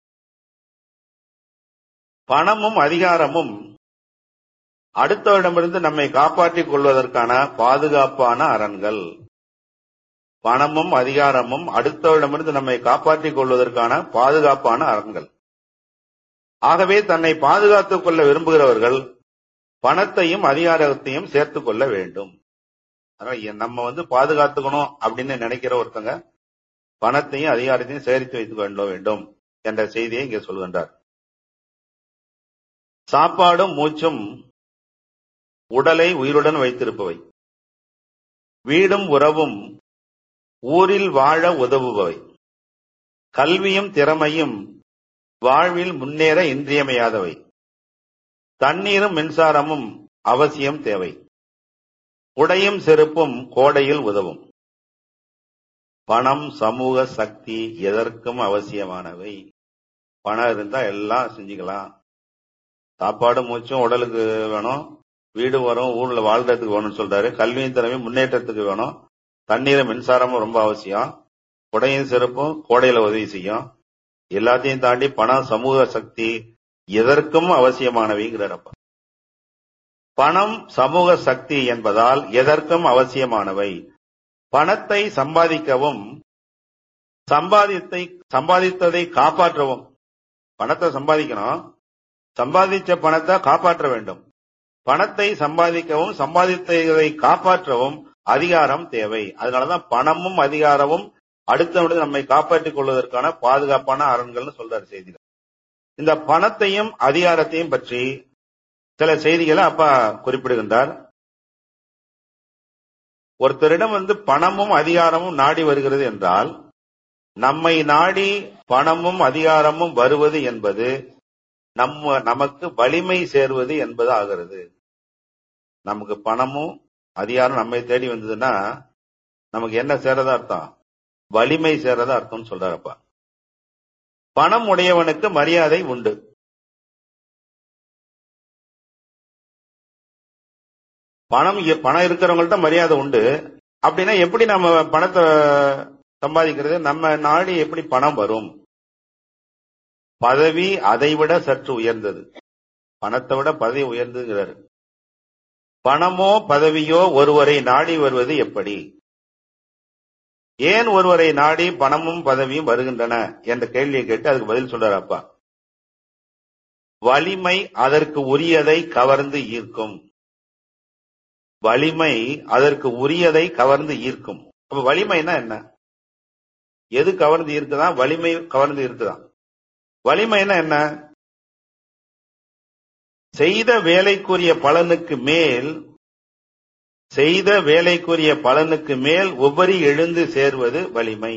Speaker 3: பணமும் அதிகாரமும் அடுத்தவரிடமிருந்து நம்மை காப்பாற்றிக் கொள்வதற்கான பாதுகாப்பான அரண்கள் பணமும் அதிகாரமும் அடுத்தவரிடமிருந்து நம்மை காப்பாற்றிக் கொள்வதற்கான பாதுகாப்பான அரண்கள் ஆகவே தன்னை பாதுகாத்துக் கொள்ள விரும்புகிறவர்கள் பணத்தையும் அதிகாரத்தையும் சேர்த்துக் கொள்ள வேண்டும் அதனால எ- நம்ம வந்து பாதுகாத்துக்கணும் அப்படின்னு நினைக்கிற ஒருத்தங்க பணத்தையும் அதிகாரத்தையும் சேரித்து வைத்துக் கொள்ள வேண்டும் என்ற செய்தியை இங்கே சொல்கின்றார் சாப்பாடும் மூச்சும் உடலை உயிருடன் வைத்திருப்பவை வீடும் உறவும் ஊரில் வாழ உதவுபவை கல்வியும் திறமையும் வாழ்வில் முன்னேற இன்றியமையாதவை தண்ணீரும் மின்சாரமும் அவசியம் தேவை உடையும் செருப்பும் கோடையில் உதவும் பணம் சமூக சக்தி எதற்கும் அவசியமானவை பணம் இருந்தா எல்லாம் செஞ்சுக்கலாம் சாப்பாடு மூச்சும் உடலுக்கு வேணும் வீடு வரும் ஊர்ல வாழ்றதுக்கு வேணும்னு சொல்றாரு கல்வியும் திறமையும் முன்னேற்றத்துக்கு வேணும் தண்ணீரும் மின்சாரமும் ரொம்ப அவசியம் உடையும் சிறப்பும் கோடையில உதவி செய்யும் எல்லாத்தையும் தாண்டி பணம் சமூக சக்தி எதற்கும் அவசியமானவைங்கிறப்ப பணம் சமூக சக்தி என்பதால் எதற்கும் அவசியமானவை பணத்தை சம்பாதிக்கவும் சம்பாதித்தை சம்பாதித்ததை காப்பாற்றவும் பணத்தை சம்பாதிக்கணும் சம்பாதிச்ச பணத்தை காப்பாற்ற வேண்டும் பணத்தை சம்பாதிக்கவும் சம்பாதித்ததை காப்பாற்றவும் அதிகாரம் தேவை அதனாலதான் பணமும் அதிகாரமும் அடுத்தவனுடைய நம்மை காப்பாற்றிக் கொள்வதற்கான பாதுகாப்பான அரண்கள்னு சொல்றாரு செய்தியில இந்த பணத்தையும் அதிகாரத்தையும் பற்றி சில செய்திகளை அப்பா குறிப்பிடுகின்றார் ஒருத்தரிடம் வந்து பணமும் அதிகாரமும் நாடி வருகிறது என்றால் நம்மை நாடி பணமும் அதிகாரமும் வருவது என்பது நம்ம நமக்கு வலிமை சேர்வது என்பது ஆகிறது நமக்கு பணமும் அதிகாரம் நம்மை தேடி வந்ததுன்னா நமக்கு என்ன சேரதா அர்த்தம் வலிமை சேரதா அர்த்தம்னு சொல்றாருப்பா பணம் உடையவனுக்கு மரியாதை உண்டு பணம் இ- பணம் இருக்கிறவங்கள்ட்ட மரியாதை உண்டு அப்படின்னா எப்படி நம்ம பணத்தை சம்பாதிக்கிறது நம்ம நாடி எப்படி பணம் வரும் பதவி அதைவிட சற்று உயர்ந்தது பணத்தை விட பதவி உயர்ந்ததுங்கிறாரு பணமோ பதவியோ ஒருவரை நாடி வருவது எப்படி ஏன் ஒருவரை நாடி பணமும் பதவியும் வருகின்றன என்ற கேள்வியை கேட்டு அதுக்கு பதில் சொல்றாரு அப்பா வலிமை அதற்கு உரியதை கவர்ந்து ஈர்க்கும் வலிமை அதற்கு உரியதை கவர்ந்து ஈர்க்கும் அப்ப வலிமைனா என்ன எது கவர்ந்து ஈர்க்குதான் வலிமை கவர்ந்து இருக்குதான் வலிமைனா என்ன செய்த வேலைக்குரிய பலனுக்கு மேல் செய்த வேலைக்குரிய பலனுக்கு மேல் உபரி எழுந்து சேர்வது வலிமை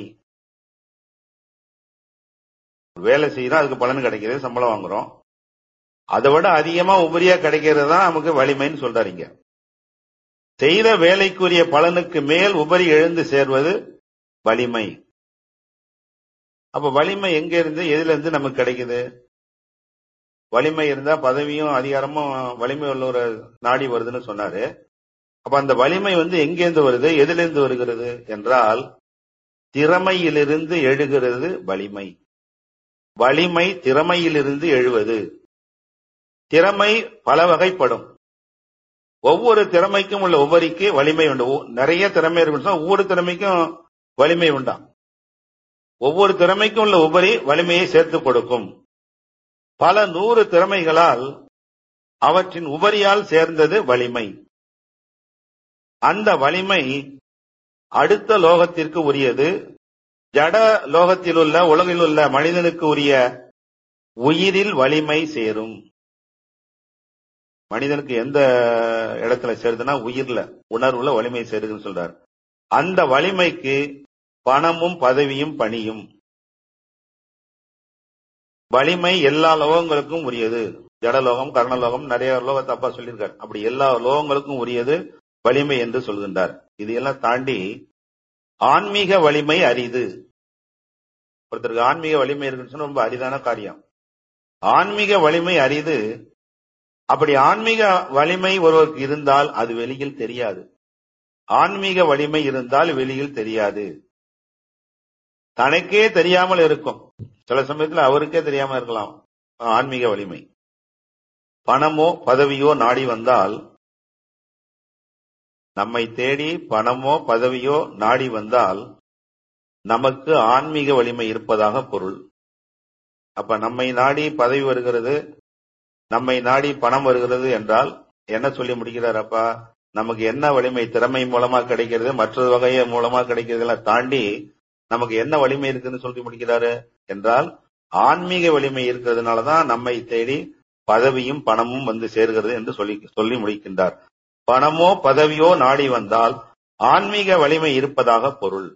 Speaker 3: வேலை செய்யறோம் அதுக்கு பலன் கிடைக்கிறது சம்பளம் வாங்குறோம் அதை விட அதிகமா உபரியா கிடைக்கிறது தான் நமக்கு வலிமைன்னு சொல்றாருங்க செய்த வேலைக்குரிய பலனுக்கு மேல் உபரி எழுந்து சேர்வது வலிமை அப்ப வலிமை எங்க இருந்து எதுல இருந்து நமக்கு கிடைக்குது வலிமை இருந்தா பதவியும் அதிகாரமும் வலிமை உள்ள ஒரு நாடி வருதுன்னு சொன்னாரு அப்ப அந்த வலிமை வந்து எங்கேருந்து வருது எதிலிருந்து வருகிறது என்றால் திறமையிலிருந்து எழுகிறது வலிமை வலிமை திறமையிலிருந்து எழுவது திறமை பல வகைப்படும் ஒவ்வொரு திறமைக்கும் உள்ள உபரிக்கு வலிமை உண்டு ஒ- நிறைய திறமை இருக்குன்னு சொன்னா ஒவ்வொரு திறமைக்கும் வலிமை உண்டாம் ஒவ்வொரு திறமைக்கும் உள்ள உபரி வலிமையை சேர்த்து கொடுக்கும் பல நூறு திறமைகளால் அவற்றின் உபரியால் சேர்ந்தது வலிமை அந்த வலிமை அடுத்த லோகத்திற்கு உரியது ஜட லோகத்தில் உள்ள உலகில் உள்ள மனிதனுக்கு உரிய உயிரில் வலிமை சேரும் மனிதனுக்கு எந்த இடத்துல சேருதுன்னா உயிர்ல உணர்வுல வலிமை சேருதுன்னு சொல்றாரு அந்த வலிமைக்கு பணமும் பதவியும் பணியும் வலிமை எல்லா லோகங்களுக்கும் உரியது ஜடலோகம் கர்ணலோகம் நிறைய லோகத்தை அப்பா சொல்லியிருக்காரு அப்படி எல்லா லோகங்களுக்கும் உரியது வலிமை என்று சொல்கின்றார் இதையெல்லாம் தாண்டி ஆன்மீக வலிமை அரிது ஒருத்தருக்கு ஆன்மீக வலிமை இருக்குன்னு சொன்னா ரொம்ப அரிதான காரியம் ஆன்மீக வலிமை அரிது அப்படி ஆன்மீக வலிமை ஒருவருக்கு இருந்தால் அது வெளியில் தெரியாது ஆன்மீக வலிமை இருந்தால் வெளியில் தெரியாது தனக்கே தெரியாமல் இருக்கும் சில சமயத்துல அவருக்கே தெரியாம இருக்கலாம் ஆன்மீக வலிமை பணமோ பதவியோ நாடி வந்தால் நம்மை தேடி பணமோ பதவியோ நாடி வந்தால் நமக்கு ஆன்மீக வலிமை இருப்பதாக பொருள் அப்ப நம்மை நாடி பதவி வருகிறது நம்மை நாடி பணம் வருகிறது என்றால் என்ன சொல்லி முடிக்கிறார் அப்பா நமக்கு என்ன வலிமை திறமை மூலமா கிடைக்கிறது மற்றொரு வகைய மூலமா கிடைக்கிறதெல்லாம் தாண்டி நமக்கு என்ன வலிமை இருக்குன்னு சொல்லி முடிக்கிறாரு என்றால் ஆன்மீக வலிமை இருக்கிறதுனாலதான் நம்மை தேடி பதவியும் பணமும் வந்து சேர்கிறது என்று சொல்லி சொல்லி முடிக்கின்றார் பணமோ பதவியோ நாடி வந்தால் ஆன்மீக வலிமை இருப்பதாக பொருள்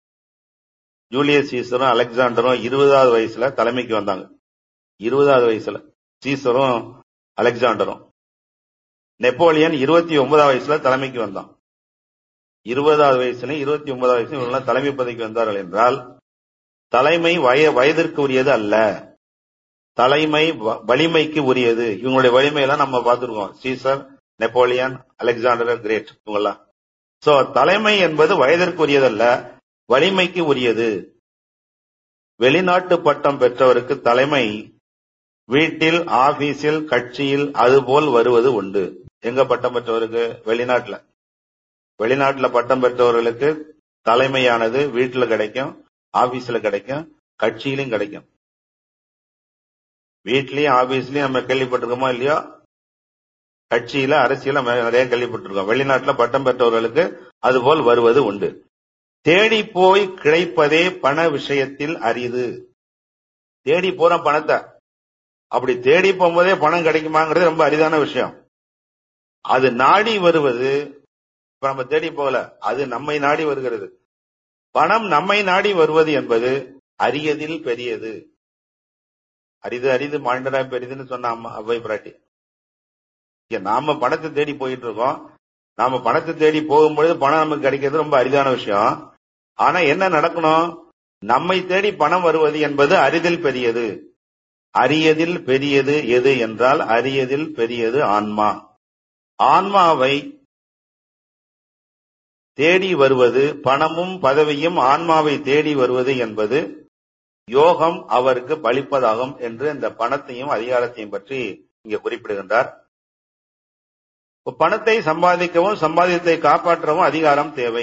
Speaker 3: ஜூலியஸ் சீசரும் அலெக்சாண்டரும் இருபதாவது வயசுல தலைமைக்கு வந்தாங்க இருபதாவது வயசுல சீசரும் அலெக்சாண்டரும் நெப்போலியன் இருபத்தி ஒன்பதாவது வயசுல தலைமைக்கு வந்தான் இருபதாவது வயசுல இருபத்தி ஒன்பதாவது வயசுல இவங்க தலைமை பதவிக்கு வந்தார்கள் என்றால் தலைமை வய வயதிற்கு உரியது அல்ல தலைமை வ- வலிமைக்கு உரியது இவங்களுடைய வலிமையெல்லாம் நம்ம பார்த்திருக்கோம் சீசர் நெப்போலியன் அலெக்சாண்டர் கிரேட் இவங்கெல்லாம் சோ தலைமை என்பது வயதிற்கு உரியதல்ல வலிமைக்கு உரியது வெளிநாட்டு பட்டம் பெற்றவருக்கு தலைமை வீட்டில் ஆபீஸில் கட்சியில் அதுபோல் வருவது உண்டு எங்க பட்டம் பெற்றவருக்கு வெளிநாட்டுல வெளிநாட்டுல பட்டம் பெற்றவர்களுக்கு தலைமையானது வீட்டுல கிடைக்கும் ஆபீஸ்ல கிடைக்கும் கட்சியிலும் கிடைக்கும் வீட்லயும் ஆபீஸ்லயும் நம்ம கேள்விப்பட்டிருக்கோமோ இல்லையோ கட்சியில அரசியல நம்ம நிறைய கேள்விப்பட்டிருக்கோம் வெளிநாட்டுல பட்டம் பெற்றவர்களுக்கு அதுபோல் வருவது உண்டு தேடி போய் கிடைப்பதே பண விஷயத்தில் அரிது தேடி போறோம் பணத்தை அப்படி தேடி போகும்போதே பணம் கிடைக்குமாங்கிறது ரொம்ப அரிதான விஷயம் அது நாடி வருவது இப்ப நம்ம தேடி போகல அது நம்மை நாடி வருகிறது பணம் நம்மை நாடி வருவது என்பது அரியதில் பெரியது அரிது அரிது மாண்டரா பெரிதுன்னு சொன்ன அம்மா அவ்வை பிராட்டி இங்க நாம பணத்தை தேடி போயிட்டு இருக்கோம் நாம பணத்தை தேடி போகும்பொழுது பணம் நமக்கு கிடைக்கிறது ரொம்ப அரிதான விஷயம் ஆனா என்ன நடக்கணும் நம்மை தேடி பணம் வருவது என்பது அரிதில் பெரியது அரியதில் பெரியது எது என்றால் அரியதில் பெரியது ஆன்மா ஆன்மாவை தேடி வருவது பணமும் பதவியும் ஆன்மாவை தேடி வருவது என்பது யோகம் அவருக்கு பலிப்பதாகும் என்று இந்த பணத்தையும் அதிகாரத்தையும் பற்றி இங்க குறிப்பிடுகின்றார் இப்ப பணத்தை சம்பாதிக்கவும் சம்பாதித்தை காப்பாற்றவும் அதிகாரம் தேவை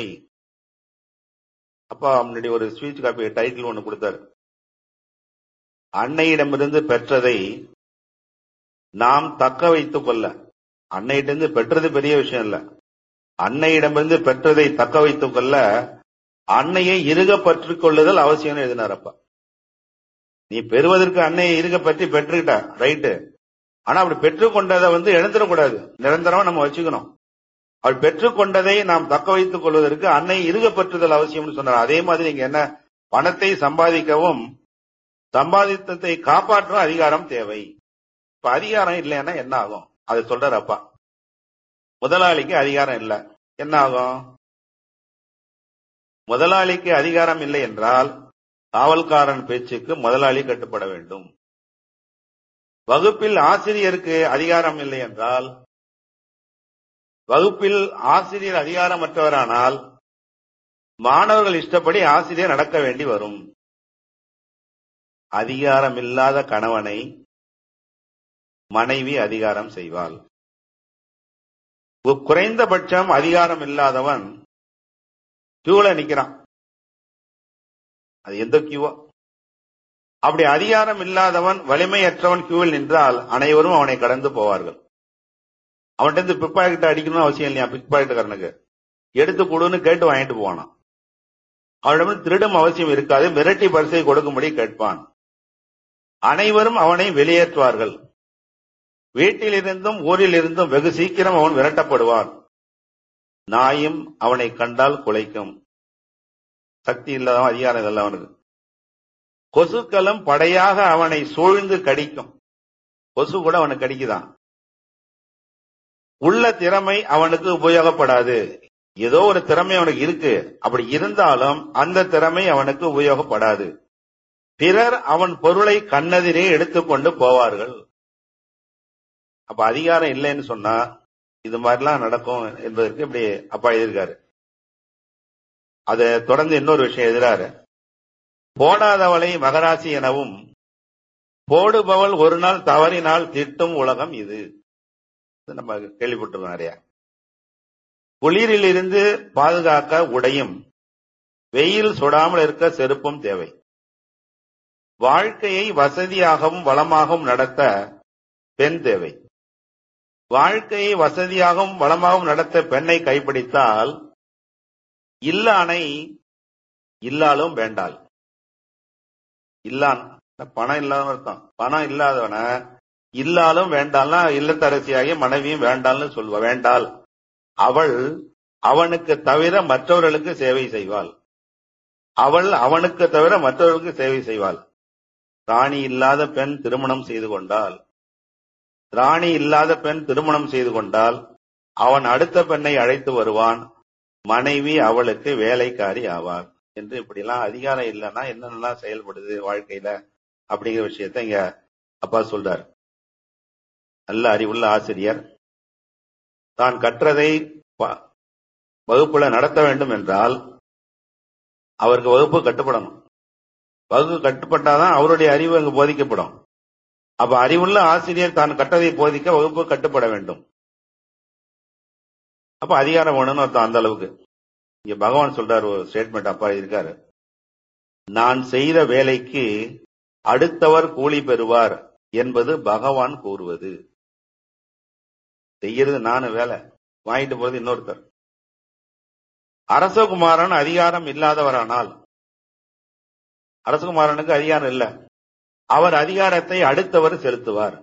Speaker 3: அப்பா முன்னாடி ஒரு ஸ்பீச் காப்பி டைட்டில் ஒன்னு கொடுத்தாரு அன்னையிடமிருந்து பெற்றதை நாம் தக்க வைத்துக் கொள்ள அன்னையிடமிருந்து பெற்றது பெரிய விஷயம் இல்ல அன்னையிடமிருந்து பெற்றதை தக்க வைத்துக் கொள்ள அன்னையை இருக பற்றிக் கொள்ளுதல் அவசியம் எழுதினார் அப்பா நீ பெறுவதற்கு அன்னையை இருக பற்றி பெற்றுக்கிட்ட ரைட்டு ஆனா அப்படி பெற்றுக்கொண்டதை வந்து எழுந்துடக்கூடாது நிரந்தரமா நம்ம வச்சுக்கணும் அவள் பெற்றுக்கொண்டதை நாம் தக்க வைத்துக் கொள்வதற்கு அன்னை இருக பற்றுதல் அவசியம்னு சொன்னார் அதே மாதிரி இங்க என்ன பணத்தை சம்பாதிக்கவும் சம்பாதித்ததை காப்பாற்றும் அதிகாரம் தேவை இப்ப அதிகாரம் இல்லைன்னா என்ன ஆகும் அதை சொல்றாரு அப்பா முதலாளிக்கு அதிகாரம் இல்லை என்ன ஆகும் முதலாளிக்கு அதிகாரம் இல்லை என்றால் காவல்காரன் பேச்சுக்கு முதலாளி கட்டுப்பட வேண்டும் வகுப்பில் ஆசிரியருக்கு அதிகாரம் இல்லை என்றால் வகுப்பில் ஆசிரியர் அதிகாரமற்றவரானால் மாணவர்கள் இஷ்டப்படி ஆசிரியர் நடக்க வேண்டி வரும் அதிகாரமில்லாத கணவனை மனைவி அதிகாரம் செய்வாள் குறைந்தபட்சம் அதிகாரம் இல்லாதவன் கியூல நிக்கிறான் அது எந்த கியூவா அப்படி அதிகாரம் இல்லாதவன் வலிமையற்றவன் கியூவில் நின்றால் அனைவரும் அவனை கடந்து போவார்கள் அவன்கிட்ட இருந்து பிக் பாக்கெட் அடிக்கணும்னு அவசியம் இல்லையா பிக் பாக்கெட்டுக்காரனுக்கு எடுத்து கொடுன்னு கேட்டு வாங்கிட்டு போவானான் அவனிடம் திருடும் அவசியம் இருக்காது மிரட்டி பரிசை கொடுக்கும்படி கேட்பான் அனைவரும் அவனை வெளியேற்றுவார்கள் வீட்டிலிருந்தும் ஊரிலிருந்தும் வெகு சீக்கிரம் அவன் விரட்டப்படுவான் நாயும் அவனை கண்டால் குலைக்கும் சக்தி இல்லாதவன் அதிகாரம் இல்லை அவனுக்கு கொசுக்களும் படையாக அவனை சூழ்ந்து கடிக்கும் கொசு கூட அவனுக்கு கடிக்குதான் உள்ள திறமை அவனுக்கு உபயோகப்படாது ஏதோ ஒரு திறமை அவனுக்கு இருக்கு அப்படி இருந்தாலும் அந்த திறமை அவனுக்கு உபயோகப்படாது பிறர் அவன் பொருளை கண்ணெதிரே எடுத்துக்கொண்டு போவார்கள் அப்ப அதிகாரம் இல்லைன்னு சொன்னா இது மாதிரிலாம் நடக்கும் என்பதற்கு இப்படி அப்பா எழுதியிருக்காரு அதை தொடர்ந்து இன்னொரு விஷயம் எழுதுறாரு போடாதவளை மகராசி எனவும் போடுபவள் ஒரு நாள் தவறினால் திட்டும் உலகம் இது நம்ம கேள்விப்பட்டிருக்கோம் நிறைய குளிரிலிருந்து பாதுகாக்க உடையும் வெயில் சுடாமல் இருக்க செருப்பும் தேவை வாழ்க்கையை வசதியாகவும் வளமாகவும் நடத்த பெண் தேவை வாழ்க்கையை வசதியாகவும் வளமாகவும் நடத்த பெண்ணை கைப்பிடித்தால் இல்லானை இல்லாலும் வேண்டாள் இல்லான் பணம் இல்லாதவன் அர்த்தம் பணம் இல்லாதவன இல்லாலும் வேண்டால்னா இல்லத்தரசியாகி மனைவியும் வேண்டால்னு சொல்வா வேண்டாள் அவள் அவனுக்கு தவிர மற்றவர்களுக்கு சேவை செய்வாள் அவள் அவனுக்கு தவிர மற்றவர்களுக்கு சேவை செய்வாள் ராணி இல்லாத பெண் திருமணம் செய்து கொண்டால் ராணி இல்லாத பெண் திருமணம் செய்து கொண்டால் அவன் அடுத்த பெண்ணை அழைத்து வருவான் மனைவி அவளுக்கு வேலைக்காரி ஆவாள் என்று இப்படிலாம் அதிகாரம் இல்லைன்னா என்னென்னலாம் செயல்படுது வாழ்க்கையில அப்படிங்கிற விஷயத்த இங்க அப்பா சொல்றார் நல்ல அறிவுள்ள ஆசிரியர் தான் கற்றதை வகுப்புல நடத்த வேண்டும் என்றால் அவருக்கு வகுப்பு கட்டுப்படணும் வகுப்பு கட்டுப்பட்டாதான் அவருடைய அறிவு அங்கு போதிக்கப்படும் அப்ப அறிவுள்ள ஆசிரியர் தான் கற்றதை போதிக்க வகுப்பு கட்டுப்பட வேண்டும் அப்ப அதிகாரம் வேணும்னு அர்த்தம் அந்த அளவுக்கு இங்க பகவான் சொல்றாரு ஒரு ஸ்டேட்மெண்ட் அப்பா இருக்காரு நான் செய்த வேலைக்கு அடுத்தவர் கூலி பெறுவார் என்பது பகவான் கூறுவது செய்யறது நானு வேலை வாங்கிட்டு போறது இன்னொருத்தர் அரசகுமாரன் அதிகாரம் இல்லாதவரானால் அரசகுமாரனுக்கு அதிகாரம் இல்ல அவர் அதிகாரத்தை அடுத்தவர் செலுத்துவார்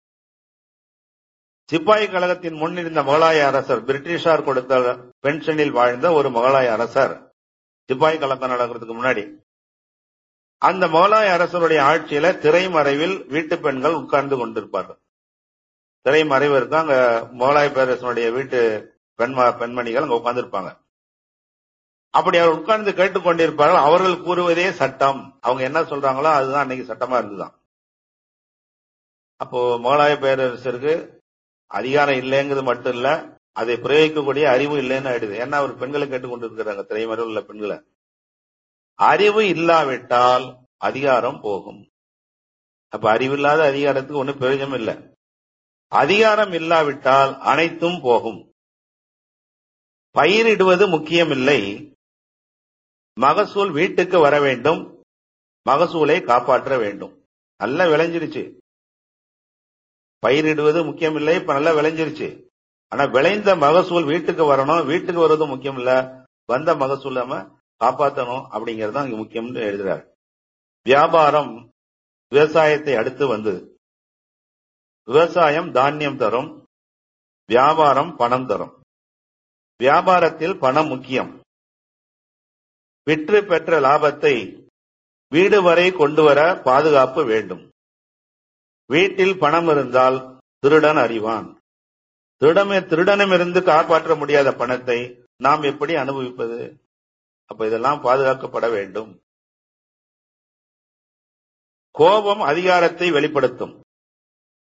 Speaker 3: சிப்பாய் கழகத்தின் முன்னிருந்த முகலாய அரசர் பிரிட்டிஷார் கொடுத்த பென்ஷனில் வாழ்ந்த ஒரு முகலாய அரசர் சிப்பாய் கழகம் நடக்கிறதுக்கு முன்னாடி அந்த முகலாய அரசருடைய ஆட்சியில திரைமறைவில் வீட்டு பெண்கள் உட்கார்ந்து கொண்டிருப்பார்கள் திரைமறைவு இருக்கும் அங்க முகலாய பேரரசனுடைய வீட்டு பெண்ம பெண்மணிகள் அங்க உட்கார்ந்து இருப்பாங்க அப்படி அவர் உட்கார்ந்து கேட்டுக்கொண்டிருப்பார்கள் அவர்கள் கூறுவதே சட்டம் அவங்க என்ன சொல்றாங்களோ அதுதான் அன்னைக்கு சட்டமா இருந்துதான் அப்போ முகலாய பேரரசருக்கு அதிகாரம் இல்லைங்கிறது மட்டும் இல்ல அதை பிரயோகிக்கக்கூடிய அறிவு இல்லைன்னு ஆயிடுது ஏன்னா அவர் பெண்களை கேட்டுக்கொண்டு இருக்கிறாங்க திரைமறைவில் உள்ள பெண்களை அறிவு இல்லாவிட்டால் அதிகாரம் போகும் அப்ப அறிவில்லாத அதிகாரத்துக்கு ஒன்னும் பிரயோஜனம் இல்லை அதிகாரம் இல்லாவிட்டால் அனைத்தும் போகும் பயிரிடுவது முக்கியமில்லை மகசூல் வீட்டுக்கு வர வேண்டும் மகசூலை காப்பாற்ற வேண்டும் நல்லா விளைஞ்சிருச்சு பயிரிடுவது முக்கியம் இல்லை இப்ப நல்லா விளைஞ்சிருச்சு ஆனா விளைந்த மகசூல் வீட்டுக்கு வரணும் வீட்டுக்கு வர்றது முக்கியம் இல்ல வந்த மகசூல் நம்ம காப்பாற்றணும் அப்படிங்கறது தான் இங்க முக்கியம்னு எழுதுறாரு வியாபாரம் விவசாயத்தை அடுத்து வந்தது விவசாயம் தானியம் தரும் வியாபாரம் பணம் தரும் வியாபாரத்தில் பணம் முக்கியம் விற்று பெற்ற லாபத்தை வீடு வரை கொண்டு வர பாதுகாப்பு வேண்டும் வீட்டில் பணம் இருந்தால் திருடன் அறிவான் திருடமே திருடனமிருந்து காப்பாற்ற முடியாத பணத்தை நாம் எப்படி அனுபவிப்பது அப்ப இதெல்லாம் பாதுகாக்கப்பட வேண்டும் கோபம் அதிகாரத்தை வெளிப்படுத்தும்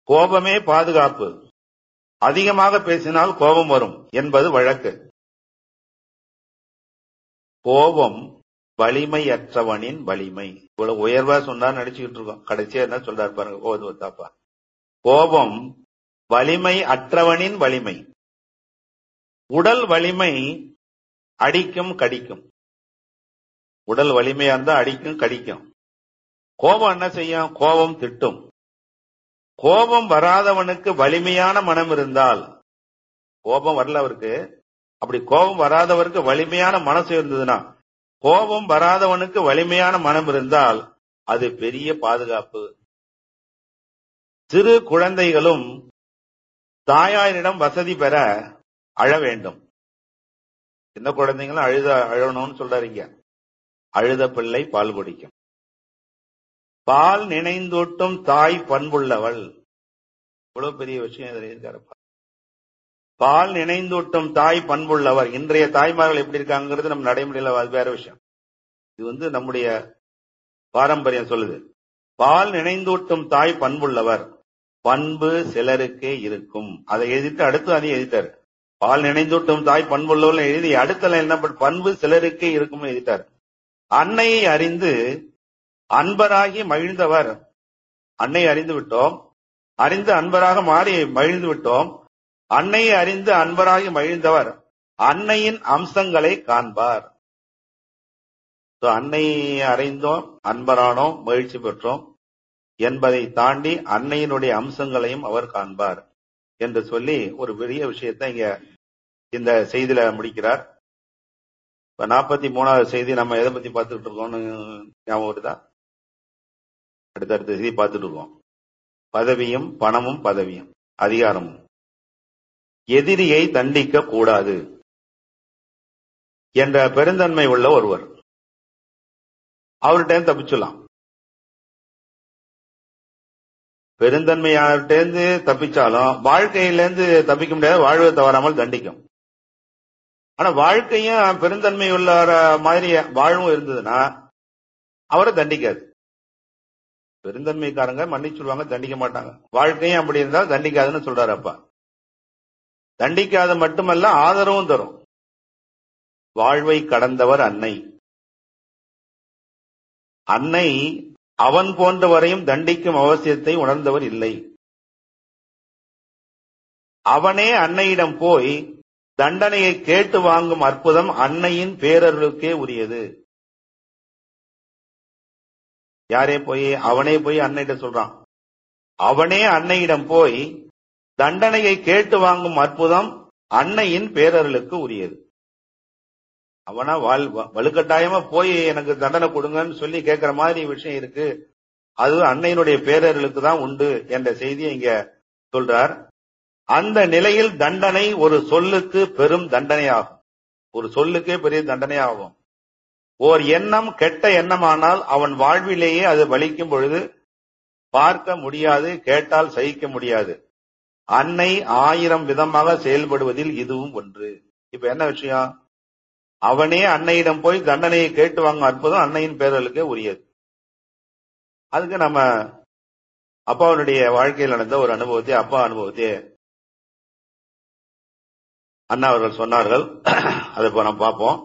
Speaker 3: கோபமே பாதுகாப்பு அதிகமாக பேசினால் கோபம் வரும் என்பது வழக்கு கோபம் வலிமையற்றவனின் வலிமை இவ்வளவு உயர்வா சொன்னா நடிச்சுக்கிட்டு இருக்கோம் கடைசியா என்ன சொல்றாரு பாருங்க கோபத்து ஒத்தாப்பா கோபம் வலிமை அற்றவனின் வலிமை உடல் வலிமை அடிக்கும் கடிக்கும் உடல் வலிமையா இருந்தா அடிக்கும் கடிக்கும் கோபம் என்ன செய்யும் கோபம் திட்டும் கோபம் வராதவனுக்கு வலிமையான மனம் இருந்தால் கோபம் வரல அவருக்கு அப்படி கோபம் வராதவருக்கு வலிமையான மனசு இருந்ததுன்னா கோபம் வராதவனுக்கு வலிமையான மனம் இருந்தால் அது பெரிய பாதுகாப்பு சிறு குழந்தைகளும் தாயாரிடம் வசதி பெற அழ வேண்டும் சின்ன குழந்தைங்களும் அழுத அழணும்னு சொல்றாருங்க அழுத பிள்ளை பால் குடிக்கும் பால் நினைந்தூட்டும் தாய் பண்புள்ளவள் இவ்வளவு பெரிய விஷயம் இதுல இருக்காருப்பா பால் நினைந்தூட்டும் தாய் பண்புள்ளவர் இன்றைய தாய்மார்கள் எப்படி இருக்காங்கிறது நம்ம நடைமுறையில அது வேற விஷயம் இது வந்து நம்முடைய பாரம்பரியம் சொல்லுது பால் நினைந்தூட்டும் தாய் பண்புள்ளவர் பண்பு சிலருக்கே இருக்கும் அதை எழுதிட்டு அடுத்து அதையும் எழுதிட்டாரு பால் நினைந்தூட்டும் தாய் பண்புள்ளவர் எழுதி அடுத்த என்ன பண்பு சிலருக்கே இருக்கும்னு எழுதிட்டாரு அன்னையை அறிந்து அன்பராகி மகிழ்ந்தவர் அன்னையை அறிந்து விட்டோம் அறிந்து அன்பராக மாறி மகிழ்ந்து விட்டோம் அன்னையை அறிந்து அன்பராகி மகிழ்ந்தவர் அன்னையின் அம்சங்களை காண்பார் அன்னையை அறிந்தோம் அன்பரானோம் மகிழ்ச்சி பெற்றோம் என்பதை தாண்டி அன்னையினுடைய அம்சங்களையும் அவர் காண்பார் என்று சொல்லி ஒரு பெரிய விஷயத்தை இங்க இந்த செய்தியில முடிக்கிறார் இப்ப நாற்பத்தி மூணாவது செய்தி நம்ம எதை பத்தி பார்த்துட்டு இருக்கோம்னு ஞாபகம் வருதா அடுத்தடுத்த செய்தி பார்த்துட்டு இருக்கோம் பதவியும் பணமும் பதவியும் அதிகாரமும் எதிரியை தண்டிக்க கூடாது என்ற பெருந்தன்மை உள்ள ஒருவர் அவர்கிட்ட தப்பிச்சுலாம் பெருந்தன்மையார்கிட்டேருந்து தப்பிச்சாலும் வாழ்க்கையிலேருந்து தப்பிக்க முடியாது வாழ்வை தவறாமல் தண்டிக்கும் ஆனா வாழ்க்கையும் பெருந்தன்மை உள்ள மாதிரி வாழ்வும் இருந்ததுன்னா அவரை தண்டிக்காது பெருந்தன்மைக்காரங்க மன்னிச்சுடுவாங்க தண்டிக்க மாட்டாங்க வாழ்க்கையும் அப்படி இருந்தால் தண்டிக்காதுன்னு சொல்றாரு அப்பா தண்டிக்காத மட்டுமல்ல ஆதரவும் தரும் வாழ்வை கடந்தவர் அன்னை அன்னை அவன் போன்றவரையும் தண்டிக்கும் அவசியத்தை உணர்ந்தவர் இல்லை அவனே அன்னையிடம் போய் தண்டனையை கேட்டு வாங்கும் அற்புதம் அன்னையின் பேரர்களுக்கே உரியது யாரே போய் அவனே போய் அன்னையிட்ட சொல்றான் அவனே அன்னையிடம் போய் தண்டனையை கேட்டு வாங்கும் அற்புதம் அன்னையின் பேரர்களுக்கு உரியது அவனா வாழ் வலுக்கட்டாயமா போய் எனக்கு தண்டனை கொடுங்கன்னு சொல்லி கேட்கிற மாதிரி விஷயம் இருக்கு அது அன்னையினுடைய பேரர்களுக்கு தான் உண்டு என்ற செய்தியை இங்க சொல்றார் அந்த நிலையில் தண்டனை ஒரு சொல்லுக்கு பெரும் தண்டனையாகும் ஒரு சொல்லுக்கே பெரிய தண்டனையாகும் ஓர் எண்ணம் கெட்ட எண்ணமானால் அவன் வாழ்விலேயே அது வலிக்கும் பொழுது பார்க்க முடியாது கேட்டால் சகிக்க முடியாது அன்னை ஆயிரம் விதமாக செயல்படுவதில் இதுவும் ஒன்று இப்ப என்ன விஷயம் அவனே அன்னையிடம் போய் தண்டனையை கேட்டு வாங்கும் அற்புதம் அன்னையின் பேரலுக்கே உரியது அதுக்கு நம்ம அப்பாவுடைய வாழ்க்கையில் நடந்த ஒரு அனுபவத்தை அப்பா அனுபவத்தை அண்ணா அவர்கள் சொன்னார்கள் அதை இப்போ நம்ம பார்ப்போம்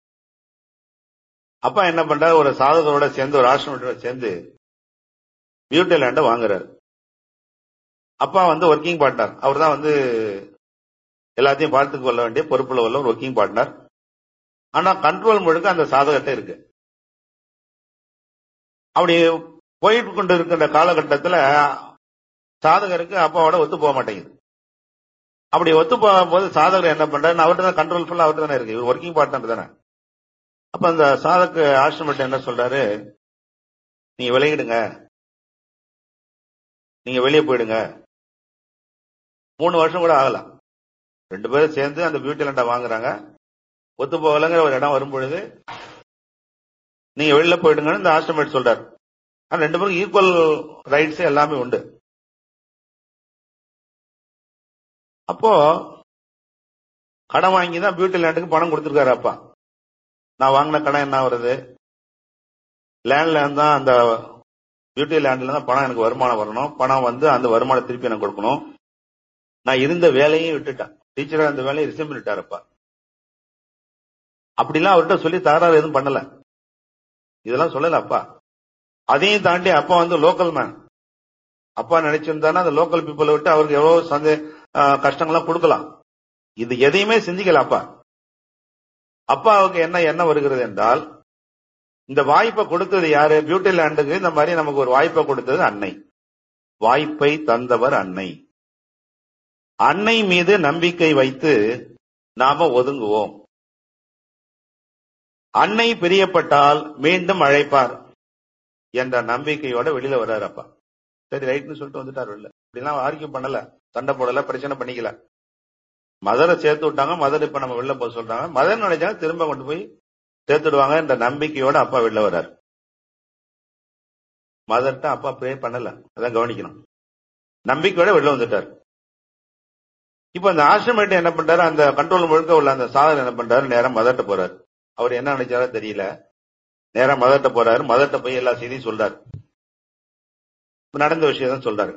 Speaker 3: அப்பா என்ன பண்றாரு ஒரு சாதகரோட சேர்ந்து ஒரு ஆசிரமத்தோட சேர்ந்து பியூட்டி லேண்டை வாங்குறாரு அப்பா வந்து ஒர்க்கிங் பார்ட்னர் அவர் தான் வந்து எல்லாத்தையும் பார்த்து கொள்ள வேண்டிய பொறுப்புல உள்ள ஒரு ஒர்க்கிங் பார்ட்னர் ஆனா கண்ட்ரோல் முழுக்க அந்த சாதகத்தை இருக்கு அப்படி போயிட்டு கொண்டு இருக்கின்ற காலகட்டத்தில் சாதகருக்கு அப்பாவோட ஒத்து போக மாட்டேங்குது அப்படி ஒத்து போகும்போது சாதகர் என்ன பண்றாரு அவர்கிட்ட தான் கண்ட்ரோல் ஃபுல்லா அவர்கிட்ட தானே இருக்கு ஒர்க்கிங் பார்ட்னர் தானே அப்ப அந்த சாதக ஆசிரமத்தை என்ன சொல்றாரு நீங்க விளையிடுங்க நீங்க வெளியே போயிடுங்க மூணு வருஷம் கூட ஆகலாம் ரெண்டு பேரும் சேர்ந்து அந்த பியூட்டி லேண்டை வாங்குறாங்க ஒத்து போகலங்கிற ஒரு இடம் வரும் பொழுது நீங்க வெளியில போயிடுங்கன்னு இந்த ஆசிரமேட் சொல்றாரு ஆனா ரெண்டு பேரும் ஈக்குவல் ரைட்ஸ் எல்லாமே உண்டு அப்போ கடன் வாங்கி தான் பியூட்டி லேண்டுக்கு பணம் கொடுத்துருக்காரு அப்பா நான் வாங்கின கடன் என்ன வருது லேண்ட்ல தான் அந்த பியூட்டி லேண்ட்ல தான் பணம் எனக்கு வருமானம் வரணும் பணம் வந்து அந்த வருமானம் திருப்பி எனக்கு கொடுக்கணும் நான் இருந்த வேலையும் விட்டுட்டேன் டீச்சரா அந்த வேலையை ரிசைன் பண்ணிட்டாருப்பா அப்படிலாம் அவர்கிட்ட சொல்லி தகராறு எதுவும் பண்ணல இதெல்லாம் சொல்லல அப்பா அதையும் தாண்டி அப்பா வந்து லோக்கல் மேன் அப்பா நினைச்சிருந்தாருன்னா அந்த லோக்கல் பீப்புளை விட்டு அவருக்கு எவ்வளவு சந்தே ஆஹ் கஷ்டங்கள்லாம் கொடுக்கலாம் இது எதையுமே சிந்திக்கல அப்பா அப்பாவுக்கு என்ன என்ன வருகிறது என்றால் இந்த வாய்ப்பை கொடுத்தது யாரு பியூட்டி லேண்டுக்கு இந்த மாதிரி நமக்கு ஒரு வாய்ப்பை கொடுத்தது அன்னை வாய்ப்பை தந்தவர் அன்னை அன்னை மீது நம்பிக்கை வைத்து நாம ஒதுங்குவோம் அன்னை பிரியப்பட்டால் மீண்டும் அழைப்பார் என்ற நம்பிக்கையோட வெளியில வர்றாரு அப்பா சரி ரைட்னு சொல்லிட்டு வந்துட்டாரு வெளில இப்படிலாம் ஆர்கியூ பண்ணல சண்டை போடல பிரச்சனை பண்ணிக்கல மதரை சேர்த்து விட்டாங்க மதர் இப்ப நம்ம வெளில போக சொல்றாங்க மதர் நினைச்சாங்க திரும்ப கொண்டு போய் சேர்த்துடுவாங்க என்ற நம்பிக்கையோட அப்பா வெளில வர்றாரு மதர்ட்ட அப்பா ப்ரே பண்ணல அதான் கவனிக்கணும் நம்பிக்கையோட வெளில வந்துட்டார் இப்ப அந்த ஆசிரமேட் என்ன பண்றாரு அந்த கண்ட்ரோல் முழுக்க உள்ள அந்த சாதனை என்ன பண்றாரு நேரம் மதர்ட்ட போறாரு அவர் என்ன நினைச்சாரோ தெரியல நேரா மதர்ட்ட போறாரு மதர்ட்ட போய் எல்லா செய்தியும் சொல்றாரு நடந்த விஷயம் சொல்றாரு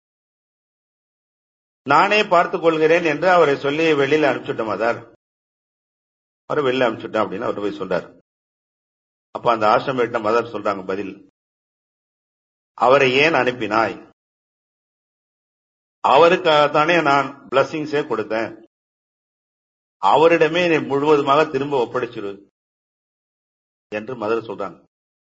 Speaker 3: நானே பார்த்துக் கொள்கிறேன் என்று அவரை சொல்லி வெளியில அனுப்பிச்சுட்டேன் மதர் அவரை வெளியில அனுப்பிச்சுட்டேன் அப்படின்னு அவர் போய் சொல்றாரு அப்ப அந்த ஆசிரமேட்ட மதர் சொல்றாங்க பதில் அவரை ஏன் அனுப்பினாய் அவருக்காகத்தானே நான் பிளஸ்ஸிங்ஸே கொடுத்தேன் அவரிடமே நீ முழுவதுமாக திரும்ப ஒப்படைச்சிரு என்று மதர் சொல்றாங்க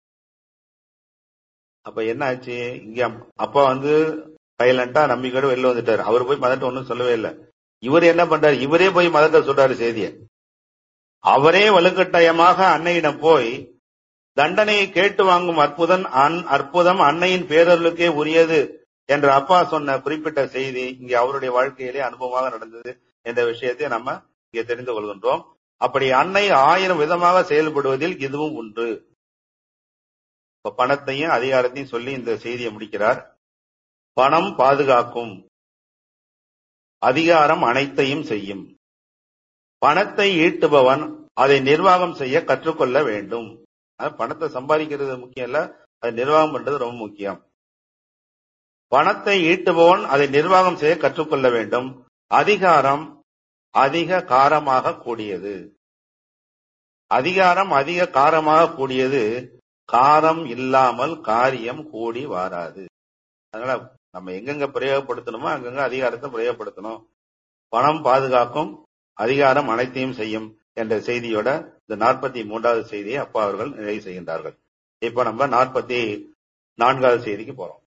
Speaker 3: அப்ப என்ன ஆச்சு இங்க அப்பா வந்து சைலண்டா நம்பிக்கையோட வெளில வந்துட்டாரு அவர் போய் மதர்ட்ட ஒன்னும் சொல்லவே இல்லை இவர் என்ன பண்றாரு இவரே போய் மதர்ட்ட சொல்றாரு செய்திய அவரே வலுக்கட்டாயமாக அன்னையிடம் போய் தண்டனையை கேட்டு வாங்கும் அற்புதம் அற்புதம் அன்னையின் பேரர்களுக்கே உரியது என்ற அப்பா சொன்ன குறிப்பிட்ட செய்தி இங்கே அவருடைய வாழ்க்கையிலே அனுபவமாக நடந்தது என்ற விஷயத்தை நம்ம இங்கே தெரிந்து கொள்கின்றோம் அப்படி அன்னை ஆயிரம் விதமாக செயல்படுவதில் இதுவும் ஒன்று இப்ப பணத்தையும் அதிகாரத்தையும் சொல்லி இந்த செய்தியை முடிக்கிறார் பணம் பாதுகாக்கும் அதிகாரம் அனைத்தையும் செய்யும் பணத்தை ஈட்டுபவன் அதை நிர்வாகம் செய்ய கற்றுக்கொள்ள வேண்டும் பணத்தை சம்பாதிக்கிறது முக்கியம் இல்ல அதை நிர்வாகம் பண்றது ரொம்ப முக்கியம் பணத்தை ஈட்டுபவன் அதை நிர்வாகம் செய்ய கற்றுக்கொள்ள வேண்டும் அதிகாரம் அதிக காரமாக கூடியது அதிகாரம் அதிக காரமாக கூடியது காரம் இல்லாமல் காரியம் கூடி வாராது அதனால நம்ம எங்கெங்க பிரயோகப்படுத்தணுமோ அங்கங்க அதிகாரத்தை பிரயோகப்படுத்தணும் பணம் பாதுகாக்கும் அதிகாரம் அனைத்தையும் செய்யும் என்ற செய்தியோட இந்த நாற்பத்தி மூன்றாவது செய்தியை அப்பா அவர்கள் நிறைவு செய்கின்றார்கள் இப்ப நம்ம நாற்பத்தி நான்காவது செய்திக்கு போறோம்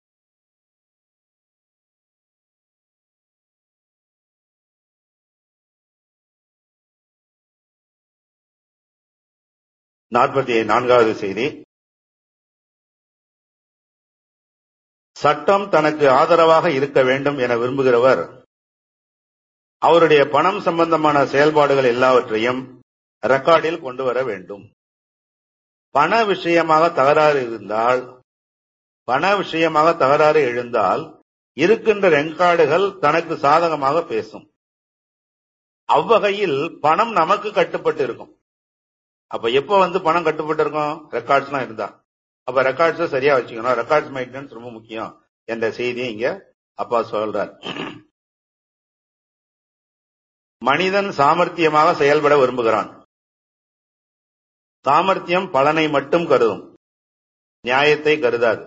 Speaker 3: நாற்பத்தி நான்காவது செய்தி சட்டம் தனக்கு ஆதரவாக இருக்க வேண்டும் என விரும்புகிறவர் அவருடைய பணம் சம்பந்தமான செயல்பாடுகள் எல்லாவற்றையும் ரெக்கார்டில் கொண்டு வர வேண்டும் பண விஷயமாக தகராறு இருந்தால் பண விஷயமாக தகராறு எழுந்தால் இருக்கின்ற ரெக்கார்டுகள் தனக்கு சாதகமாக பேசும் அவ்வகையில் பணம் நமக்கு கட்டுப்பட்டு இருக்கும் அப்ப எப்ப வந்து பணம் கட்டுப்பட்டு இருக்கும் ரெக்கார்ட்ஸ் எல்லாம் இருந்தா அப்ப ரெக்கார்ட்ஸ் சரியா வச்சுக்கணும் ரெக்கார்ட்ஸ் மெயின்டெனன்ஸ் ரொம்ப முக்கியம் என்ற செய்தியை இங்க அப்பா சொல்றார் மனிதன் சாமர்த்தியமாக செயல்பட விரும்புகிறான் சாமர்த்தியம் பலனை மட்டும் கருதும் நியாயத்தை கருதாது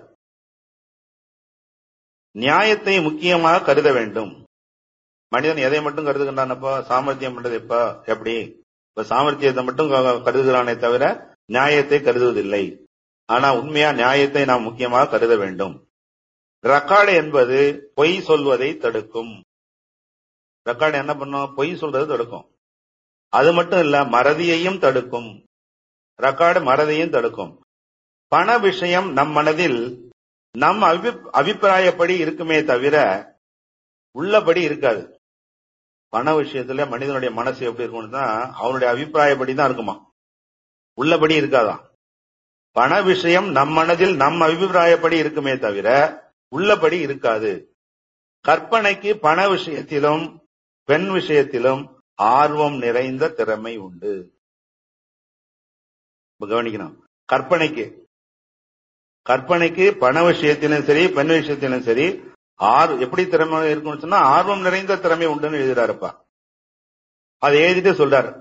Speaker 3: நியாயத்தை முக்கியமாக கருத வேண்டும் மனிதன் எதை மட்டும் கருதுகின்றானப்பா சாமர்த்தியம் பண்றது எப்ப எப்படி இப்ப சாமர்த்தியத்தை மட்டும் கருதுகிறானே தவிர நியாயத்தை கருதுவதில்லை ஆனா உண்மையா நியாயத்தை நாம் முக்கியமாக கருத வேண்டும் ரெக்கார்டு என்பது பொய் சொல்வதை தடுக்கும் ரெக்கார்டு என்ன பண்ணும் பொய் சொல்றது தடுக்கும் அது மட்டும் இல்ல மறதியையும் தடுக்கும் ரெக்கார்டு மறதியையும் தடுக்கும் பண விஷயம் நம் மனதில் நம் அபிப்பிராயப்படி இருக்குமே தவிர உள்ளபடி இருக்காது பண விஷயத்துல மனிதனுடைய மனசு எப்படி இருக்கும்னு தான் அவனுடைய அபிப்பிராயப்படி தான் இருக்குமா உள்ளபடி இருக்காதான் பண விஷயம் நம் மனதில் நம் அபிப்பிராயப்படி இருக்குமே தவிர உள்ளபடி இருக்காது கற்பனைக்கு பண விஷயத்திலும் பெண் விஷயத்திலும் ஆர்வம் நிறைந்த திறமை உண்டு கவனிக்கணும் கற்பனைக்கு கற்பனைக்கு பண விஷயத்திலும் சரி பெண் விஷயத்திலும் சரி ஆர் எப்படி திறமை இருக்கும்னு சொன்னா ஆர்வம் நிறைந்த திறமை உண்டுன்னு எழுதுறாருப்பா அதை எழுதிட்டு சொல்றாரு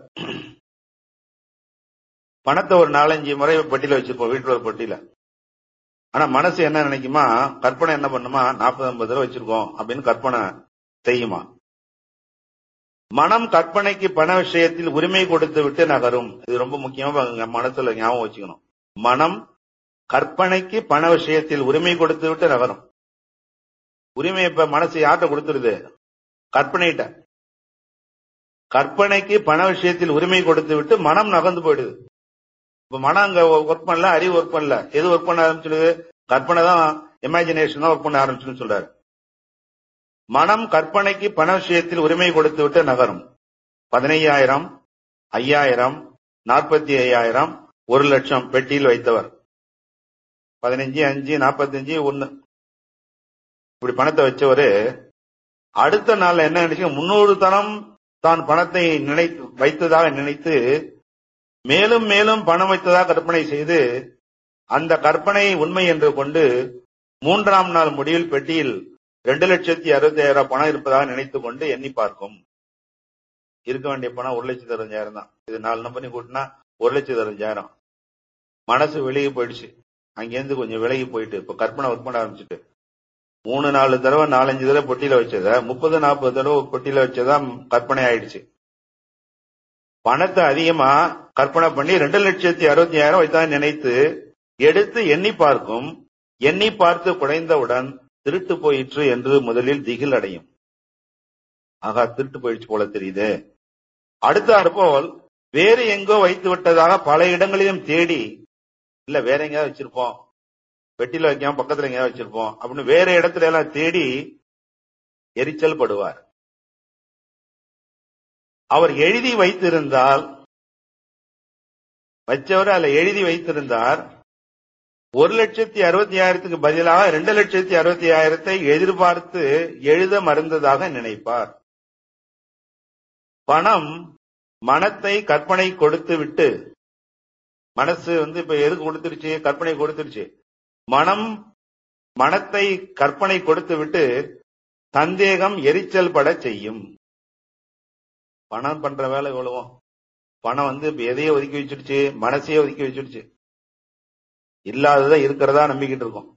Speaker 3: பணத்தை ஒரு நாலஞ்சு முறை பெட்டியில வச்சிருப்போம் வீட்டுல ஒரு பெட்டியில ஆனா மனசு என்ன நினைக்குமா கற்பனை என்ன பண்ணுமா நாற்பது ஐம்பது ரூபா வச்சிருக்கோம் அப்படின்னு கற்பனை செய்யுமா மனம் கற்பனைக்கு பண விஷயத்தில் உரிமை கொடுத்து விட்டு நகரும் இது ரொம்ப முக்கியமா உங்க மனசுல ஞாபகம் வச்சுக்கணும் மனம் கற்பனைக்கு பண விஷயத்தில் உரிமை கொடுத்து விட்டு நகரும் உரிமை இப்ப மனசு யார்கிட்ட கொடுத்துருது கற்பனைகிட்ட கற்பனைக்கு பண விஷயத்தில் உரிமை கொடுத்து விட்டு மனம் நகர்ந்து போயிடுது இப்ப மனம் அங்க ஒர்க் பண்ணல அறிவு ஒர்க் பண்ணல எது ஒர்க் பண்ண ஆரம்பிச்சிடுது கற்பனை தான் இமேஜினேஷன் தான் ஒர்க் பண்ண ஆரம்பிச்சுன்னு சொல்றாரு மனம் கற்பனைக்கு பண விஷயத்தில் உரிமை கொடுத்து விட்டு நகரும் பதினையாயிரம் ஐயாயிரம் நாற்பத்தி ஐயாயிரம் ஒரு லட்சம் பெட்டியில் வைத்தவர் பதினஞ்சு அஞ்சு நாற்பத்தஞ்சு ஒன்னு இப்படி பணத்தை வச்சவரு அடுத்த நாள்ல என்ன நினைச்சு முன்னூறு தரம் தான் பணத்தை நினை வைத்ததாக நினைத்து மேலும் மேலும் பணம் வைத்ததாக கற்பனை செய்து அந்த கற்பனை உண்மை என்று கொண்டு மூன்றாம் நாள் முடிவில் பெட்டியில் ரெண்டு லட்சத்தி அறுபத்தி ஆயிரம் பணம் இருப்பதாக நினைத்துக் கொண்டு எண்ணி பார்க்கும் இருக்க வேண்டிய பணம் ஒரு லட்சத்தி அறுபஞ்சாயிரம் தான் இது நாலு நம்பர் கூட்டினா ஒரு லட்சத்தி அறுபஞ்சாயிரம் மனசு வெளியே போயிடுச்சு அங்கேருந்து கொஞ்சம் விலகி போயிட்டு இப்ப கற்பனை ஒர்க் பண்ண ஆரம்பிச்சுட்டு மூணு நாலு தடவை நாலஞ்சு தடவை பொட்டியில வச்சத முப்பது நாற்பது தடவை பொட்டியில வச்சதா கற்பனை ஆயிடுச்சு பணத்தை அதிகமா கற்பனை பண்ணி ரெண்டு லட்சத்தி அறுபத்தி ஆயிரம் வைத்தா நினைத்து எடுத்து எண்ணி பார்க்கும் எண்ணி பார்த்து குறைந்தவுடன் திருட்டு போயிற்று என்று முதலில் திகில் அடையும் ஆகா திருட்டு போயிடுச்சு போல தெரியுது அடுத்த போல் வேறு எங்கோ வைத்து விட்டதாக பல இடங்களிலும் தேடி இல்ல வேற எங்கேயாவது வச்சிருப்போம் பெட்டியில வைக்காம பக்கத்துல எங்கேயாவது வச்சிருப்போம் அப்படின்னு வேற இடத்துல எல்லாம் தேடி எரிச்சல் படுவார் அவர் எழுதி வைத்திருந்தால் வச்சவர் அதுல எழுதி வைத்திருந்தார் ஒரு லட்சத்தி அறுபத்தி ஆயிரத்துக்கு பதிலாக ரெண்டு லட்சத்தி அறுபத்தி ஆயிரத்தை எதிர்பார்த்து எழுத மறந்ததாக நினைப்பார் பணம் மனத்தை கற்பனை கொடுத்து விட்டு மனசு வந்து இப்ப எது கொடுத்துருச்சு கற்பனை கொடுத்துருச்சு மனம் மனத்தை கற்பனை கொடுத்து விட்டு சந்தேகம் எரிச்சல் பட செய்யும் பணம் பண்ற வேலை எவ்வளவோ பணம் வந்து இப்ப எதையோ ஒதுக்கி வச்சிருச்சு மனசையே ஒதுக்கி வச்சிருச்சு இல்லாததை இருக்கிறதா நம்பிக்கிட்டு இருக்கோம்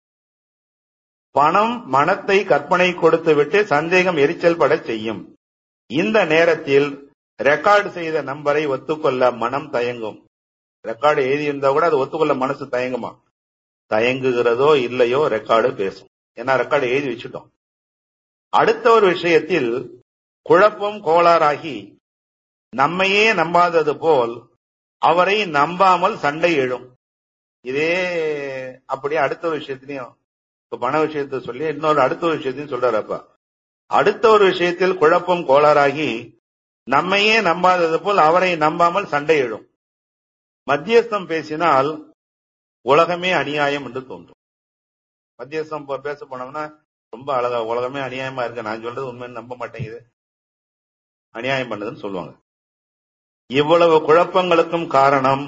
Speaker 3: பணம் மனத்தை கற்பனை கொடுத்து விட்டு சந்தேகம் எரிச்சல் பட செய்யும் இந்த நேரத்தில் ரெக்கார்டு செய்த நம்பரை ஒத்துக்கொள்ள மனம் தயங்கும் ரெக்கார்டு எழுதியிருந்தா கூட அது ஒத்துக்கொள்ள மனசு தயங்குமா தயங்குகிறதோ இல்லையோ ரெக்கார்டு பேசும் ஏன்னா ரெக்கார்டு எழுதி வச்சுட்டோம் அடுத்த ஒரு விஷயத்தில் குழப்பம் கோளாறாகி நம்மையே நம்பாதது போல் அவரை நம்பாமல் சண்டை எழும் இதே அப்படியே அடுத்த ஒரு விஷயத்திலையும் இப்ப பண விஷயத்த சொல்லி இன்னொரு அடுத்த ஒரு விஷயத்தையும் சொல்றாரு அப்பா அடுத்த ஒரு விஷயத்தில் குழப்பம் கோளாறாகி நம்மையே நம்பாதது போல் அவரை நம்பாமல் சண்டை எழும் மத்தியஸ்தம் பேசினால் உலகமே அநியாயம் என்று தோன்றும் மத்தியஸ்தம் பேச போனோம்னா ரொம்ப அழகா உலகமே அநியாயமா இருக்கு நான் சொல்றது உண்மைன்னு நம்ப மாட்டேங்குது அநியாயம் பண்ணதுன்னு சொல்லுவாங்க இவ்வளவு குழப்பங்களுக்கும் காரணம்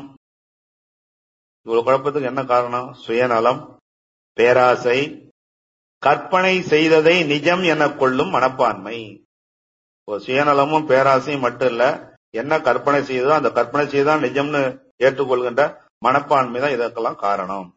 Speaker 3: இவ்வளவு குழப்பத்துக்கு என்ன காரணம் சுயநலம் பேராசை கற்பனை செய்ததை நிஜம் என கொள்ளும் மனப்பான்மை சுயநலமும் பேராசையும் மட்டும் இல்ல என்ன கற்பனை செய்ததோ அந்த கற்பனை செய்தான் நிஜம்னு ஏற்றுக்கொள்கின்ற மனப்பான்மை தான் இதற்கெல்லாம் காரணம்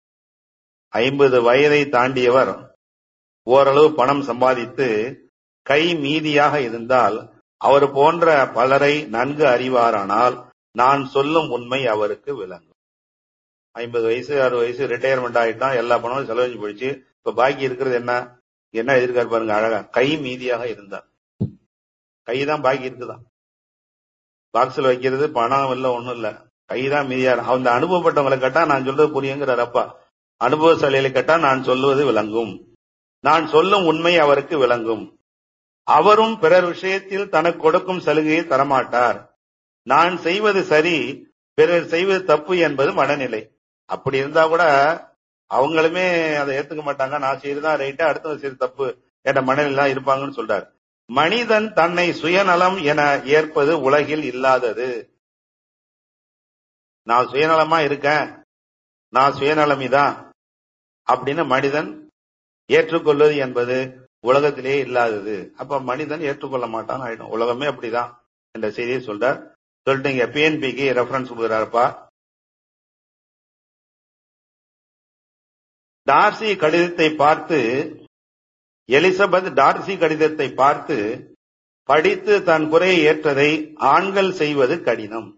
Speaker 3: ஐம்பது வயதை தாண்டியவர் ஓரளவு பணம் சம்பாதித்து கை மீதியாக இருந்தால் அவர் போன்ற பலரை நன்கு அறிவாரானால் நான் சொல்லும் உண்மை அவருக்கு விளங்கும் ஐம்பது வயசு அறுபது வயசு ரிட்டையர்மெண்ட் ஆயிட்டான் எல்லா பணமும் செலவழிஞ்சு போயிடுச்சு இப்ப பாக்கி இருக்கிறது என்ன என்ன எதிர்கார் பாருங்க அழகா கை மீதியாக இருந்தார் கை தான் பாக்கி இருக்குதான் பாக்ஸ்ல வைக்கிறது பணம் இல்ல ஒண்ணும் இல்ல கை தான் மீதியா அந்த அனுபவப்பட்டவங்களை கேட்டா நான் சொல்றது புரியுங்கிறார் அப்பா அனுபவசாலிகளை கேட்டா நான் சொல்லுவது விளங்கும் நான் சொல்லும் உண்மை அவருக்கு விளங்கும் அவரும் பிறர் விஷயத்தில் தனக்கு கொடுக்கும் சலுகையை தரமாட்டார் நான் செய்வது சரி பிறர் செய்வது தப்பு என்பது மனநிலை அப்படி இருந்தா கூட அவங்களுமே அதை ஏத்துக்க மாட்டாங்க நான் செய்யறதுதான் ரைட்டா அடுத்தவங்க செய்யறது தப்பு என்ற மனநிலை தான் இருப்பாங்கன்னு சொல்றாரு மனிதன் தன்னை சுயநலம் என ஏற்பது உலகில் இல்லாதது நான் சுயநலமா இருக்கேன் நான் சுயநலமிதான் அப்படின்னு மனிதன் ஏற்றுக்கொள்வது என்பது உலகத்திலேயே இல்லாதது அப்ப மனிதன் ஏற்றுக்கொள்ள மாட்டான் ஆயிடும் உலகமே அப்படிதான் என்ற செய்தியை சொல்றார் சொல்லிட்டு இங்க பிஎன்பிக்கு ரெஃபரன்ஸ் கொடுக்குறாருப்பா டார்சி கடிதத்தை பார்த்து எலிசபெத் டார்சி கடிதத்தை பார்த்து படித்து தன் குறையை ஏற்றதை ஆண்கள் செய்வது கடினம்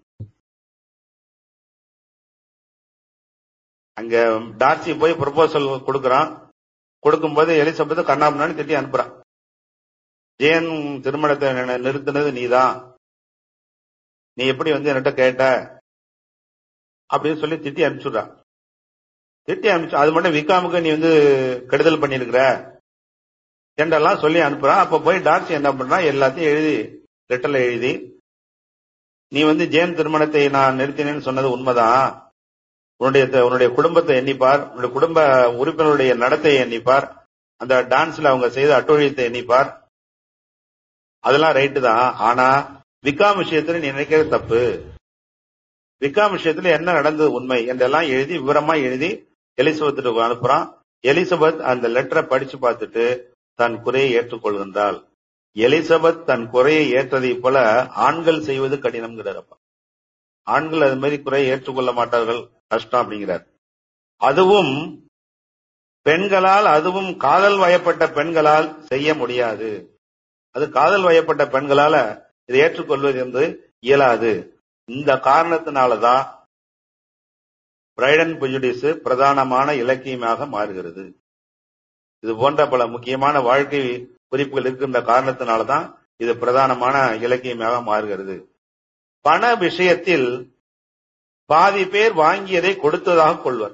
Speaker 3: அங்க டார்சி போய் ப்ரொபோசல் கொடுக்கறான் கொடுக்கும்போது எலிசபெத் கண்ணாமண்ணு திட்டி அனுப்புறான் ஜேன் திருமணத்தை நி- நிறுத்தினது நீதான் நீ எப்படி வந்து என்கிட்ட கேட்ட அப்படின்னு சொல்லி திட்டி அனுப்பிச்சுடுறான் திட்டி அனுப்பிச்சு அது மட்டும் விக்காமுக்கு நீ வந்து கெடுதல் பண்ணிருக்கிற என்றெல்லாம் சொல்லி அனுப்புறான் அப்ப போய் டார்சி என்ன பண்றான் எல்லாத்தையும் எழுதி லெட்டர்ல எழுதி நீ வந்து ஜேன் திருமணத்தை நான் நிறுத்தினேன்னு சொன்னது உண்மைதான் உன்னுடைய உன்னுடைய குடும்பத்தை எண்ணிப்பார் உன்னுடைய குடும்ப உறுப்பினருடைய நடத்தையை எண்ணிப்பார் அந்த டான்ஸ்ல அவங்க செய்த அட்டூழியத்தை எண்ணிப்பார் அதெல்லாம் ரைட்டு தான் ஆனா விகாம் விஷயத்துல நீ நினைக்கிறது தப்பு விகாம் விஷயத்துல என்ன நடந்தது உண்மை என்றெல்லாம் எழுதி விவரமா எழுதி எலிசபெத்துக்கு அனுப்புறான் எலிசபெத் அந்த லெட்டரை படிச்சு பார்த்துட்டு தன் குறையை ஏற்றுக்கொள்கின்றாள் எலிசபெத் தன் குறையை ஏற்றதை போல ஆண்கள் செய்வது கடினம்ங்கிறாரப்பா ஆண்கள் அது மாதிரி குறையை ஏற்றுக்கொள்ள மாட்டார்கள் கஷ்டம் அப்படிங்கிறார் அதுவும் பெண்களால் அதுவும் காதல் வயப்பட்ட பெண்களால் செய்ய முடியாது அது காதல் வயப்பட்ட பெண்களால இதை ஏற்றுக்கொள்வது என்று இயலாது இந்த காரணத்தினாலதான் பிரைட் அண்ட் புஜுடிஸ் பிரதானமான இலக்கியமாக மாறுகிறது இது போன்ற பல முக்கியமான வாழ்க்கை குறிப்புகள் இருக்கின்ற காரணத்தினாலதான் இது பிரதானமான இலக்கியமாக மாறுகிறது பண விஷயத்தில் பாதி பேர் வாங்கியதை கொடுத்ததாக கொள்வர்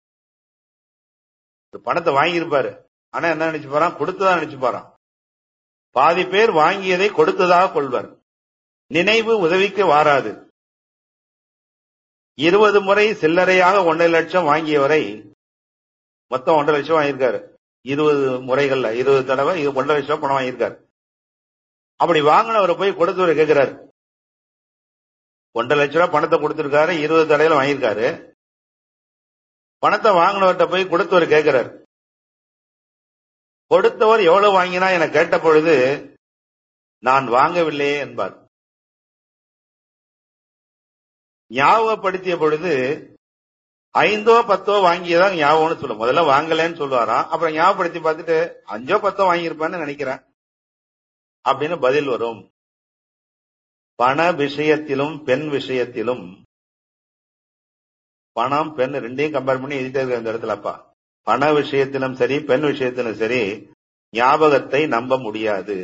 Speaker 3: இந்த பணத்தை வாங்கியிருப்பாரு ஆனா என்ன நினைச்சு போறான் கொடுத்ததா நினைச்சு போறான் பாதி பேர் வாங்கியதை கொடுத்ததாக கொள்வர் நினைவு உதவிக்கு வாராது இருபது முறை சில்லறையாக ஒன்றரை லட்சம் வாங்கியவரை மொத்தம் ஒன்றரை லட்சம் வாங்கியிருக்காரு இருபது முறைகள்ல இருபது தடவை இது ஒன்றரை லட்சம் பணம் வாங்கியிருக்காரு அப்படி வாங்கினவரை போய் கொடுத்தவர் கேட்கிறாரு ஒன்றரை லட்ச ரூபாய் பணத்தை கொடுத்திருக்காரு இருபது தடையில வாங்கியிருக்காரு பணத்தை வாங்கினவர்கிட்ட போய் கொடுத்தவர் கேட்கிறார் கொடுத்தவர் எவ்வளவு வாங்கினா என கேட்ட பொழுது நான் வாங்கவில்லையே என்பார் ஞாபகப்படுத்திய பொழுது ஐந்தோ பத்தோ வாங்கியதா ஞாபகம்னு சொல்லும் முதல்ல வாங்கலன்னு சொல்லுவாராம் அப்புறம் ஞாபகப்படுத்தி பார்த்துட்டு அஞ்சோ பத்தோ வாங்கியிருப்பான்னு நினைக்கிறேன் அப்படின்னு பதில் வரும் பண விஷயத்திலும் பெண் விஷயத்திலும் பணம் பெண் ரெண்டையும் கம்பேர் பண்ணி எழுதிட்டே இருக்க இந்த இடத்துல அப்பா பண விஷயத்திலும் சரி பெண் விஷயத்திலும் சரி ஞாபகத்தை நம்ப முடியாது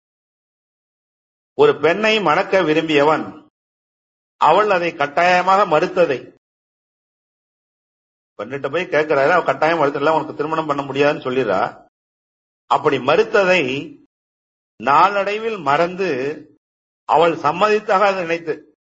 Speaker 3: ஒரு பெண்ணை மணக்க விரும்பியவன் அவள் அதை கட்டாயமாக மறுத்ததை பெண்ணிட்ட போய் கேட்கிறாரு அவ கட்டாயம் மறுத்தல உனக்கு திருமணம் பண்ண முடியாதுன்னு சொல்லிடுறா அப்படி மறுத்ததை நாளடைவில் மறந்து அவள் சம்மதித்தாக அதை நினைத்து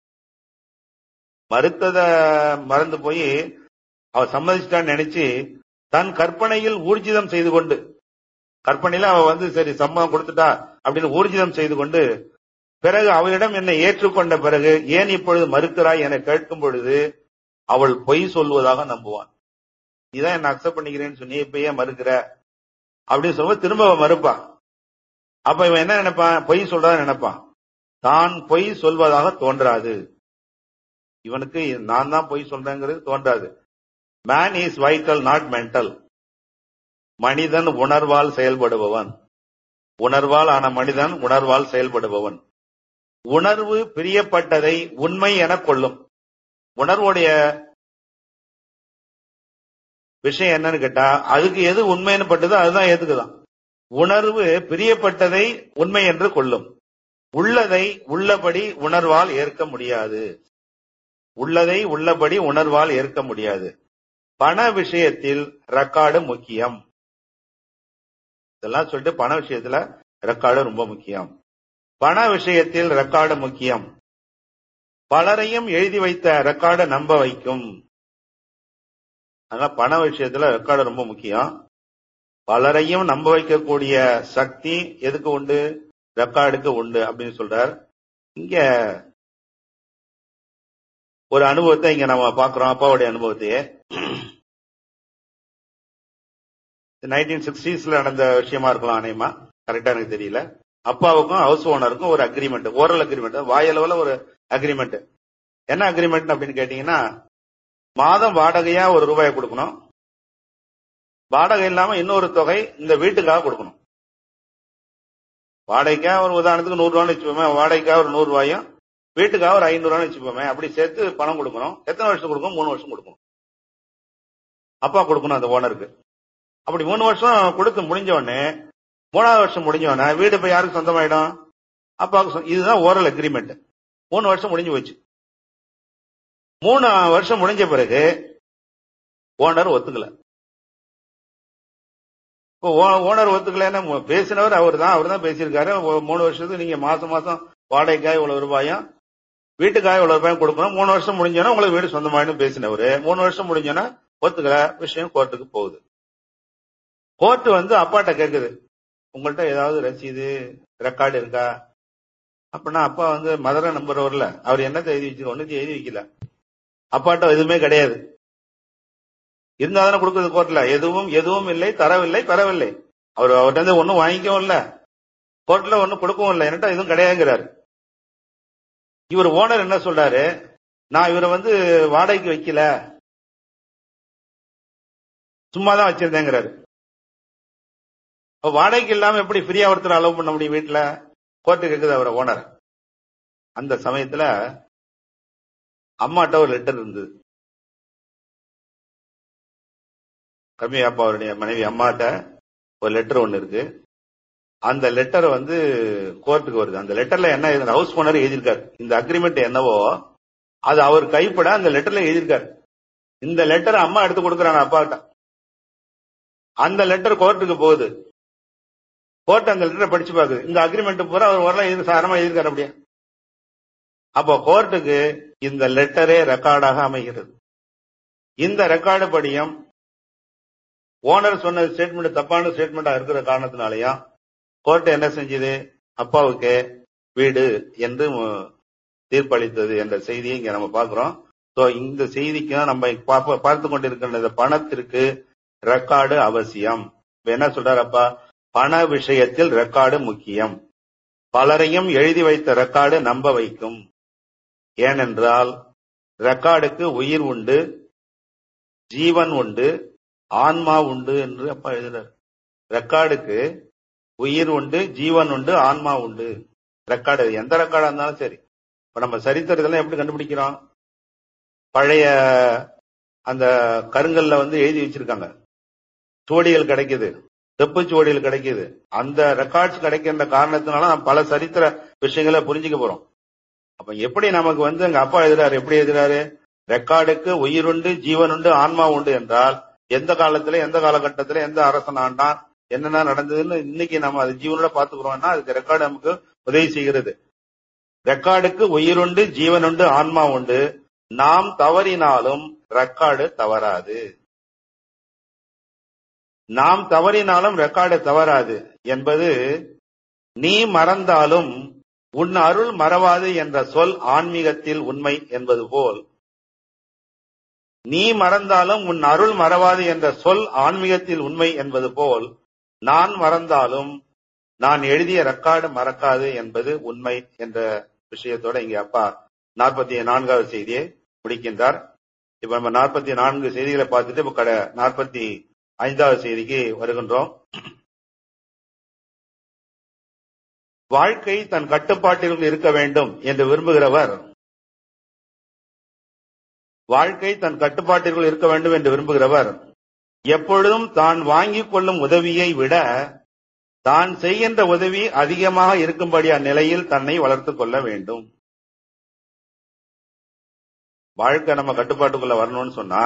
Speaker 3: மறுத்தத மறந்து போய் அவள் சம்மதிச்சிட்டான்னு நினைச்சு தன் கற்பனையில் ஊர்ஜிதம் செய்து கொண்டு கற்பனையில அவ வந்து சரி சம்மதம் கொடுத்துட்டா அப்படின்னு ஊர்ஜிதம் செய்து கொண்டு பிறகு அவளிடம் என்னை ஏற்றுக்கொண்ட பிறகு ஏன் இப்பொழுது மறுக்கிறாய் என கேட்கும் பொழுது அவள் பொய் சொல்வதாக நம்புவான் நீதான் என்ன அக்செப்ட் பண்ணிக்கிறேன்னு சொன்னி இப்ப ஏன் மறுக்கிற அப்படின்னு சொல்லும்போது திரும்ப அவன் மறுப்பான் அப்ப இவன் என்ன நினைப்பான் பொய் சொல்றதா நினைப்பான் தான் பொய் சொல்வதாக தோன்றாது இவனுக்கு நான் தான் பொய் சொல்றேங்கிறது தோன்றாது man is vital not mental மனிதன் உணர்வால் செயல்படுபவன் உணர்வால் ஆன மனிதன் உணர்வால் செயல்படுபவன் உணர்வு பிரியப்பட்டதை உண்மை என கொள்ளும் உணர்வுடைய விஷயம் என்னன்னு கேட்டா அதுக்கு எது உண்மைன்னு பட்டதோ அதுதான் ஏத்துக்குதான் உணர்வு பிரியப்பட்டதை உண்மை என்று கொள்ளும் உள்ளதை உள்ளபடி உணர்வால் ஏற்க முடியாது உள்ளதை உள்ளபடி உணர்வால் ஏற்க முடியாது பண விஷயத்தில் ரெக்கார்டு முக்கியம் இதெல்லாம் சொல்லிட்டு பண விஷயத்துல ரெக்கார்டு ரொம்ப முக்கியம் பண விஷயத்தில் ரெக்கார்டு முக்கியம் பலரையும் எழுதி வைத்த ரெக்கார்டை நம்ப வைக்கும் அதனால பண விஷயத்துல ரெக்கார்டு ரொம்ப முக்கியம் பலரையும் நம்ப வைக்கக்கூடிய சக்தி எதுக்கு உண்டு ரெக்கார்டுக்கு உண்டு அப்படின்னு சொல்றார் இங்க ஒரு அனுபவத்தை இங்க நம்ம பாக்குறோம் அப்பாவுடைய அனுபவத்தையே நைன்டீன் சிக்ஸ்டீஸ்ல நடந்த விஷயமா இருக்கலாம் அநேகமா கரெக்டா எனக்கு தெரியல அப்பாவுக்கும் ஹவுஸ் ஓனருக்கும் ஒரு அக்ரிமெண்ட் ஓரல் அக்ரிமெண்ட் வாயளவுல ஒரு அக்ரிமெண்ட் என்ன அக்ரிமெண்ட் அப்படின்னு கேட்டீங்கன்னா மாதம் வாடகையா ஒரு ரூபாயை கொடுக்கணும் வாடகை இல்லாம இன்னொரு தொகை இந்த வீட்டுக்காக கொடுக்கணும் வாடகைக்காக ஒரு உதாரணத்துக்கு நூறு ரூபான்னு வச்சுப்போமே வாடகைக்காக ஒரு நூறு ரூபாயும் வீட்டுக்காக ஒரு ஐநூறு ரூபான்னு வச்சுப்போமே அப்படி சேர்த்து பணம் கொடுக்கணும் எத்தனை வருஷம் கொடுக்கணும் மூணு வருஷம் கொடுக்கணும் அப்பா கொடுக்கணும் அந்த ஓனருக்கு அப்படி மூணு வருஷம் கொடுத்து முடிஞ்ச உடனே மூணாவது வருஷம் முடிஞ்ச உடனே வீடு இப்ப யாருக்கு சொந்தமாயிடும் அப்பாவுக்கு சொந்த- இதுதான் ஓரல் அக்ரிமெண்ட் மூணு வருஷம் முடிஞ்சு போச்சு மூணு வருஷம் முடிஞ்ச பிறகு ஓனர் ஒத்துக்கல இப்போ ஓனர் ஒத்துக்கலன்னா மு- பேசினவர் அவர் தான் அவர் தான் பேசியிருக்காரு ஒ- மூணு வருஷத்துக்கு நீங்க மாசம் மாசம் வாடகைக்காக இவ்வளவு ரூபாயும் வீட்டுக்காக இவ்வளவு ரூபாயும் கொடுக்கணும் மூணு வருஷம் முடிஞ்சோன்னா உங்களுக்கு வீடு சொந்தமாயிடும் பேசினவர் மூணு வருஷம் முடிஞ்சோன்னா ஒத்துக்கல விஷயம் கோர்ட்டுக்கு போகுது கோர்ட் வந்து அப்பாட்ட கேக்குது உங்கள்ட்ட ஏதாவது ரசீது ரெக்கார்டு இருக்கா அப்படின்னா அப்பா வந்து மதுரை நம்பர் வரல அவர் என்னத்தை எழுதி வச்சு ஒன்னுத்தையும் எழுதி வைக்கல அப்பாட்ட எதுவுமே கிடையாது இருந்தா தானே கொடுக்குறது கோர்ட்ல எதுவும் எதுவும் இல்லை தரவில்லை பெறவில்லை அவர் அவர்கிட்ட இருந்து ஒன்னும் வாங்கிக்கவும் இல்ல கோர்ட்ல ஒன்னும் கொடுக்கவும் இல்லை என்கிட்ட எதுவும் கிடையாதுங்கிறாரு இவர் ஓனர் என்ன சொல்றாரு நான் இவரை வந்து வாடகைக்கு வைக்கல சும்மா தான் வச்சிருந்தேங்கிறாரு அப்ப வாடகைக்கு இல்லாம எப்படி ஃப்ரீயா ஒருத்தர் அலோவ் பண்ண முடியும் வீட்டுல கோர்ட்டு கேக்குது அவரை ஓனர் அந்த சமயத்துல அம்மாட்ட ஒரு லெட்டர் இருந்தது கம்மி அப்பா அவருடைய மனைவி அம்மாட்ட ஒரு லெட்டர் ஒண்ணு இருக்கு அந்த லெட்டர் வந்து கோர்ட்டுக்கு வருது அந்த லெட்டர்ல என்ன எழுது ஹவுஸ் ஓனர் எழுதியிருக்காரு இந்த அக்ரிமெண்ட் என்னவோ அது அவர் கைப்பட அந்த லெட்டர்ல எழுதியிருக்காரு இந்த லெட்டர் அம்மா எடுத்து கொடுக்குறாங்க அப்பாட்ட அந்த லெட்டர் கோர்ட்டுக்கு போகுது கோர்ட் அந்த லெட்டரை படிச்சு பாக்குது இந்த அக்ரிமெண்ட் பூரா அவர் வரலாம் எழுதி சாரமா எழுதியிருக்காரு அப்படியே அப்போ கோர்ட்டுக்கு இந்த லெட்டரே ரெக்கார்டாக அமைகிறது இந்த ரெக்கார்டு படியும் ஓனர் சொன்ன ஸ்டேட்மெண்ட் தப்பான ஸ்டேட்மெண்டா இருக்கிற காரணத்தினாலயும் கோர்ட் என்ன செஞ்சது அப்பாவுக்கு வீடு என்று மு- தீர்ப்பளித்தது என்ற செய்தியை இங்க நம்ம பார்க்கிறோம் சோ இந்த செய்திக்கும் நம்ம பார்ப்ப- பார்த்து கொண்டிருக்கிற இந்த பணத்திற்கு ரெக்கார்டு அவசியம் இப்ப என்ன சொல்றாரு அப்பா பண விஷயத்தில் ரெக்கார்டு முக்கியம் பலரையும் எழுதி வைத்த ரெக்கார்டு நம்ப வைக்கும் ஏனென்றால் ரெக்கார்டுக்கு உயிர் உண்டு ஜீவன் உண்டு ஆன்மா உண்டு என்று அப்பா எழுதுறாரு ரெக்கார்டுக்கு உயிர் உண்டு ஜீவன் உண்டு ஆன்மா உண்டு ரெக்கார்டு எந்த ரெக்கார்டா இருந்தாலும் சரி இப்ப நம்ம சரித்திரத்தெல்லாம் எப்படி கண்டுபிடிக்கிறோம் பழைய அந்த கருங்கல்ல வந்து எழுதி வச்சிருக்காங்க சுவடிகள் கிடைக்குது செப்பு சுவடிகள் கிடைக்குது அந்த ரெக்கார்ட்ஸ் கிடைக்கின்ற காரணத்தினால நம்ம பல சரித்திர விஷயங்களை புரிஞ்சுக்க போறோம் அப்ப எப்படி நமக்கு வந்து எங்க அப்பா எழுதுறாரு எப்படி எழுதுறாரு ரெக்கார்டுக்கு உயிருண்டு ஜீவனுண்டு ஆன்மா உண்டு என்றால் எந்த காலத்துல எந்த காலகட்டத்துல எந்த அரசன் ஆண்டான் என்னென்ன நடந்ததுன்னு இன்னைக்கு நம்ம அது ஜீவனோட பாத்துக்கிறோம்னா அதுக்கு ரெக்கார்டு நமக்கு உதவி செய்கிறது ரெக்கார்டுக்கு உயிருண்டு ஜீவனுண்டு ஆன்மா உண்டு நாம் தவறினாலும் ரெக்கார்டு தவறாது நாம் தவறினாலும் ரெக்கார்டு தவறாது என்பது நீ மறந்தாலும் உன் அருள் மறவாது என்ற சொல் ஆன்மீகத்தில் உண்மை என்பது போல் நீ மறந்தாலும் உன் அருள் மறவாது என்ற சொல் ஆன்மீகத்தில் உண்மை என்பது போல் நான் மறந்தாலும் நான் எழுதிய ரெக்கார்டு மறக்காது என்பது உண்மை என்ற விஷயத்தோட இங்க அப்பா நாற்பத்தி நான்காவது செய்தியை முடிக்கின்றார் இப்ப நம்ம நாற்பத்தி நான்கு செய்திகளை பார்த்துட்டு இப்ப கடை நாற்பத்தி ஐந்தாவது செய்திக்கு வருகின்றோம் வாழ்க்கை தன் கட்டுப்பாட்டில் இருக்க வேண்டும் என்று விரும்புகிறவர் வாழ்க்கை தன் கட்டுப்பாட்டிற்குள் இருக்க வேண்டும் என்று விரும்புகிறவர் எப்பொழுதும் தான் வாங்கிக் கொள்ளும் உதவியை விட தான் செய்கின்ற உதவி அதிகமாக இருக்கும்படியா நிலையில் தன்னை வளர்த்துக் கொள்ள வேண்டும் வாழ்க்கை நம்ம கட்டுப்பாட்டுக்குள்ள வரணும்னு சொன்னா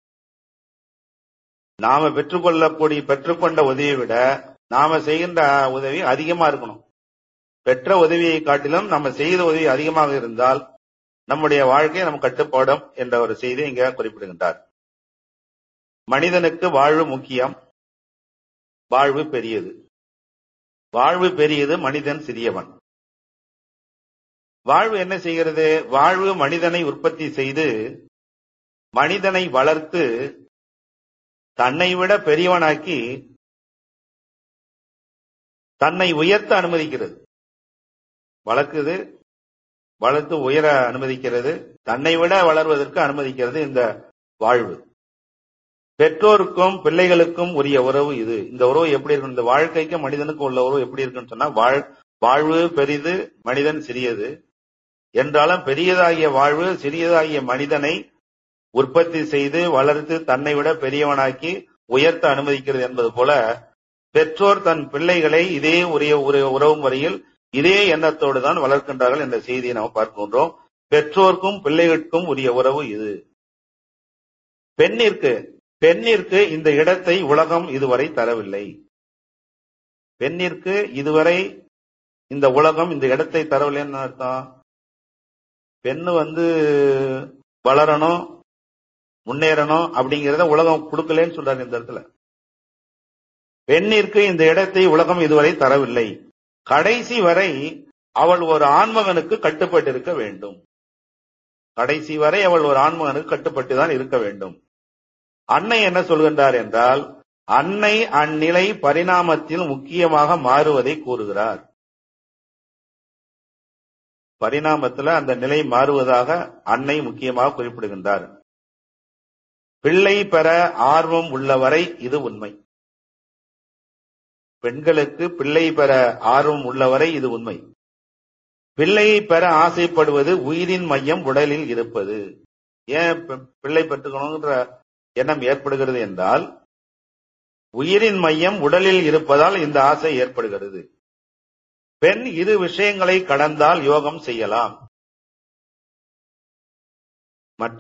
Speaker 3: நாம பெற்றுக்கொள்ளக்கூடிய பெற்றுக்கொண்ட உதவியை விட நாம செய்கின்ற உதவி அதிகமா இருக்கணும் பெற்ற உதவியை காட்டிலும் நம்ம செய்த உதவி அதிகமாக இருந்தால் நம்முடைய வாழ்க்கை நம்ம கட்டுப்பாடும் என்ற ஒரு செய்தி இங்க குறிப்பிடுகின்றார் மனிதனுக்கு வாழ்வு முக்கியம் வாழ்வு பெரியது வாழ்வு பெரியது மனிதன் சிறியவன் வாழ்வு என்ன செய்கிறது வாழ்வு மனிதனை உற்பத்தி செய்து மனிதனை வளர்த்து தன்னை விட பெரியவனாக்கி தன்னை உயர்த்த அனுமதிக்கிறது வளர்க்குது வளர்த்து உயர அனுமதிக்கிறது தன்னை விட வளர்வதற்கு அனுமதிக்கிறது இந்த வாழ்வு பெற்றோருக்கும் பிள்ளைகளுக்கும் உரிய உறவு இது இந்த உறவு எப்படி இருக்கு இந்த வாழ்க்கைக்கு மனிதனுக்கும் உள்ள உறவு எப்படி இருக்குன்னு சொன்னா வாழ் வாழ்வு பெரிது மனிதன் சிறியது என்றாலும் பெரியதாகிய வாழ்வு சிறியதாகிய மனிதனை உற்பத்தி செய்து வளர்த்து தன்னை விட பெரியவனாக்கி உயர்த்த அனுமதிக்கிறது என்பது போல பெற்றோர் தன் பிள்ளைகளை இதே உரிய உறவு முறையில் இதே எண்ணத்தோடு தான் வளர்க்கின்றார்கள் என்ற செய்தியை நாம் பார்க்கின்றோம் பெற்றோர்க்கும் பிள்ளைகளுக்கும் உரிய உறவு இது பெண்ணிற்கு பெண்ணிற்கு இந்த இடத்தை உலகம் இதுவரை தரவில்லை பெண்ணிற்கு இதுவரை இந்த உலகம் இந்த இடத்தை தரவில்லைன்னு அர்த்தம் பெண்ணு வந்து வளரணும் முன்னேறணும் அப்படிங்கறத உலகம் கொடுக்கலன்னு சொல்றாரு இந்த இடத்துல பெண்ணிற்கு இந்த இடத்தை உலகம் இதுவரை தரவில்லை கடைசி வரை அவள் ஒரு ஆண்மகனுக்கு கட்டுப்பட்டிருக்க வேண்டும் கடைசி வரை அவள் ஒரு ஆண்மகனுக்கு கட்டுப்பட்டுதான் இருக்க வேண்டும் அன்னை என்ன சொல்கின்றார் என்றால் அன்னை அந்நிலை பரிணாமத்தில் முக்கியமாக மாறுவதை கூறுகிறார் பரிணாமத்துல அந்த நிலை மாறுவதாக அன்னை முக்கியமாக குறிப்பிடுகின்றார் பிள்ளை பெற ஆர்வம் உள்ளவரை இது உண்மை பெண்களுக்கு பிள்ளை பெற ஆர்வம் உள்ளவரை இது உண்மை பிள்ளையை பெற ஆசைப்படுவது உயிரின் மையம் உடலில் இருப்பது ஏன் பிள்ளை பெற்றுக்கணுங்கிற எண்ணம் ஏற்படுகிறது என்றால் உயிரின் மையம் உடலில் இருப்பதால் இந்த ஆசை ஏற்படுகிறது பெண் இரு விஷயங்களை கடந்தால் யோகம் செய்யலாம் மற்ற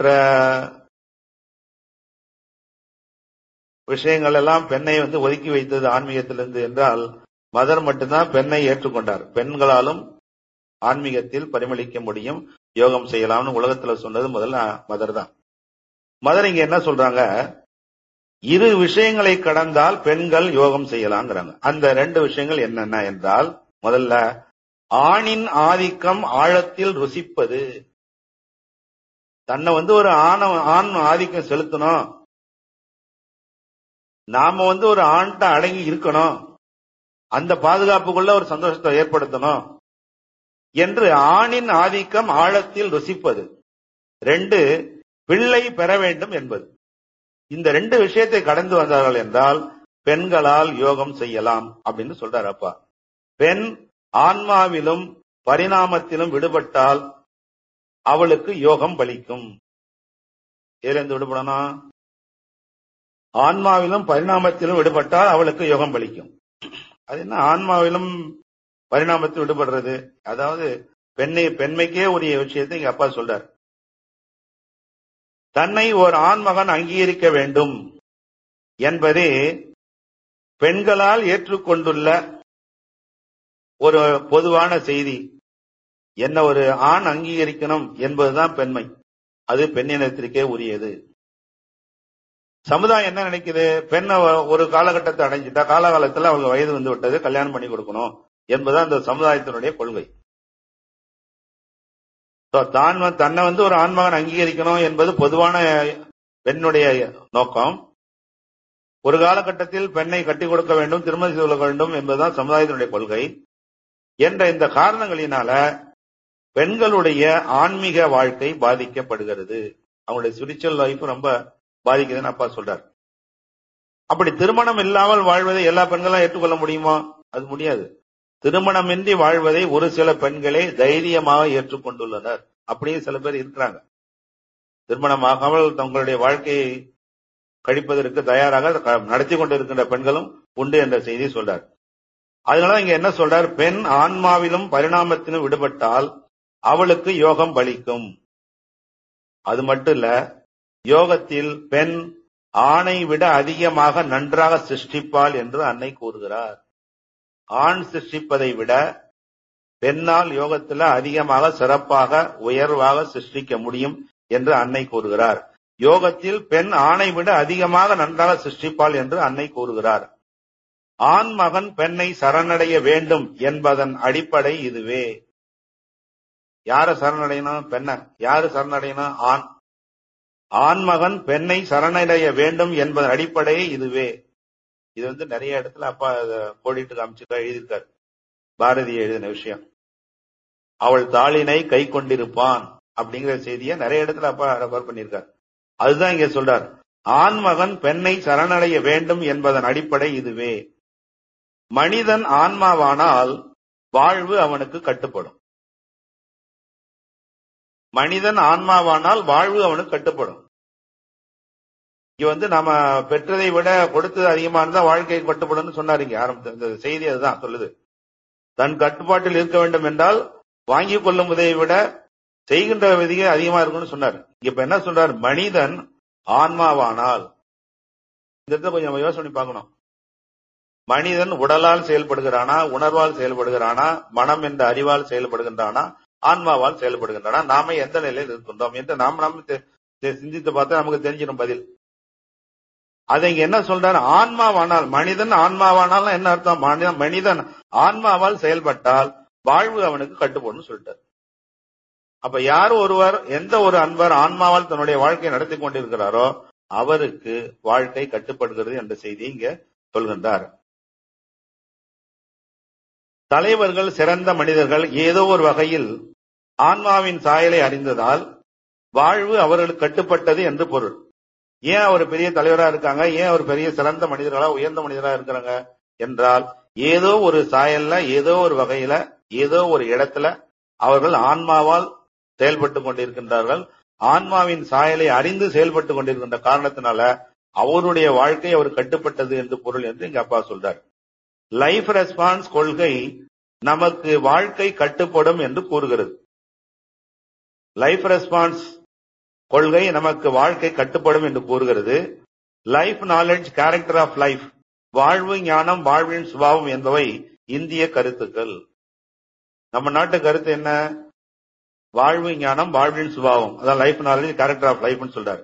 Speaker 3: விஷயங்கள் எல்லாம் பெண்ணை வந்து ஒதுக்கி வைத்தது ஆன்மீகத்திலிருந்து என்றால் மதர் மட்டும்தான் பெண்ணை ஏற்றுக்கொண்டார் பெண்களாலும் ஆன்மீகத்தில் பரிமளிக்க முடியும் யோகம் செய்யலாம்னு உலகத்துல சொன்னது முதல்ல மதர் தான் மதர் இங்க என்ன சொல்றாங்க இரு விஷயங்களை கடந்தால் பெண்கள் யோகம் செய்யலாங்கிறாங்க அந்த ரெண்டு விஷயங்கள் என்னென்ன என்றால் முதல்ல ஆணின் ஆதிக்கம் ஆழத்தில் ருசிப்பது தன்னை வந்து ஒரு ஆண ஆண் ஆதிக்கம் செலுத்தணும் நாம வந்து ஒரு ஆண்ட அடங்கி இருக்கணும் அந்த பாதுகாப்புக்குள்ள ஒரு சந்தோஷத்தை ஏற்படுத்தணும் என்று ஆணின் ஆதிக்கம் ஆழத்தில் ருசிப்பது ரெண்டு பிள்ளை பெற வேண்டும் என்பது இந்த ரெண்டு விஷயத்தை கடந்து வந்தார்கள் என்றால் பெண்களால் யோகம் செய்யலாம் அப்படின்னு சொல்றாரு அப்பா பெண் ஆன்மாவிலும் பரிணாமத்திலும் விடுபட்டால் அவளுக்கு யோகம் பலிக்கும் எதிலிருந்து விடுபடணும் ஆன்மாவிலும் பரிணாமத்திலும் விடுபட்டால் அவளுக்கு யோகம் பலிக்கும் அது என்ன ஆன்மாவிலும் பரிணாமத்தில் விடுபடுறது அதாவது பெண்ணை பெண்மைக்கே உரிய விஷயத்தை இங்க அப்பா சொல்றார் தன்னை ஒரு ஆண்மகன் அங்கீகரிக்க வேண்டும் என்பதே பெண்களால் ஏற்றுக்கொண்டுள்ள ஒரு பொதுவான செய்தி என்ன ஒரு ஆண் அங்கீகரிக்கணும் என்பதுதான் பெண்மை அது பெண்ணினத்திற்கே உரியது சமுதாயம் என்ன நினைக்குது பெண்ணை ஒரு காலகட்டத்தை அடைஞ்சிட்டா காலகாலத்துல அவங்க வயது வந்து விட்டது கல்யாணம் பண்ணி கொடுக்கணும் என்பதுதான் அந்த சமுதாயத்தினுடைய கொள்கை தான் தன்னை வந்து ஒரு ஆண்மகன் அங்கீகரிக்கணும் என்பது பொதுவான பெண்ணுடைய நோக்கம் ஒரு காலகட்டத்தில் பெண்ணை கட்டி கொடுக்க வேண்டும் திருமணம் செய்து கொள்ள வேண்டும் என்பதுதான் சமுதாயத்தினுடைய கொள்கை என்ற இந்த காரணங்களினால பெண்களுடைய ஆன்மீக வாழ்க்கை பாதிக்கப்படுகிறது அவங்களுடைய ஸ்பிரிச்சுவல் லைஃப் ரொம்ப பாதிக்குதுன்னு அப்பா சொல்றார் அப்படி திருமணம் இல்லாமல் வாழ்வதை எல்லா பெண்களும் ஏற்றுக்கொள்ள முடியுமா அது முடியாது திருமணமின்றி வாழ்வதை ஒரு சில பெண்களே தைரியமாக ஏற்றுக்கொண்டுள்ளனர் அப்படியே சில பேர் இருக்கிறாங்க திருமணமாகாமல் தங்களுடைய வாழ்க்கையை கழிப்பதற்கு தயாராக நடத்தி கொண்டிருக்கின்ற பெண்களும் உண்டு என்ற செய்தி சொல்றார் அதனால இங்க என்ன சொல்றார் பெண் ஆன்மாவிலும் பரிணாமத்திலும் விடுபட்டால் அவளுக்கு யோகம் பலிக்கும் அது மட்டும் இல்ல யோகத்தில் பெண் ஆணை விட அதிகமாக நன்றாக சிருஷ்டிப்பாள் என்று அன்னை கூறுகிறார் ஆண் சிருஷ்டிப்பதை விட பெண்ணால் யோகத்துல அதிகமாக சிறப்பாக உயர்வாக சிருஷ்டிக்க முடியும் என்று அன்னை கூறுகிறார் யோகத்தில் பெண் ஆணை விட அதிகமாக நன்றாக சிருஷ்டிப்பாள் என்று அன்னை கூறுகிறார் ஆண் மகன் பெண்ணை சரணடைய வேண்டும் என்பதன் அடிப்படை இதுவே யார சரணடையணும் பெண்ண யாரு சரணடையணும் ஆண் ஆண்மகன் பெண்ணை சரணடைய வேண்டும் என்பதன் அடிப்படையே இதுவே இது வந்து நிறைய இடத்துல அப்பா இத கோடிட்டு காமிச்சிருக்கா எழுதியிருக்காரு பாரதி எழுதின விஷயம் அவள் தாளினை கை கொண்டிருப்பான் அப்படிங்கிற செய்தியை நிறைய இடத்துல அப்பா ரெஃபர் பண்ணியிருக்காரு அதுதான் இங்க சொல்றார் ஆண்மகன் பெண்ணை சரணடைய வேண்டும் என்பதன் அடிப்படை இதுவே மனிதன் ஆன்மாவானால் வாழ்வு அவனுக்கு கட்டுப்படும் மனிதன் ஆன்மாவானால் வாழ்வு அவனுக்கு கட்டுப்படும் இங்க வந்து நம்ம பெற்றதை விட கொடுத்தது அதிகமா இருந்தா வாழ்க்கை கட்டுப்படும் சொன்னாருங்க ஆரம்ப இந்த செய்தி அதுதான் சொல்லுது தன் கட்டுப்பாட்டில் இருக்க வேண்டும் என்றால் வாங்கி கொள்ளும் உதவியை விட செய்கின்ற விதிகை அதிகமா இருக்கும்னு சொன்னார் இப்ப என்ன சொல்றார் மனிதன் ஆன்மாவானால் இந்த இடத்துல கொஞ்சம் யோசனை பண்ணி பார்க்கணும் மனிதன் உடலால் செயல்படுகிறானா உணர்வால் செயல்படுகிறானா மனம் என்ற அறிவால் செயல்படுகின்றானா ஆன்மாவால் செயல்படுகின்றன நாம எந்த நிலையில் இருக்கின்றோம் என்று நாம் நம்ம தெ- தெ- சிந்தித்து பார்த்தா நமக்கு தெரிஞ்சிடும் பதில் அதை இங்க என்ன சொல்றாரு ஆன்மாவானால் மனிதன் ஆன்மாவானால் என்ன அர்த்தம் மனிதன் மனிதன் ஆன்மாவால் செயல்பட்டால் வாழ்வு அவனுக்கு கட்டுப்படும் சொல்லிட்டார் அப்ப யார் ஒருவர் எந்த ஒரு அன்பர் ஆன்மாவால் தன்னுடைய வாழ்க்கையை நடத்தி கொண்டிருக்கிறாரோ அவருக்கு வாழ்க்கை கட்டுப்படுகிறது என்ற செய்தி இங்க சொல்கின்றார் தலைவர்கள் சிறந்த மனிதர்கள் ஏதோ ஒரு வகையில் ஆன்மாவின் சாயலை அறிந்ததால் வாழ்வு அவர்களுக்கு கட்டுப்பட்டது என்று பொருள் ஏன் அவர் பெரிய தலைவரா இருக்காங்க ஏன் அவர் பெரிய சிறந்த மனிதர்களா உயர்ந்த மனிதரா இருக்கிறாங்க என்றால் ஏதோ ஒரு சாயல்ல ஏதோ ஒரு வகையில ஏதோ ஒரு இடத்துல அவர்கள் ஆன்மாவால் செயல்பட்டு கொண்டிருக்கின்றார்கள் ஆன்மாவின் சாயலை அறிந்து செயல்பட்டு கொண்டிருக்கின்ற காரணத்தினால அவருடைய வாழ்க்கை அவர் கட்டுப்பட்டது என்று பொருள் என்று இங்க அப்பா சொல்றார் லைஃப் ரெஸ்பான்ஸ் கொள்கை நமக்கு வாழ்க்கை கட்டுப்படும் என்று கூறுகிறது லைஃப் ரெஸ்பான்ஸ் கொள்கை நமக்கு வாழ்க்கை கட்டுப்படும் என்று கூறுகிறது life knowledge character of life வாழ்வு ஞானம் வாழ்வின் சுபாவம் என்பவை இந்திய கருத்துக்கள் நம்ம நாட்டு கருத்து என்ன வாழ்வு ஞானம் வாழ்வின் சுபாவம் அதான் லைஃப் நாலேஜ் கேரக்டர் ஆஃப் லைஃப்னு சொல்றாரு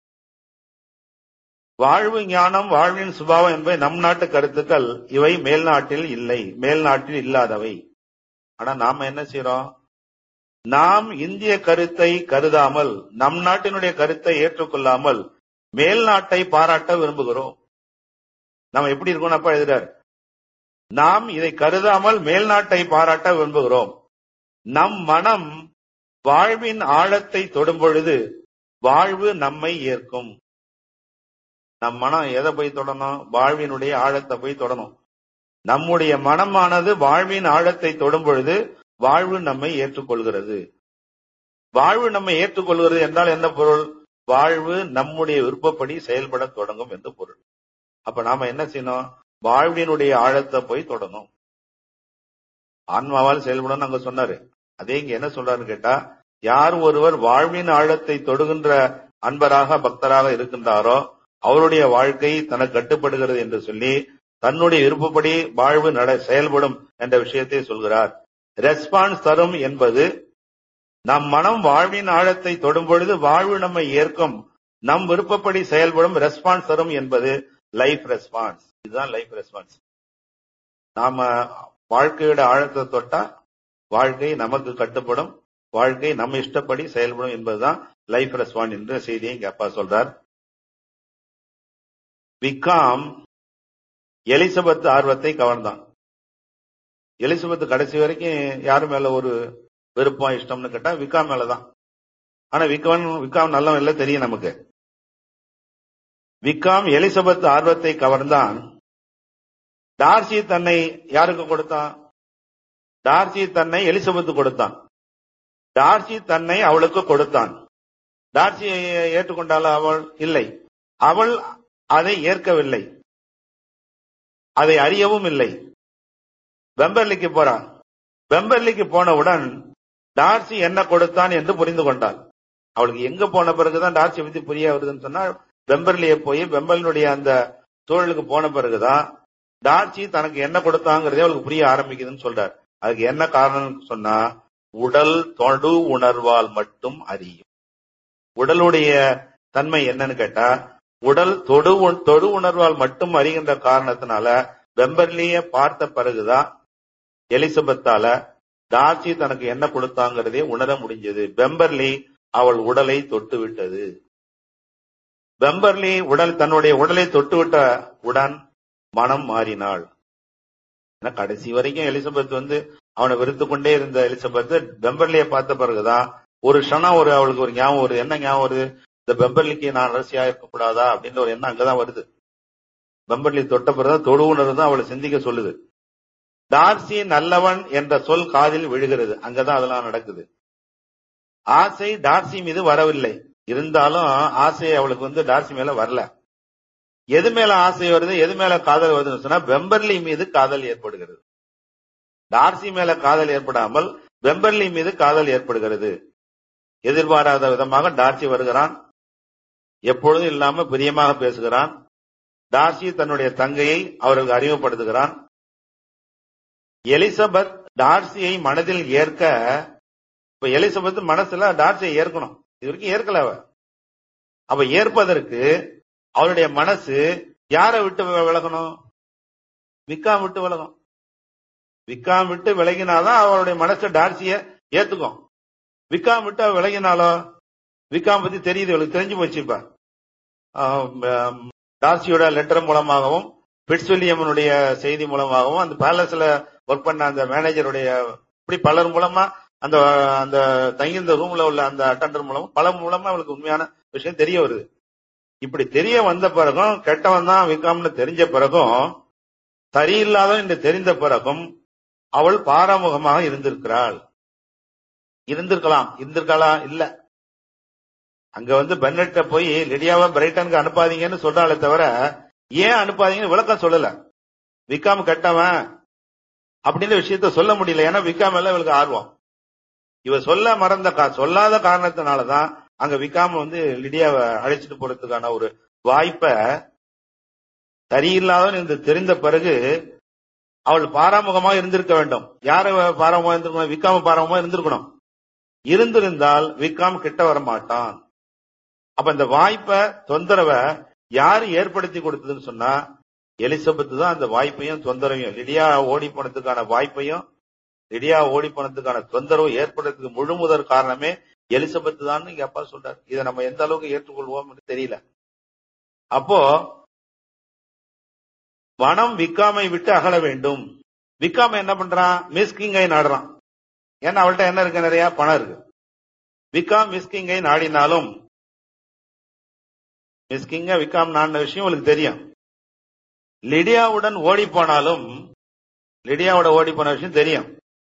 Speaker 3: வாழ்வு ஞானம் வாழ்வின் சுபாவம் என்பவை நம் நாட்டு கருத்துக்கள் இவை மேல்நாட்டில் இல்லை மேல்நாட்டில் இல்லாதவை ஆனா நாம என்ன செய்யறோம் நாம் இந்திய கருத்தை கருதாமல் நம் நாட்டினுடைய கருத்தை ஏற்றுக்கொள்ளாமல் மேல் நாட்டை பாராட்ட விரும்புகிறோம் நம்ம எப்படி இருக்கோம் அப்பா எழுதுறார் நாம் இதை கருதாமல் மேல் நாட்டை பாராட்ட விரும்புகிறோம் நம் மனம் வாழ்வின் ஆழத்தை தொடும் பொழுது வாழ்வு நம்மை ஏற்கும் நம் மனம் எதை போய் தொடணும் வாழ்வினுடைய ஆழத்தை போய் தொடணும் நம்முடைய மனமானது வாழ்வின் ஆழத்தை தொடும் பொழுது வாழ்வு நம்மை ஏற்றுக்கொள்கிறது வாழ்வு நம்மை ஏற்றுக்கொள்கிறது என்றால் என்ன பொருள் வாழ்வு நம்முடைய விருப்பப்படி செயல்பட தொடங்கும் என்று பொருள் அப்ப நாம என்ன செய்யணும் வாழ்வினுடைய ஆழத்தை போய் தொடணும் ஆன்மாவால் செயல்படும் அங்க சொன்னாரு அதே இங்க என்ன சொல்றாருன்னு கேட்டா யார் ஒருவர் வாழ்வின் ஆழத்தை தொடுகின்ற அன்பராக பக்தராக இருக்கின்றாரோ அவருடைய வாழ்க்கை தனக்கு கட்டுப்படுகிறது என்று சொல்லி தன்னுடைய விருப்பப்படி வாழ்வு நட செயல்படும் என்ற விஷயத்தை சொல்கிறார் ரெஸ்பான்ஸ் தரும் என்பது நம் மனம் வாழ்வின் ஆழத்தை தொடும் பொழுது வாழ்வு நம்மை ஏற்கும் நம் விருப்பப்படி செயல்படும் ரெஸ்பான்ஸ் தரும் என்பது லைஃப் ரெஸ்பான்ஸ் இதுதான் லைஃப் ரெஸ்பான்ஸ் நாம வாழ்க்கையோட ஆழத்தை தொட்டா வாழ்க்கை நமக்கு கட்டுப்படும் வாழ்க்கை நம்ம இஷ்டப்படி செயல்படும் என்பதுதான் லைஃப் ரெஸ்பான்ஸ் என்ற செய்தியை இங்க அப்பா சொல்றார் விகாம் எலிசபெத் ஆர்வத்தை கவர்ந்தான் எலிசபெத் கடைசி வரைக்கும் யாரு மேல ஒரு விருப்பம் இஷ்டம்னு கேட்டா விகாம் மேலதான் ஆனா விகாம் விகாம் நல்லவன் இல்ல தெரியும் நமக்கு விகாம் எலிசபெத் ஆர்வத்தை கவர்ந்தான் டார்சி தன்னை யாருக்கு கொடுத்தான் டார்சி தன்னை எலிசபெத் கொடுத்தான் டார்சி தன்னை அவளுக்கு கொடுத்தான் டார்சி ஏற்றுக்கொண்டாள் அவள் இல்லை அவள் அதை ஏற்கவில்லை அதை அறியவும் இல்லை வெம்பர்லிக்கு போறான் வெம்பர்லிக்கு போனவுடன் டார்சி என்ன கொடுத்தான் என்று புரிந்து கொண்டாள் அவளுக்கு எங்க போன பிறகுதான் டார்சி பத்தி புரிய வருதுன்னு சொன்னா வெம்பர்லியை போய் வெம்பர்லினுடைய அந்த சூழலுக்கு போன பிறகுதான் டார்சி தனக்கு என்ன கொடுத்தாங்கிறதே அவளுக்கு புரிய ஆரம்பிக்குதுன்னு சொல்றார் அதுக்கு என்ன காரணம் சொன்னா உடல் தொடு உணர்வால் மட்டும் அறியும் உடலுடைய தன்மை என்னன்னு கேட்டா உடல் தொடு தொடு உணர்வால் மட்டும் அறிகின்ற காரணத்தினால வெம்பர்லிய பார்த்த பிறகுதான் எலிசபெத்தால டார்சி தனக்கு என்ன கொடுத்தாங்கிறதே உணர முடிஞ்சது வெம்பர்லி அவள் உடலை தொட்டு விட்டது வெம்பர்லி உடல் தன்னுடைய உடலை தொட்டு விட்ட உடன் மனம் மாறினாள் ஏன்னா கடைசி வரைக்கும் எலிசபெத் வந்து அவனை வெறுத்து கொண்டே இருந்த எலிசபெத் பெம்பர்லிய பார்த்த பிறகுதான் ஒரு க்ஷணம் ஒரு அவளுக்கு ஒரு ஞாபகம் வருது என்ன ஞாபகம் வருது இந்த பெம்பர்லிக்கு நான் அரசியா இருக்கக்கூடாதா அப்படின்ற ஒரு எண்ணம் அங்கதான் வருது பெம்பர்லி தொட்ட பிறகுதான் தொடுவுணர்வு தான் அவளை சிந்திக்க சொல்லுது டார்சி நல்லவன் என்ற சொல் காதில் விழுகிறது அங்கதான் அதெல்லாம் நடக்குது ஆசை டார்சி மீது வரவில்லை இருந்தாலும் ஆசை அவளுக்கு வந்து டார்சி மேல வரல எது மேல ஆசை வருது எது மேல காதல் வருதுன்னு சொன்னா பெம்பர்லி மீது காதல் ஏற்படுகிறது டார்சி மேல காதல் ஏற்படாமல் பெம்பர்லி மீது காதல் ஏற்படுகிறது எதிர்பாராத விதமாக டார்சி வருகிறான் எப்பொழுதும் இல்லாம பிரியமாக பேசுகிறான் டார்சி தன்னுடைய தங்கையை அவர்களுக்கு அறிமுகப்படுத்துகிறான் எலிசபெத் டார்சியை மனதில் ஏற்க இப்ப எலிசபெத் மனசுல டார்சியை ஏற்கணும் இது வரைக்கும் ஏற்கல அவ அப்ப ஏற்பதற்கு அவருடைய மனசு யாரை விட்டு விலகணும் விக்காம் விட்டு விலகும் விக்காம் விட்டு விலகினாதான் அவருடைய மனசு டார்சிய ஏத்துக்கும் விக்காம் விட்டு அவ விலகினாலோ விக்காம் பத்தி தெரியுது இவளுக்கு தெரிஞ்சு போச்சு இப்ப டார்சியோட லெட்டர் மூலமாகவும் பிட்ஸ்வில்லியமனுடைய செய்தி மூலமாகவும் அந்த பேலஸ்ல ஒர்க் பண்ண அந்த மேனேஜருடைய இப்படி பலர் மூலமா அந்த அந்த தங்கியிருந்த ரூம்ல உள்ள அந்த அட்டண்டர் மூலமா பல மூலமா அவளுக்கு உண்மையான விஷயம் தெரிய வருது இப்படி தெரிய வந்த பிறகும் கெட்டவன் தான் விக்காம்னு தெரிஞ்ச பிறகும் சரியில்லாத என்று தெரிந்த பிறகும் அவள் பாராமுகமாக இருந்திருக்கிறாள் இருந்திருக்கலாம் இருந்திருக்காளா இல்ல அங்க வந்து பென்னட்ட போய் லிடியாவை பிரைட்டனுக்கு அனுப்பாதீங்கன்னு சொல்றாளே தவிர ஏன் அனுப்பாதீங்கன்னு விளக்கம் சொல்லல விக்காம் கெட்டவன் அப்படின்னு விஷயத்த சொல்ல முடியல ஏன்னா விக்காம் மேல இவளுக்கு ஆர்வம் இவ சொல்ல மறந்த சொல்லாத காரணத்தினாலதான் அங்க விக்காம வந்து லிடியாவை அழைச்சிட்டு போறதுக்கான ஒரு வாய்ப்பை சரியில்லாதவன் என்று தெரிந்த பிறகு அவள் பாராமுகமா இருந்திருக்க வேண்டும் யார பாராமுகமா இருந்திருக்கணும் விக்காம பாராமுகமா இருந்திருக்கணும் இருந்திருந்தால் விக்காம் கிட்ட வர மாட்டான் அப்ப இந்த வாய்ப்பை தொந்தரவை யாரு ஏற்படுத்தி கொடுத்ததுன்னு சொன்னா எலிசபெத் தான் அந்த வாய்ப்பையும் தொந்தரவையும் லிடியா ஓடி போனதுக்கான வாய்ப்பையும் லிடியா ஓடி போனதுக்கான தொந்தரவு ஏற்படுறதுக்கு முழு முதற் காரணமே எலிசபெத் தான் இங்க அப்பா சொல்றாரு இதை நம்ம எந்த அளவுக்கு ஏற்றுக்கொள்வோம் தெரியல அப்போ வனம் விக்காமை விட்டு அகல வேண்டும் விக்காம என்ன பண்றான் மிஸ்கிங்கை நாடுறான் ஏன்னா அவள்கிட்ட என்ன இருக்கு நிறைய பணம் இருக்கு விக்காம் மிஸ்கிங்கை நாடினாலும் மிஸ்கிங்க விக்காம் நாடின விஷயம் உங்களுக்கு தெரியும் லிடியாவுடன் ஓடி போனாலும் லிடியாவோட ஓடி போன விஷயம் தெரியும்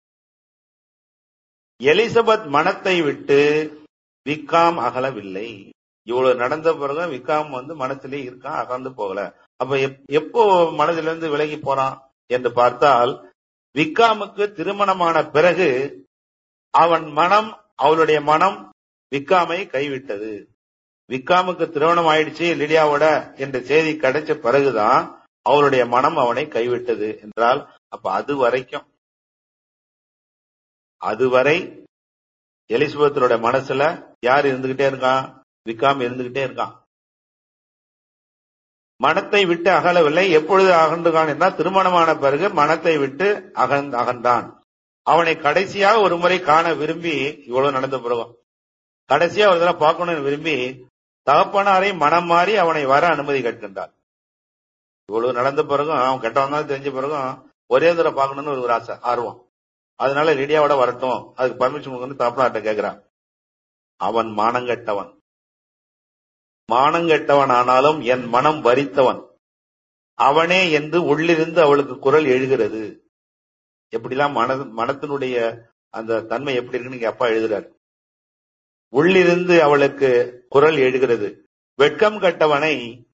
Speaker 3: எலிசபெத் மனத்தை விட்டு விக்காம் அகலவில்லை இவ்வளவு நடந்த பிறகு விக்காம் வந்து மனத்திலே இருக்கான் அகர்ந்து போகல அப்ப எப்போ மனதிலிருந்து விலகி போறான் என்று பார்த்தால் விக்காமுக்கு திருமணமான பிறகு அவன் மனம் அவளுடைய மனம் விக்காமை கைவிட்டது விக்காமுக்கு திருமணம் ஆயிடுச்சு லிடியாவோட என்ற செய்தி கிடைச்ச பிறகுதான் அவருடைய மனம் அவனை கைவிட்டது என்றால் அப்ப அது வரைக்கும் அதுவரை எலிசபெத்தோட மனசுல யார் இருந்துகிட்டே இருக்கான் விக்காம் இருந்துகிட்டே இருக்கான் மனத்தை விட்டு அகலவில்லை எப்பொழுது அகன்றுகான் என்றால் திருமணமான பிறகு மனத்தை விட்டு அகன் அகன்றான் அவனை கடைசியாக ஒரு முறை காண விரும்பி இவ்வளவு நடந்த பிறகும் கடைசியா ஒரு தடவை பார்க்கணும்னு விரும்பி தகப்பனாரை மனம் மாறி அவனை வர அனுமதி கேட்கின்றார் இவ்வளவு நடந்த பிறகும் அவன் கெட்டவன் தான் தெரிஞ்ச பிறகும் ஒரே தடவை பார்க்கணும்னு ஒரு ஆசை ஆர்வம் அதனால ரெடியாவோட வரட்டும் அதுக்கு பர்மிஷன் கொடுக்கணும் தகப்பனார்ட்ட கேட்கிறான் அவன் மானங்கெட்டவன் மானங்கெட்டவன் ஆனாலும் என் மனம் வரித்தவன் அவனே என்று உள்ளிருந்து அவளுக்கு குரல் எழுகிறது எப்படிலாம் மன மனத்தினுடைய அந்த தன்மை எப்படி இருக்குன்னு இங்க அப்பா எழுதுறாரு உள்ளிருந்து அவளுக்கு குரல் எழுகிறது வெட்கம் கட்டவனை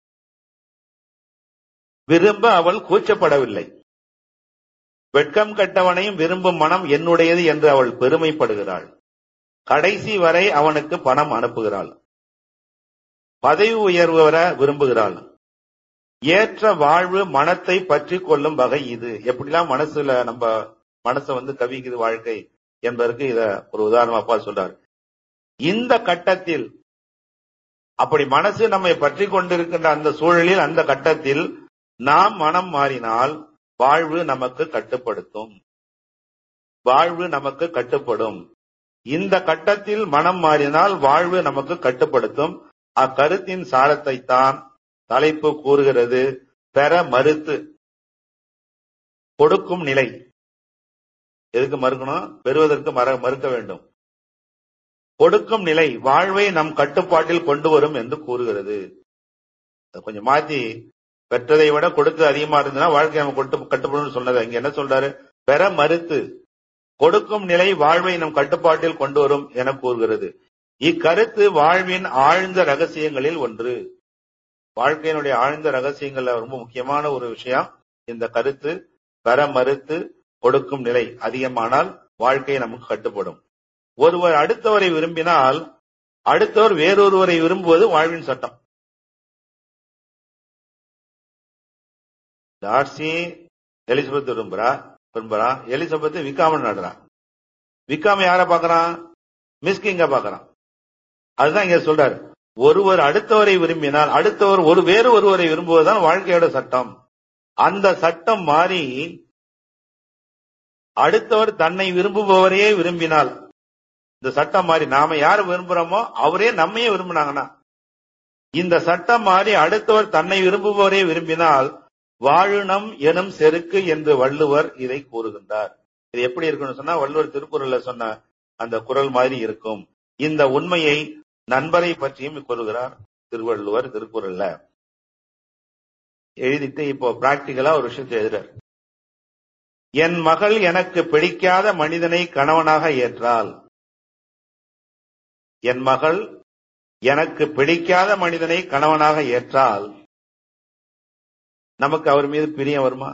Speaker 3: விரும்ப அவள் கூச்சப்படவில்லை வெட்கம் கட்டவனையும் விரும்பும் மனம் என்னுடையது என்று அவள் பெருமைப்படுகிறாள் கடைசி வரை அவனுக்கு பணம் அனுப்புகிறாள் பதவி உயர்வு வர விரும்புகிறாள் ஏற்ற வாழ்வு மனத்தை பற்றி கொள்ளும் வகை இது எப்படிலாம் மனசுல நம்ம மனசை வந்து கவிக்குது வாழ்க்கை என்பதற்கு இத ஒரு உதாரணம் அப்பா சொல்றாரு இந்த கட்டத்தில் அப்படி மனசு நம்மை பற்றி கொண்டிருக்கின்ற அந்த சூழலில் அந்த கட்டத்தில் நாம் மனம் மாறினால் வாழ்வு நமக்கு கட்டுப்படுத்தும் வாழ்வு நமக்கு கட்டுப்படும் இந்த கட்டத்தில் மனம் மாறினால் வாழ்வு நமக்கு கட்டுப்படுத்தும் அக்கருத்தின் சாரத்தை தான் தலைப்பு கூறுகிறது பெற மறுத்து கொடுக்கும் நிலை எதுக்கு மறுக்கணும் பெறுவதற்கு மற மறுக்க வேண்டும் கொடுக்கும் நிலை வாழ்வை நம் கட்டுப்பாட்டில் கொண்டு வரும் என்று கூறுகிறது அதை கொஞ்சம் மாத்தி பெற்றதை விட கொடுத்து அதிகமா இருந்ததுன்னா வாழ்க்கை நம்ம கொட்டு கட்டுப்படும் சொன்னது இங்க என்ன சொல்றாரு பெற மறுத்து கொடுக்கும் நிலை வாழ்வை நம் கட்டுப்பாட்டில் கொண்டு வரும் என கூறுகிறது இக்கருத்து வாழ்வின் ஆழ்ந்த ரகசியங்களில் ஒன்று வாழ்க்கையினுடைய ஆழ்ந்த ரகசியங்கள்ல ரொம்ப முக்கியமான ஒரு விஷயம் இந்த கருத்து பெற மறுத்து கொடுக்கும் நிலை அதிகமானால் வாழ்க்கை நமக்கு கட்டுப்படும் ஒருவர் அடுத்தவரை விரும்பினால் அடுத்தவர் வேறொருவரை விரும்புவது வாழ்வின் சட்டம் டார்சி எலிசபெத் விரும்புறா விரும்புறா எலிசபெத் விக்காம நடுறான் விக்காம யார பாக்குறான் மிஸ்கிங்க பாக்குறான் அதுதான் இங்க சொல்றாரு ஒருவர் அடுத்தவரை விரும்பினால் அடுத்தவர் ஒரு வேறு ஒருவரை விரும்புவதுதான் வாழ்க்கையோட சட்டம் அந்த சட்டம் மாறி அடுத்தவர் தன்னை விரும்புபவரையே விரும்பினால் இந்த சட்டம் மாறி நாம யார் விரும்புறோமோ அவரே நம்மையே விரும்பினாங்கன்னா இந்த சட்டம் மாறி அடுத்தவர் தன்னை விரும்புபவரே விரும்பினால் வாழுணம் எனும் செருக்கு என்று வள்ளுவர் இதை கூறுகின்றார் இது எப்படி இருக்குன்னு சொன்னா வள்ளுவர் திருக்குறள்ல சொன்ன அந்த குரல் மாதிரி இருக்கும் இந்த உண்மையை நண்பரை பற்றியும் கூறுகிறார் திருவள்ளுவர் திருக்குறள்ல எழுதிட்டு இப்போ பிராக்டிக்கலா ஒரு விஷயத்தை எழுதுறார் என் மகள் எனக்கு பிடிக்காத மனிதனை கணவனாக ஏற்றால் என் மகள் எனக்கு பிடிக்காத மனிதனை கணவனாக ஏற்றால் நமக்கு அவர் மீது பிரியம் வருமா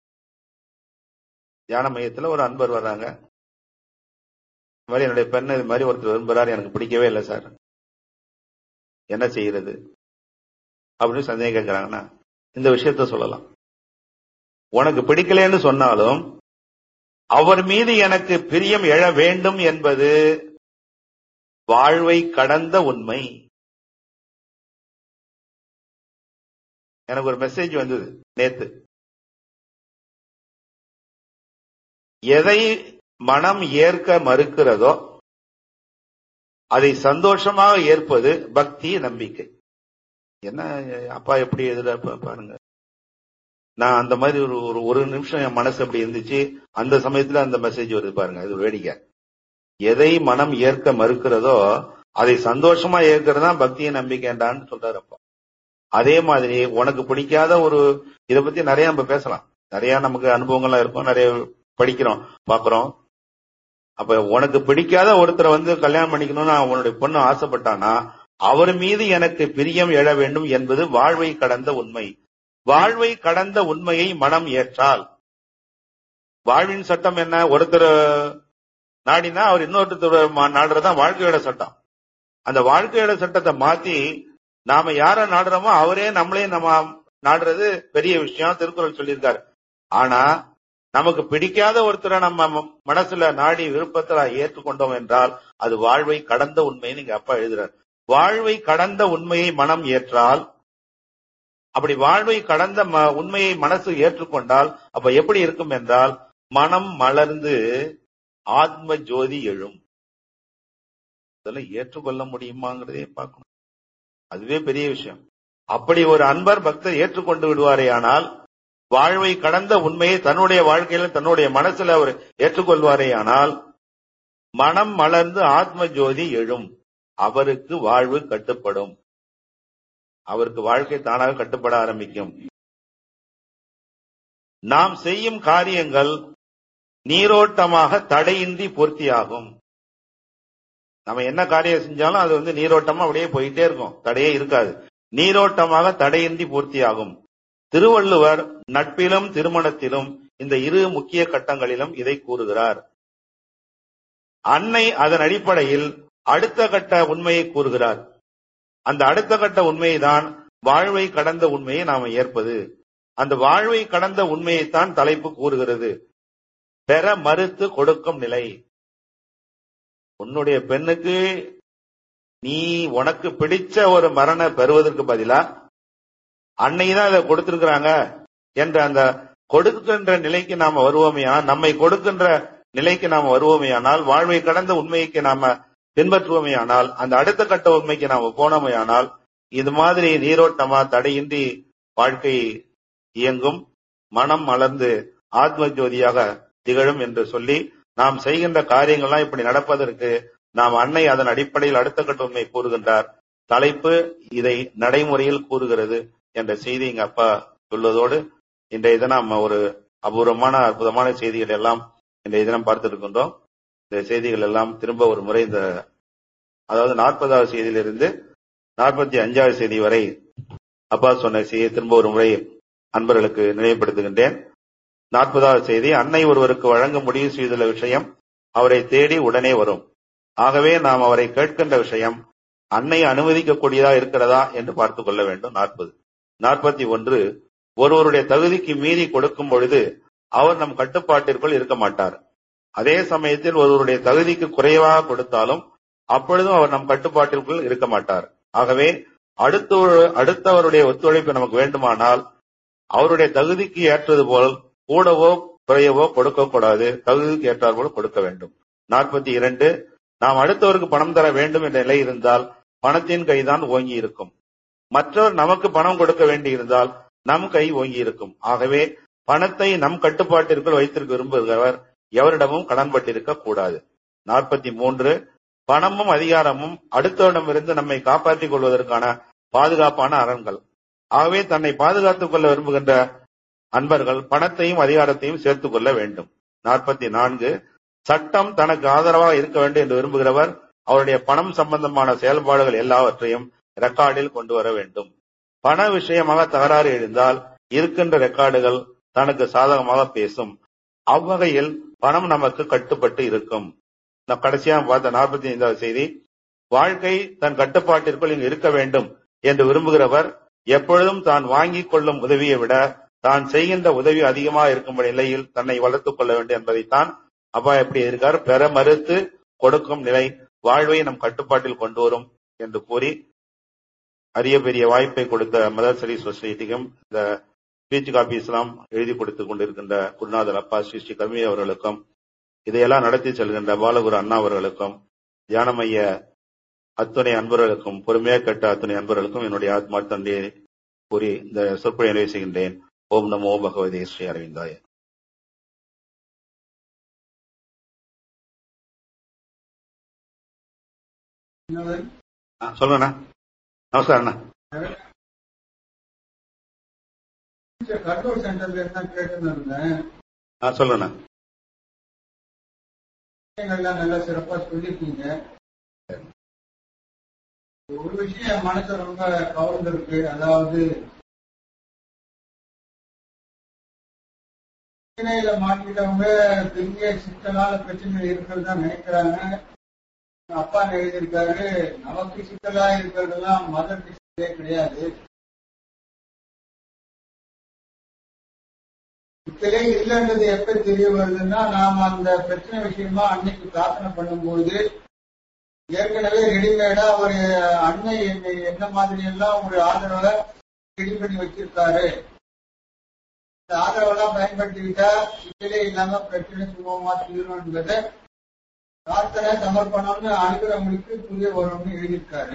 Speaker 3: தியான மையத்துல ஒரு அன்பர் வர்றாங்க இந்த மாதிரி என்னுடைய பெண் இது மாதிரி ஒருத்தர் விரும்புறாரு எனக்கு பிடிக்கவே இல்லை சார் என்ன செய்யறது அப்படின்னு சந்தேகம் கேட்கிறாங்கன்னா இந்த விஷயத்த சொல்லலாம் உனக்கு பிடிக்கலன்னு சொன்னாலும் அவர் மீது எனக்கு பிரியம் எழ வேண்டும் என்பது வாழ்வை கடந்த உண்மை எனக்கு ஒரு மெசேஜ் வந்தது நேத்து எதை மனம் ஏற்க மறுக்கிறதோ அதை சந்தோஷமாக ஏற்பது பக்தி நம்பிக்கை என்ன அப்பா எப்படி எதிர பாருங்க நான் அந்த மாதிரி ஒரு ஒரு ஒரு நிமிஷம் என் மனசு அப்படி இருந்துச்சு அந்த சமயத்துல அந்த மெசேஜ் வருது பாருங்க இது ஒரு வேடிக்கை எதை மனம் ஏற்க மறுக்கிறதோ அதை சந்தோஷமா ஏற்கிறதா பக்திய நம்பிக்கைன்றான்னு சொல்றாரு அப்பா அதே மாதிரி உனக்கு பிடிக்காத ஒரு இதை பத்தி நிறைய நம்ம பேசலாம் நிறைய நமக்கு அனுபவங்கள்லாம் இருக்கும் நிறைய படிக்கிறோம் பாக்குறோம் அப்ப உனக்கு பிடிக்காத ஒருத்தரை வந்து கல்யாணம் பண்ணிக்கணும்னு அவனுடைய பொண்ணு ஆசைப்பட்டானா அவர் மீது எனக்கு பிரியம் எழ வேண்டும் என்பது வாழ்வை கடந்த உண்மை வாழ்வை கடந்த உண்மையை மனம் ஏற்றால் வாழ்வின் சட்டம் என்ன ஒருத்தர் நாடினா அவர் இன்னொருத்தர் நாடுறதுதான் வாழ்க்கையோட சட்டம் அந்த வாழ்க்கையோட சட்டத்தை மாத்தி நாம யார நாடுறோமோ அவரே நம்மளே நம்ம நாடுறது பெரிய விஷயம் திருக்குறள் சொல்லியிருக்காரு ஆனா நமக்கு பிடிக்காத ஒருத்தரை நம்ம மனசுல நாடி விருப்பத்துல ஏற்றுக்கொண்டோம் என்றால் அது வாழ்வை கடந்த உண்மையை நீங்க அப்பா எழுதுறாரு வாழ்வை கடந்த உண்மையை மனம் ஏற்றால் அப்படி வாழ்வை கடந்த உண்மையை மனசு ஏற்றுக்கொண்டால் அப்ப எப்படி இருக்கும் என்றால் மனம் மலர்ந்து ஆத்ம ஜோதி எழும் இதெல்லாம் ஏற்றுக்கொள்ள முடியுமாங்கிறதே பார்க்கணும் அதுவே பெரிய விஷயம் அப்படி ஒரு அன்பர் பக்தர் ஏற்றுக்கொண்டு விடுவாரே ஆனால் வாழ்வை கடந்த உண்மையை தன்னுடைய வாழ்க்கையில தன்னுடைய மனசுல அவர் ஏற்றுக்கொள்வாரே ஆனால் மனம் மலர்ந்து ஆத்ம ஜோதி எழும் அவருக்கு வாழ்வு கட்டுப்படும் அவருக்கு வாழ்க்கை தானாக கட்டுப்பட ஆரம்பிக்கும் நாம் செய்யும் காரியங்கள் நீரோட்டமாக தடையின்றி பூர்த்தியாகும் நம்ம என்ன காரியம் செஞ்சாலும் அது வந்து நீரோட்டமா அப்படியே போயிட்டே இருக்கும் தடையே இருக்காது நீரோட்டமாக தடையின்றி பூர்த்தியாகும் திருவள்ளுவர் நட்பிலும் திருமணத்திலும் இந்த இரு முக்கிய கட்டங்களிலும் இதை கூறுகிறார் அன்னை அதன் அடிப்படையில் அடுத்த கட்ட உண்மையை கூறுகிறார் அந்த அடுத்த கட்ட உண்மைதான் வாழ்வை கடந்த உண்மையை நாம ஏற்பது அந்த வாழ்வை கடந்த உண்மையைத்தான் தலைப்பு கூறுகிறது பெற மறுத்து கொடுக்கும் நிலை உன்னுடைய பெண்ணுக்கு நீ உனக்கு பிடிச்ச ஒரு மரண பெறுவதற்கு பதிலா அன்னைதான் இதை கொடுத்திருக்கிறாங்க என்ற அந்த கொடுக்கின்ற நிலைக்கு நாம வருவோமையானால் நம்மை கொடுக்கின்ற நிலைக்கு நாம வருவோமையானால் வாழ்வை கடந்த உண்மைக்கு நாம பின்பற்றுவோமையானால் அந்த அடுத்த கட்ட உண்மைக்கு நாம போனோமையானால் இது மாதிரி நீரோட்டமா தடையின்றி வாழ்க்கை இயங்கும் மனம் மலர்ந்து ஆத்ம ஜோதியாக திகழும் என்று சொல்லி நாம் செய்கின்ற காரியங்கள்லாம் இப்படி நடப்பதற்கு நாம் அன்னை அதன் அடிப்படையில் அடுத்த கட்ட உண்மை கூறுகின்றார் தலைப்பு இதை நடைமுறையில் கூறுகிறது என்ற செய்தி எங்க அப்பா சொல்வதோடு இன்றைய தினம் ஒரு அபூர்வமான அற்புதமான செய்திகள் எல்லாம் இன்றைய தினம் பார்த்திருக்கின்றோம் இந்த செய்திகள் எல்லாம் திரும்ப ஒரு முறை இந்த அதாவது நாற்பதாவது செய்தியிலிருந்து நாற்பத்தி அஞ்சாவது செய்தி வரை அப்பா சொன்ன செய்தியை திரும்ப ஒரு முறை அன்பர்களுக்கு நினைவுபடுத்துகின்றேன் நாற்பதாவது செய்தி அன்னை ஒருவருக்கு வழங்க முடிவு செய்துள்ள விஷயம் அவரை தேடி உடனே வரும் ஆகவே நாம் அவரை கேட்கின்ற விஷயம் அன்னை அனுமதிக்கக்கூடியதா இருக்கிறதா என்று பார்த்துக் கொள்ள வேண்டும் நாற்பது நாற்பத்தி ஒன்று ஒருவருடைய தகுதிக்கு மீறி கொடுக்கும் பொழுது அவர் நம் கட்டுப்பாட்டிற்குள் இருக்க மாட்டார் அதே சமயத்தில் ஒருவருடைய தகுதிக்கு குறைவாக கொடுத்தாலும் அப்பொழுதும் அவர் நம் கட்டுப்பாட்டிற்குள் இருக்க மாட்டார் ஆகவே அடுத்த அடுத்தவருடைய ஒத்துழைப்பு நமக்கு வேண்டுமானால் அவருடைய தகுதிக்கு ஏற்றது போல் கூடவோ குறையவோ கொடுக்கக்கூடாது தகுதிக்கு ஏற்றார் போல் கொடுக்க வேண்டும் நாற்பத்தி இரண்டு நாம் அடுத்தவருக்கு பணம் தர வேண்டும் என்ற நிலை இருந்தால் பணத்தின் கைதான் ஓங்கி இருக்கும் மற்றவர் நமக்கு பணம் கொடுக்க வேண்டியிருந்தால் நம் கை ஓங்கி இருக்கும் ஆகவே பணத்தை நம் கட்டுப்பாட்டிற்குள் வைத்திருக்க விரும்புகிறவர் எவரிடமும் கடன்பட்டிருக்க கூடாது நாற்பத்தி மூன்று பணமும் அதிகாரமும் அடுத்தவரிடமிருந்து நம்மை காப்பாற்றிக் கொள்வதற்கான பாதுகாப்பான அரண்கள் ஆகவே தன்னை பாதுகாத்துக் கொள்ள விரும்புகின்ற அன்பர்கள் பணத்தையும் அதிகாரத்தையும் சேர்த்துக் கொள்ள வேண்டும் நாற்பத்தி நான்கு சட்டம் தனக்கு ஆதரவாக இருக்க வேண்டும் என்று விரும்புகிறவர் அவருடைய பணம் சம்பந்தமான செயல்பாடுகள் எல்லாவற்றையும் ரெக்கார்டில் கொண்டு வர வேண்டும் பண விஷயமாக தகராறு எழுந்தால் இருக்கின்ற ரெக்கார்டுகள் தனக்கு சாதகமாக பேசும் அவ்வகையில் பணம் நமக்கு கட்டுப்பட்டு இருக்கும் நான் கடைசியா பார்த்த நாற்பத்தி ஐந்தாவது செய்தி வாழ்க்கை தன் கட்டுப்பாட்டிற்குள் இங்கு இருக்க வேண்டும் என்று விரும்புகிறவர் எப்பொழுதும் தான் வாங்கிக் கொள்ளும் உதவியை விட தான் செய்கின்ற உதவி அதிகமாக இருக்கும் நிலையில் தன்னை வளர்த்துக் கொள்ள வேண்டும் என்பதைத்தான் அப்பா எப்படி இருக்கார் பெற மறுத்து கொடுக்கும் நிலை வாழ்வை நம் கட்டுப்பாட்டில் கொண்டு வரும் என்று கூறி அரிய பெரிய வாய்ப்பை கொடுத்த மதர் சரி சொசைட்டிக்கும் இந்த ஸ்பீச் காப்பி இஸ்லாம் எழுதி கொடுத்துக் கொண்டிருக்கின்ற குருநாதர் அப்பா ஸ்ரீ ஸ்ரீ கல்வி அவர்களுக்கும் இதையெல்லாம் நடத்தி செல்கின்ற பாலகுரு அண்ணா அவர்களுக்கும் தியானமைய அத்துணை அன்பர்களுக்கும் பொறுமையாக கேட்ட அத்துணை அன்பர்களுக்கும் என்னுடைய ஆத்மார்த்தந்தையை கூறி இந்த சொற்பொழி நிறைவு செய்கின்றேன் ஓம் நமோ பகவதி ஸ்ரீ அரவிந்தாய சொல்லுங்கண்ணா நமஸ்காரம் அண்ணா
Speaker 2: கண்ட்ரோல் சென்டர்ல இருந்தா கேட்டுன்னு இருந்தேன்
Speaker 3: ஆ சொல்லுங்கண்ணா
Speaker 2: விஷயங்கள்லாம் நல்லா சிறப்பா சொல்லிருக்கீங்க ஒரு விஷயம் என் மனசு ரொம்ப கவர்ந்திருக்கு அதாவது பிரச்சனையில மாட்டிட்டவங்க பெரிய சிக்கலான பிரச்சனை இருக்கிறதா நினைக்கிறாங்க அப்பா எழுதியிருக்காரு நமக்கு சிக்கலா இருக்கிறதெல்லாம் மதர் சிக்கலே கிடையாது சிக்கலே இல்லைன்றது எப்ப தெரிய வருதுன்னா நாம அந்த பிரச்சனை விஷயமா அன்னைக்கு பிரார்த்தனை பண்ணும்போது ஏற்கனவே ரெடிமேடா ஒரு அன்னை என்னை என்ன மாதிரி எல்லாம் ஒரு ஆதரவை ரெடி பண்ணி வச்சிருக்காரு இந்த ஆதரவெல்லாம் பயன்படுத்திக்கிட்டா சிக்கலே இல்லாம பிரச்சனை சுமமா தீரும் என்பதை பிரார்த்தனை சமர்ப்பணம்னு அனுப்புறவங்களுக்கு புரிய வரும்னு எழுதியிருக்காரு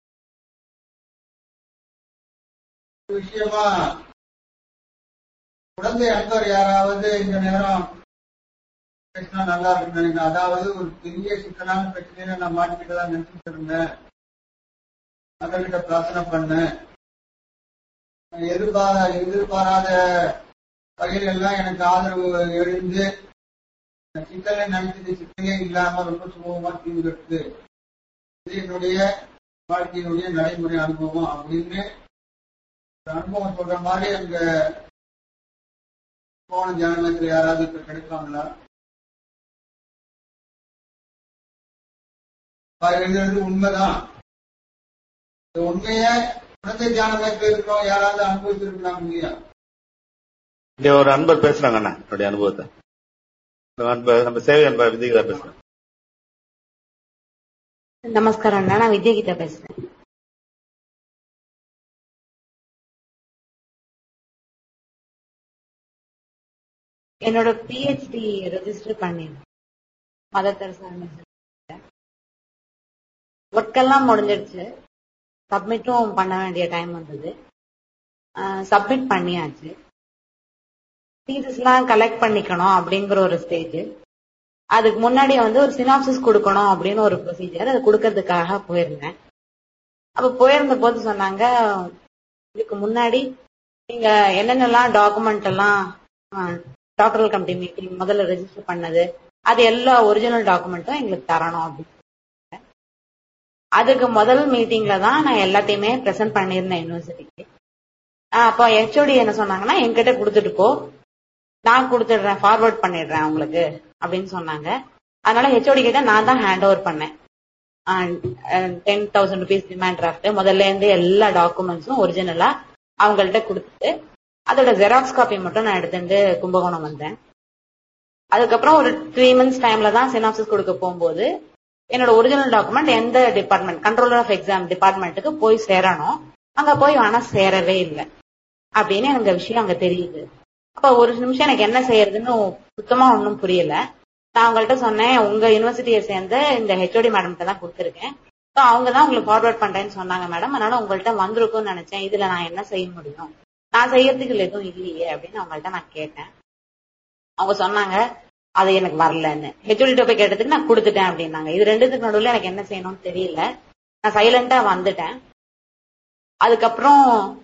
Speaker 2: விஷயமா குழந்தை அன்பர் யாராவது இந்த நேரம் பேசினா நல்லா இருக்குன்னு நினைக்கிறேன் அதாவது ஒரு பெரிய சிக்கலான பிரச்சனையில நான் மாட்டிக்கிட்டதா நினைச்சிட்டு இருந்தேன் மக்கள்கிட்ட பிரார்த்தனை பண்ணேன் எதிர்பாரா எதிர்பாராத வகையில எல்லாம் எனக்கு ஆதரவு எழுந்து சிக்கலை நினைச்சது சிக்கலே இல்லாம ரொம்ப சுமூகமா தீர்வுகிறது இது என்னுடைய வாழ்க்கையினுடைய நடைமுறை அனுபவம் அப்படின்னு அனுபவம் சொல்ற மாதிரி அங்க போன ஜனநாயகத்தில் யாராவது இப்ப கிடைப்பாங்களா எழுதுறது உண்மைதான் இந்த உண்மைய குழந்தை தியானத்தில் இருக்கிறோம் யாராவது அனுபவிச்சிருக்கலாம் இல்லையா
Speaker 3: இங்க ஒரு அன்பர் பேசுறாங்க அண்ணா என்னுடைய அனுபவத்தை அன்பர் நம்ம சேவை அன்பர் விஜயகதா பேசுறேன்
Speaker 4: நமஸ்காரம் அண்ணா நான் வித்யகீதா பேசுறேன் என்னோட பிஹெச்டி ரெஜிஸ்டர் பண்ணிருந்தேன் மதர் தெரசா ஒர்க் எல்லாம் முடிஞ்சிடுச்சு சப்மிட்டும் பண்ண வேண்டிய டைம் வந்தது சப்மிட் பண்ணியாச்சு தீசிஸ் எல்லாம் கலெக்ட் பண்ணிக்கணும் அப்படிங்கிற ஒரு ஸ்டேஜ் அதுக்கு முன்னாடி வந்து ஒரு சினாப்சிஸ் கொடுக்கணும் அப்படின்னு ஒரு ப்ரொசீஜர் அது கொடுக்கறதுக்காக போயிருந்தேன் அப்ப போயிருந்த போது சொன்னாங்க இதுக்கு முன்னாடி நீங்க என்னென்னலாம் டாக்குமெண்ட் எல்லாம் டாக்டரல் கமிட்டி மீட்டிங் முதல்ல ரெஜிஸ்டர் பண்ணது அது எல்லா ஒரிஜினல் டாக்குமெண்ட்டும் எங்களுக்கு தரணும் அப்படின்னு சொன்னாங்க. அதுக்கு முதல் மீட்டிங்ல தான் நான் எல்லாத்தையுமே ப்ரெசென்ட் பண்ணியிருந்தேன் யூனிவர்சிட்டிக்கு அப்போ ஹெச்ஓடி என்ன சொன்னாங்கன்னா என்கிட்ட கொடுத்துட்டு போ நான் கொடுத்துடுறேன் ஃபார்வர்ட் பண்ணிடுறேன் உங்களுக்கு அப்படின்னு சொன்னாங்க அதனால ஹெச்ஓடி கிட்ட நான் தான் ஹேண்ட் ஓவர் பண்ணேன் ten thousand rupees demand draft முதல்ல இருந்து எல்லா டாக்குமெண்ட்ஸும் ஒரிஜினலா அவங்கள்ட்ட கொடுத்துட்டு அதோட ஜெராக்ஸ் காப்பி மட்டும் நான் எடுத்துட்டு கும்பகோணம் வந்தேன் அதுக்கப்புறம் ஒரு த்ரீ மந்த்ஸ் டைம்ல தான் சினாப்சிஸ் கொடுக்க போகும்போது என்னோட ஒரிஜினல் டாக்குமெண்ட் எந்த டிபார்ட்மெண்ட் கண்ட்ரோலர் ஆஃப் எக்ஸாம் டிபார்ட்மெண்ட்டுக்கு போய் சேரணும் அங்க போய் ஆனா சேரவே இல்லை அப்படின்னு எனக்கு விஷயம் அங்க தெரியுது அப்ப ஒரு நிமிஷம் எனக்கு என்ன செய்யறதுன்னு சுத்தமா ஒன்றும் புரியல நான் அவங்கள்ட்ட சொன்னேன் உங்க யூனிவர்சிட்டியை சேர்ந்த இந்த ஹெச்ஓடி மேடம்கிட்ட தான் கொடுத்துருக்கேன் ஸோ அவங்க தான் உங்களுக்கு ஃபார்வர்ட் பண்றேன்னு சொன்னாங்க மேடம் அதனால உங்கள்ட்ட வந்திருக்கும்னு நினைச்சேன் இதுல நான் என்ன செய்ய முடியும் நான் செய்யறதுக்கு இதுல எதுவும் இல்லையே அப்படின்னு அவங்கள்ட்ட நான் கேட்டேன் அவங்க சொன்னாங்க அது எனக்கு வரலன்னு ஹெச்ஓடி போய் கேட்டதுக்கு நான் கொடுத்துட்டேன் அப்படின்னாங்க இது ரெண்டுத்துக்கு நடுவில் எனக்கு என்ன செய்யணும்னு தெரியல நான் சைலண்டா வந்துட்டேன் அதுக்கப்புறம்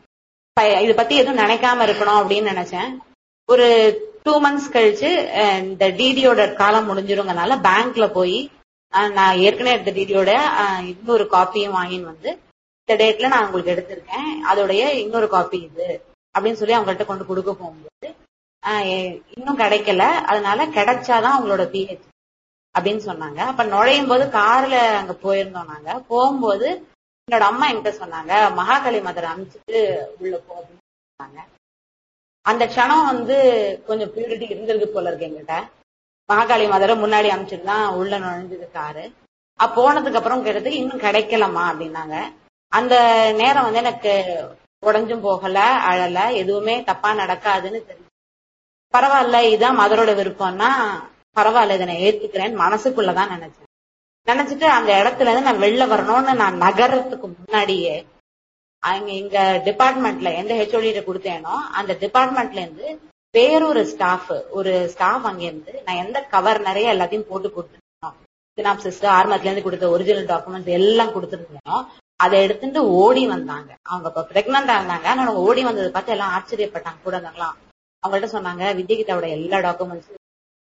Speaker 4: ப- இத பத்தி எதுவும் நினைக்காம இருக்கணும் அப்படின்னு நினைச்சேன் ஒரு டூ மந்த்ஸ் கழிச்சு அஹ், இந்த டிடியோட காலம் முடிஞ்சிருங்கனால பேங்க்ல போய் அஹ், நான் ஏற்கனவே எடுத்த டிடியோட இன்னொரு காப்பியும் வாங்கின்னு வந்து இந்த டேட்ல நான் உங்களுக்கு எடுத்திருக்கேன் அதோடைய இன்னொரு காப்பி இது அப்படின்னு சொல்லி அவங்கள்ட்ட கொண்டு கொடுக்க போகும்போது அஹ், எ- இன்னும் கிடைக்கல அதனால கிடைச்சாதான் அவங்களோட பிஹெச் அப்படின்னு சொன்னாங்க அப்ப நுழையும் போது கார்ல அங்க போயிருந்தோம் நாங்க போகும்போது என்னோட அம்மா என்கிட்ட சொன்னாங்க மகாகாளி மதரை அனுப்பிச்சிட்டு உள்ள போ அப்படின்னு சொன்னாங்க அந்த க்ஷணம் வந்து கொஞ்சம் பியூரிட்டி இருந்திருக்கு போல இருக்கு எங்கிட்ட மகாகாளி மதரை முன்னாடி அனுப்பிச்சிட்டு தான் உள்ள நுழைஞ்சது காரு அப்ப போனதுக்கு அப்புறம் கேட்டதுக்கு இன்னும் கிடைக்கலமா அப்படின்னாங்க அந்த நேரம் வந்து எனக்கு உடைஞ்சும் போகல அழல எதுவுமே தப்பா நடக்காதுன்னு தெரியும் பரவாயில்ல இதான் மதரோட விருப்பம்னா பரவாயில்ல இதை நான் ஏத்துக்கிறேன் மனசுக்குள்ளதான் நினைச்சேன் நினைச்சிட்டு அந்த இடத்துல இருந்து நான் வெளில வரணும்னு நான் நகரத்துக்கு முன்னாடியே அங்க இங்க டிபார்ட்மெண்ட்ல எந்த ஹெச்ஓடி கொடுத்தேனோ அந்த டிபார்ட்மெண்ட்ல இருந்து வேறொரு ஸ்டாஃப் ஒரு ஸ்டாஃப் அங்க இருந்து நான் எந்த கவர் நிறைய எல்லாத்தையும் போட்டு கொடுத்துருந்தோம் சினாப்சிஸ் ஆர்மத்துல இருந்து கொடுத்த ஒரிஜினல் டாக்குமெண்ட்ஸ் எல்லாம் கொடுத்துருந்தேனோ அதை எடுத்துட்டு ஓடி வந்தாங்க அவங்க இப்ப பிரெக்னண்டா இருந்தாங்க ஆனா அவங்க ஓடி வந்ததை பார்த்து எல்லாம் ஆச்சரியப்பட்டாங்க கூட இருந்தாங்களாம் அவங்கள்ட்ட சொன்னாங்க வித்யகிதாவோட எல்லா டாக்குமெண்ட்ஸும்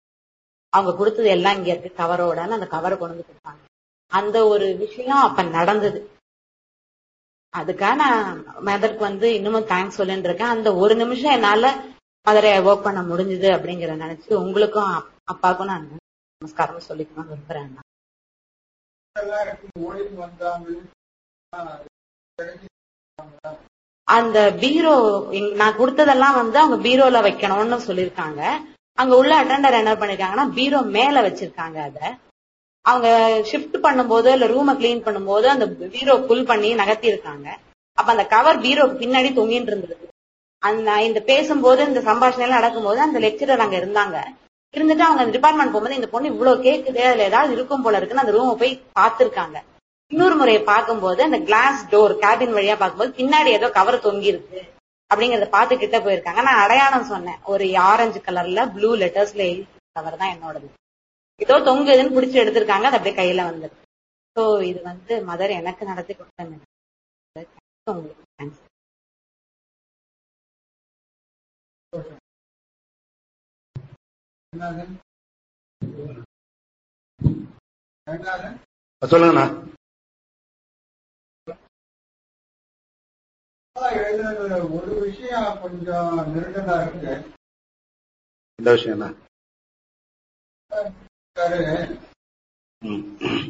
Speaker 4: அவங்க கொடுத்தது எல்லாம் இங்க இருக்கு கவரோட அந்த கவரை கொண்டு வந்து கொடுத்தாங்க அந்த ஒரு விஷயம் அப்ப நடந்தது அதுக்காக நான் மதருக்கு வந்து இன்னமும் தேங்க்ஸ் சொல்லிட்டு இருக்கேன் அந்த ஒரு நிமிஷம் என்னால மதரை ஒர்க் பண்ண முடிஞ்சது அப்படிங்கிற நினைச்சு உங்களுக்கும் அப்- அப்பாவுக்கும் நான் நமஸ்காரம் சொல்லிக்கணும்னு விரும்புறேன் நான்.
Speaker 2: எல்லாம் இருக்கு ஓடிட்டு வந்தாங்க
Speaker 4: அந்த பீரோ இங்க- நான் கொடுத்ததெல்லாம் வந்து அவங்க பீரோல வைக்கணும்னு சொல்லிருக்காங்க அங்க உள்ள அட்டெண்டர் என்ன பண்ணிருக்காங்கன்னா பீரோ மேல வச்சிருக்காங்க அத அவங்க ஷிஃப்ட் பண்ணும்போது இல்ல ரூமை கிளீன் பண்ணும்போது அந்த பீரோ புல் பண்ணி நகர்த்தி இருக்காங்க அப்ப அந்த கவர் பீரோக்கு பின்னாடி தொங்கிட்டு இருந்தது அந்த இந்த பேசும்போது இந்த சம்பாஷணை எல்லாம் நடக்கும்போது அந்த லெக்சரர் அங்க இருந்தாங்க இருந்துட்டு அவங்க அந்த டிபார்ட்மெண்ட் போகும்போது இந்த பொண்ணு இவ்வளவு கேக்குது அதுல ஏதாவது இருக்கும் போல இருக்குன்னு அந்த ரூமை போய் பார்த்திருக்காங்க இன்னொரு முறையை பார்க்கும்போது அந்த கிளாஸ் டோர் கேபின் வழியா பார்க்கும்போது பின்னாடி ஏதோ கவர் தொங்கி இருக்கு அப்படிங்கறத பார்த்து கிட்ட போயிருக்காங்க நான் அடையாளம் சொன்னேன் ஒரு ஆரஞ்சு கலர்ல ப்ளூ லெட்டர்ஸ்ல எழுதி கவர் தான் என்னோடது ஏதோ தொங்குதுன்னு பிடிச்சி எடுத்திருக்காங்க அது அப்படியே கையில வந்துருக்கு சோ இது வந்து மதர் எனக்கு நடத்தி கொடுத்தேன் உங்களுக்கு தேங்க்ஸ்
Speaker 2: என்னது என்னது
Speaker 3: சொல்லுங்கண்ணா
Speaker 2: எழுதுனது ஒரு விஷயம் கொஞ்சம் நெருடலா இருக்கு
Speaker 3: இந்த விஷயம் என்ன
Speaker 2: சரி,
Speaker 3: ம்.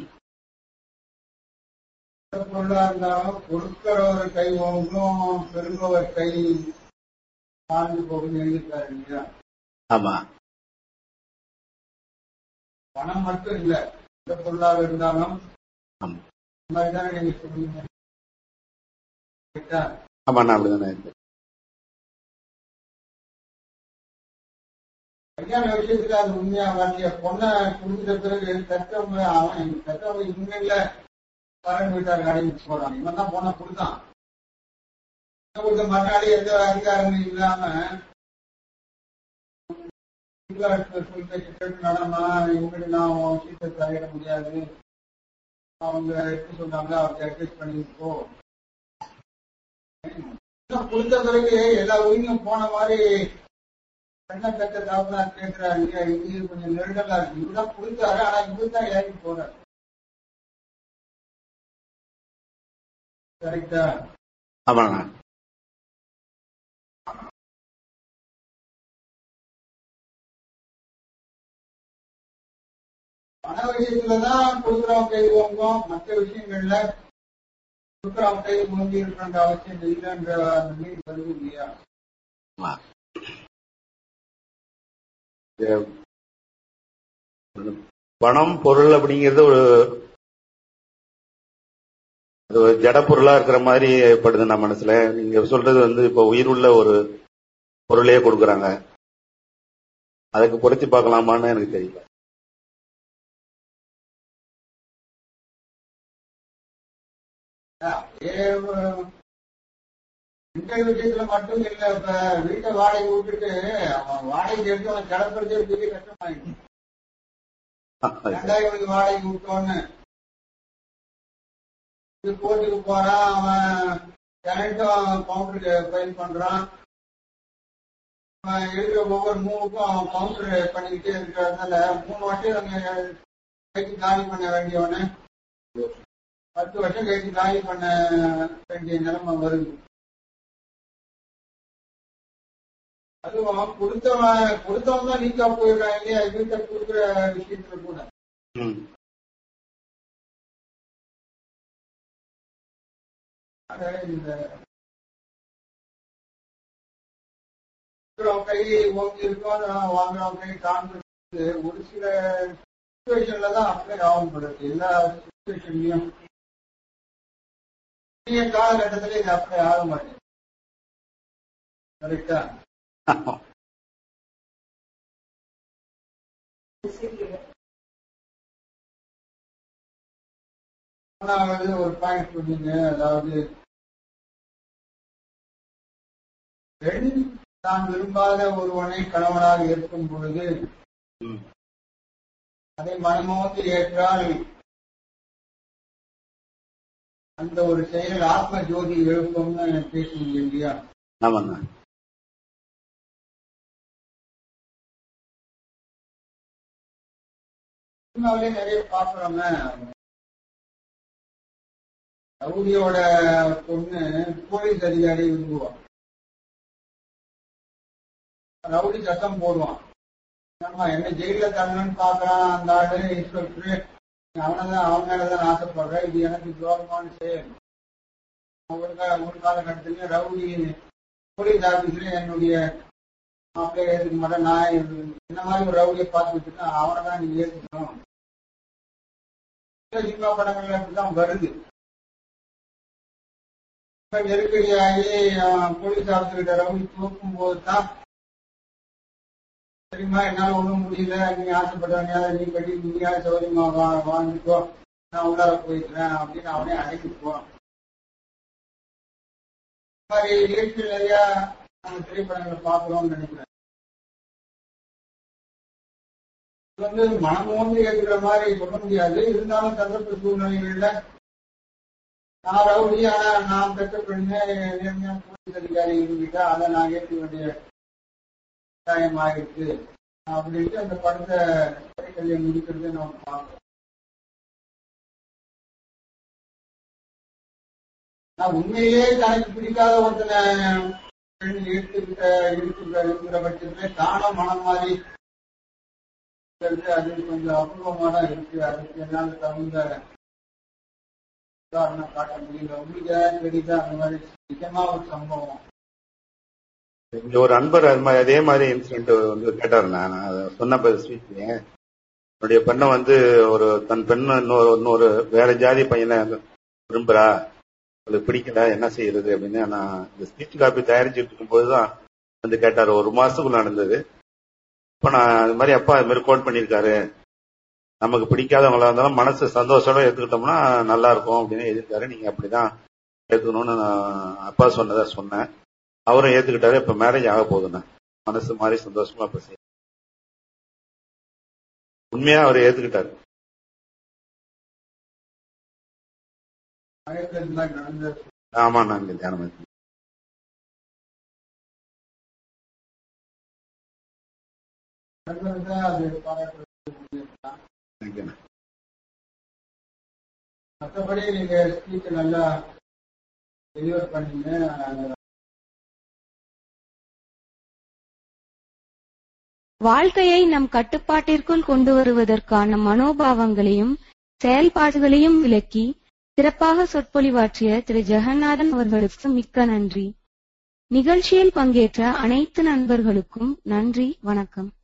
Speaker 2: எந்த பொருளா இருந்தாலும் கொடுக்கிறவர் கை ஓங்கும் பெறுபவர் கை தாழ்ந்து போகும் எழுதிட்டாரு இல்லையா
Speaker 3: ஆமா
Speaker 2: பணம் மட்டும் இல்ல எந்த பொருளாக இருந்தாலும்
Speaker 3: ஆமா
Speaker 2: இந்த மாதிரி தானே நீங்க சொல்லுங்க கரெக்டா?
Speaker 3: ஆமாண்ணா அப்படிதானே இருக்கு
Speaker 2: கல்யாண விஷயத்துல அது உண்மையா வரலைய பொண்ணை கொடுத்த பிறகு பெற்றவங்க அவன் பெற்றவங்க உண்மையில பரன் வீட்டார் அடைஞ்சு போறான் இவன் தான் பொண்ணை கொடுத்தான் கொடுத்த மறுநாள் எந்த அதிகாரமும் இல்லாம வீட்டுல சொல்லி கேட்டு நடமா இவங்க நான் உன் விஷயத்தை தலையிட முடியாது அவங்க எப்படி சொன்னாங்க அவங்க அட்ஜஸ்ட் பண்ணிப்போ கொடுத்த பிறகு எல்லா உரிமையும் போன மாதிரி பெண்ணை பெற்ற தாப்புனா கேட்கிறாரு இல்லையா இது கொஞ்சம் நெருடலா இருக்கு இவருதான் கொடுத்தாரு ஆனா இவருதான் இறங்கி போறாரு கரெக்டா
Speaker 3: ஆமாங்க
Speaker 2: பண விஷயத்துலதான் கொடுக்குறவங்க கை ஓங்கும் மற்ற விஷயங்கள்ல கொடுக்குறவங்க கை ஓங்கி இருக்கிற அவசியம் இல்லைன்ற அந்த மீன் வருது இல்லையா
Speaker 3: ஆமா. இது பணம் பொருள் அப்படிங்கிறது ஒரு அது ஒரு ஜட பொருளா இருக்கிற மாதிரி படுது நம்ம மனசுல நீங்க சொல்றது வந்து இப்ப உயிர் உள்ள ஒரு பொருளையே கொடுக்குறாங்க அதுக்கு பொருத்தி பார்க்கலாமான்னு எனக்கு தெரியல
Speaker 2: அப்படியே ஒரு- இந்த விஷயத்துல மட்டும் இல்ல இப்ப வீட்டை வாடகை விட்டுட்டு அவன் வாடகை எடுத்து அவன் கிளப்புறதே பெரிய கஷ்டமாயிடுச்சு ரெண்டாயிரம் மணிக்கு வாடகை விட்டோன்னு இது கோர்ட்டுக்கு போறான் அவன் கரண்ட்டும் கவுண்டருக்கு ஃபைல் பண்றான் அவன் இருக்கிற ஒவ்வொரு மூவுக்கும் அவன் கவுண்டர் பண்ணிக்கிட்டே இருக்கிறதுனால மூணு வருஷம் அங்க கழிச்சு காலி பண்ண வேண்டியவனு பத்து வருஷம் கழிச்சு காலி பண்ண வேண்டிய நிலைமை வருது அதுவும் கொடுத்தவன் கொடுத்தவன் தான் நீக்கா போயிடுறான் இல்லையா வீட்டை கொடுக்குற விஷயத்துல கூட
Speaker 3: ம்.
Speaker 2: ஆக இந்த கொடுக்குறவன் கை ஓங்கி இருக்கும் நான் வாங்குறவன் கை காண்பிருக்கு ஒரு சில சுச்சுவேஷன்ல தான் அப்ளை ஆகும் படுது எல்லா சுச்சுவேஷன்லயும் காலகட்டத்துல இது அப்ளை ஆக மாட்டேங்குது கரெக்டா மூணாவது ஒரு பாயிண்ட் சொன்னீங்க அதாவது பெண் தான் விரும்பாத ஒருவனை கணவனாக இருக்கும் பொழுது
Speaker 3: ம்.
Speaker 2: அதை மனமோந்து ஏற்றால் அந்த ஒரு செயல் ஆத்ம ஜோதி எழுப்பும்னு பேசுவீங்க இல்லையா
Speaker 3: ஆமாங்க
Speaker 2: சினிமாவிலே நிறைய பாக்குறோங்க ரவுடியோட பொண்ணு போலீஸ் அதிகாரி விரும்புவான் ரவுடி சத்தம் போடுவான் ஆமா என்ன ஜெயில தரணும்னு பாக்குறான் அந்த ஆளு இன்ஸ்பெக்டர் அவனதான் அவன் மேலதான் ஆசைப்படுறேன் இது எனக்கு துரோகமான செயல் ஒரு கால ஒரு காலகட்டத்துல ரவுடி போலீஸ் ஆபீஸ்ல என்னுடைய மாப்பிள்ளை ஏற்றுக்க மாட்டேன் நான் இந்த மாதிரி ஒரு ரவுடியை பார்த்துட்டு இருக்கேன் அவனை தான் நீங்க ஏற்றுக்கணும் சில சினிமா படங்கள்ல அப்படிதான் வருது இப்ப நெருக்கடியாகி அவன் போலீஸ் ஆபீசர்கிட்ட ரவுடி தூக்கும் போது தான் சரிம்மா என்னால ஒண்ணும் முடியல நீ ஆசைப்பட்டவனையா நீ கட்டி நீயா சௌரியமா வா வாழ்ந்துக்கோ நான் உள்ளார போய்க்கிறேன் அப்படின்னு அவனே அழைச்சிக்குவான் இந்த மாதிரி நிகழ்ச்சிகள் நிறைய நம்ம திரைப்படங்களை பார்க்கிறோம்னு நினைக்கிறேன் இது வந்து மனமோந்து ஏற்கிற மாதிரி சொல்ல முடியாது இருந்தாலும் சந்தர்ப்ப சூழ்நிலைகள்ல நான் ரவுடி ஆனா நான் பெற்ற பெண்ணு நேர்மையான போலீஸ் அதிகாரி இருந்துட்டா அதை நான் ஏற்க வேண்டிய கட்டாயம் ஆயிடுச்சு அப்படின்ட்டு அந்த படத்தை திரைக்கல்வியை முடிக்கிறது நம்ம பார்க்கிறோம் நான் உண்மையிலே தனக்கு பிடிக்காத ஒருத்தனை பெண் எடுத்துக்கிட்ட இருக்கிற இருக்கிற பட்சத்துல தானும் மனம் மாறி இருக்கிறது அது கொஞ்சம் அபூர்வமா தான் இருக்கு அதுக்கு என்னால தகுந்த உதாரணம் காட்ட முடியல உங்களுக்கு ஏதாவது தெரியுதா அந்த மாதிரி நிஜமா ஒரு சம்பவம்
Speaker 3: இங்க ஒரு அன்பர் அது மாதிரி அதே மாதிரி இன்சிடென்ட் வந்து கேட்டாரு நான் அதை சொன்ன ஸ்வீட் என்னுடைய பெண்ணை வந்து ஒரு தன் பெண்ணு இன்னொரு இன்னொரு வேற ஜாதி பையனை விரும்புறா அவளுக்கு பிடிக்கல என்ன செய்யறது அப்படின்னு நான் இந்த ஸ்பீச் காப்பி தயாரிச்சுட்டு இருக்கும்போது தான் வந்து கேட்டாரு ஒரு மாசத்துக்குள்ள நடந்தது இப்ப நான் அது மாதிரி அப்பா அது மாதிரி கோட் பண்ணியிருக்காரு நமக்கு பிடிக்காதவங்களா இருந்தாலும் மனசு சந்தோஷத்தோட எடுத்துக்கிட்டோம்னா நல்லா இருக்கும் அப்படின்னு எழுதியிருக்காரு நீங்க அப்படிதான் ஏத்துக்கணும்னு நான் அப்பா சொன்னதா சொன்னேன் அவரும் ஏத்துக்கிட்டாரு இப்ப மேரேஜ் ஆக போகுதுண்ணே மனசு மாதிரி சந்தோஷமா இப்ப செய்ய உண்மையா அவர் ஏத்துக்கிட்டாரு
Speaker 2: ஆயிரத்தி இந்த மாதிரி நடந்த
Speaker 3: ஆமா நாங்க தியானம் பண்ணி.
Speaker 2: நடந்ததுதான் அது பாராட்டுறது
Speaker 3: Thank you.
Speaker 2: மற்றபடி நீங்க ஸ்பீச் நல்லா டெலிவர் பண்ணீங்க அந்த
Speaker 5: வாழ்க்கையை நம் கட்டுப்பாட்டிற்குள் கொண்டு வருவதற்கான மனோபாவங்களையும் செயல்பாடுகளையும் விளக்கி சிறப்பாக சொற்பொழிவாற்றிய திரு ஜெகநாதன் அவர்களுக்கு மிக்க நன்றி நிகழ்ச்சியில் பங்கேற்ற அனைத்து நண்பர்களுக்கும் நன்றி வணக்கம்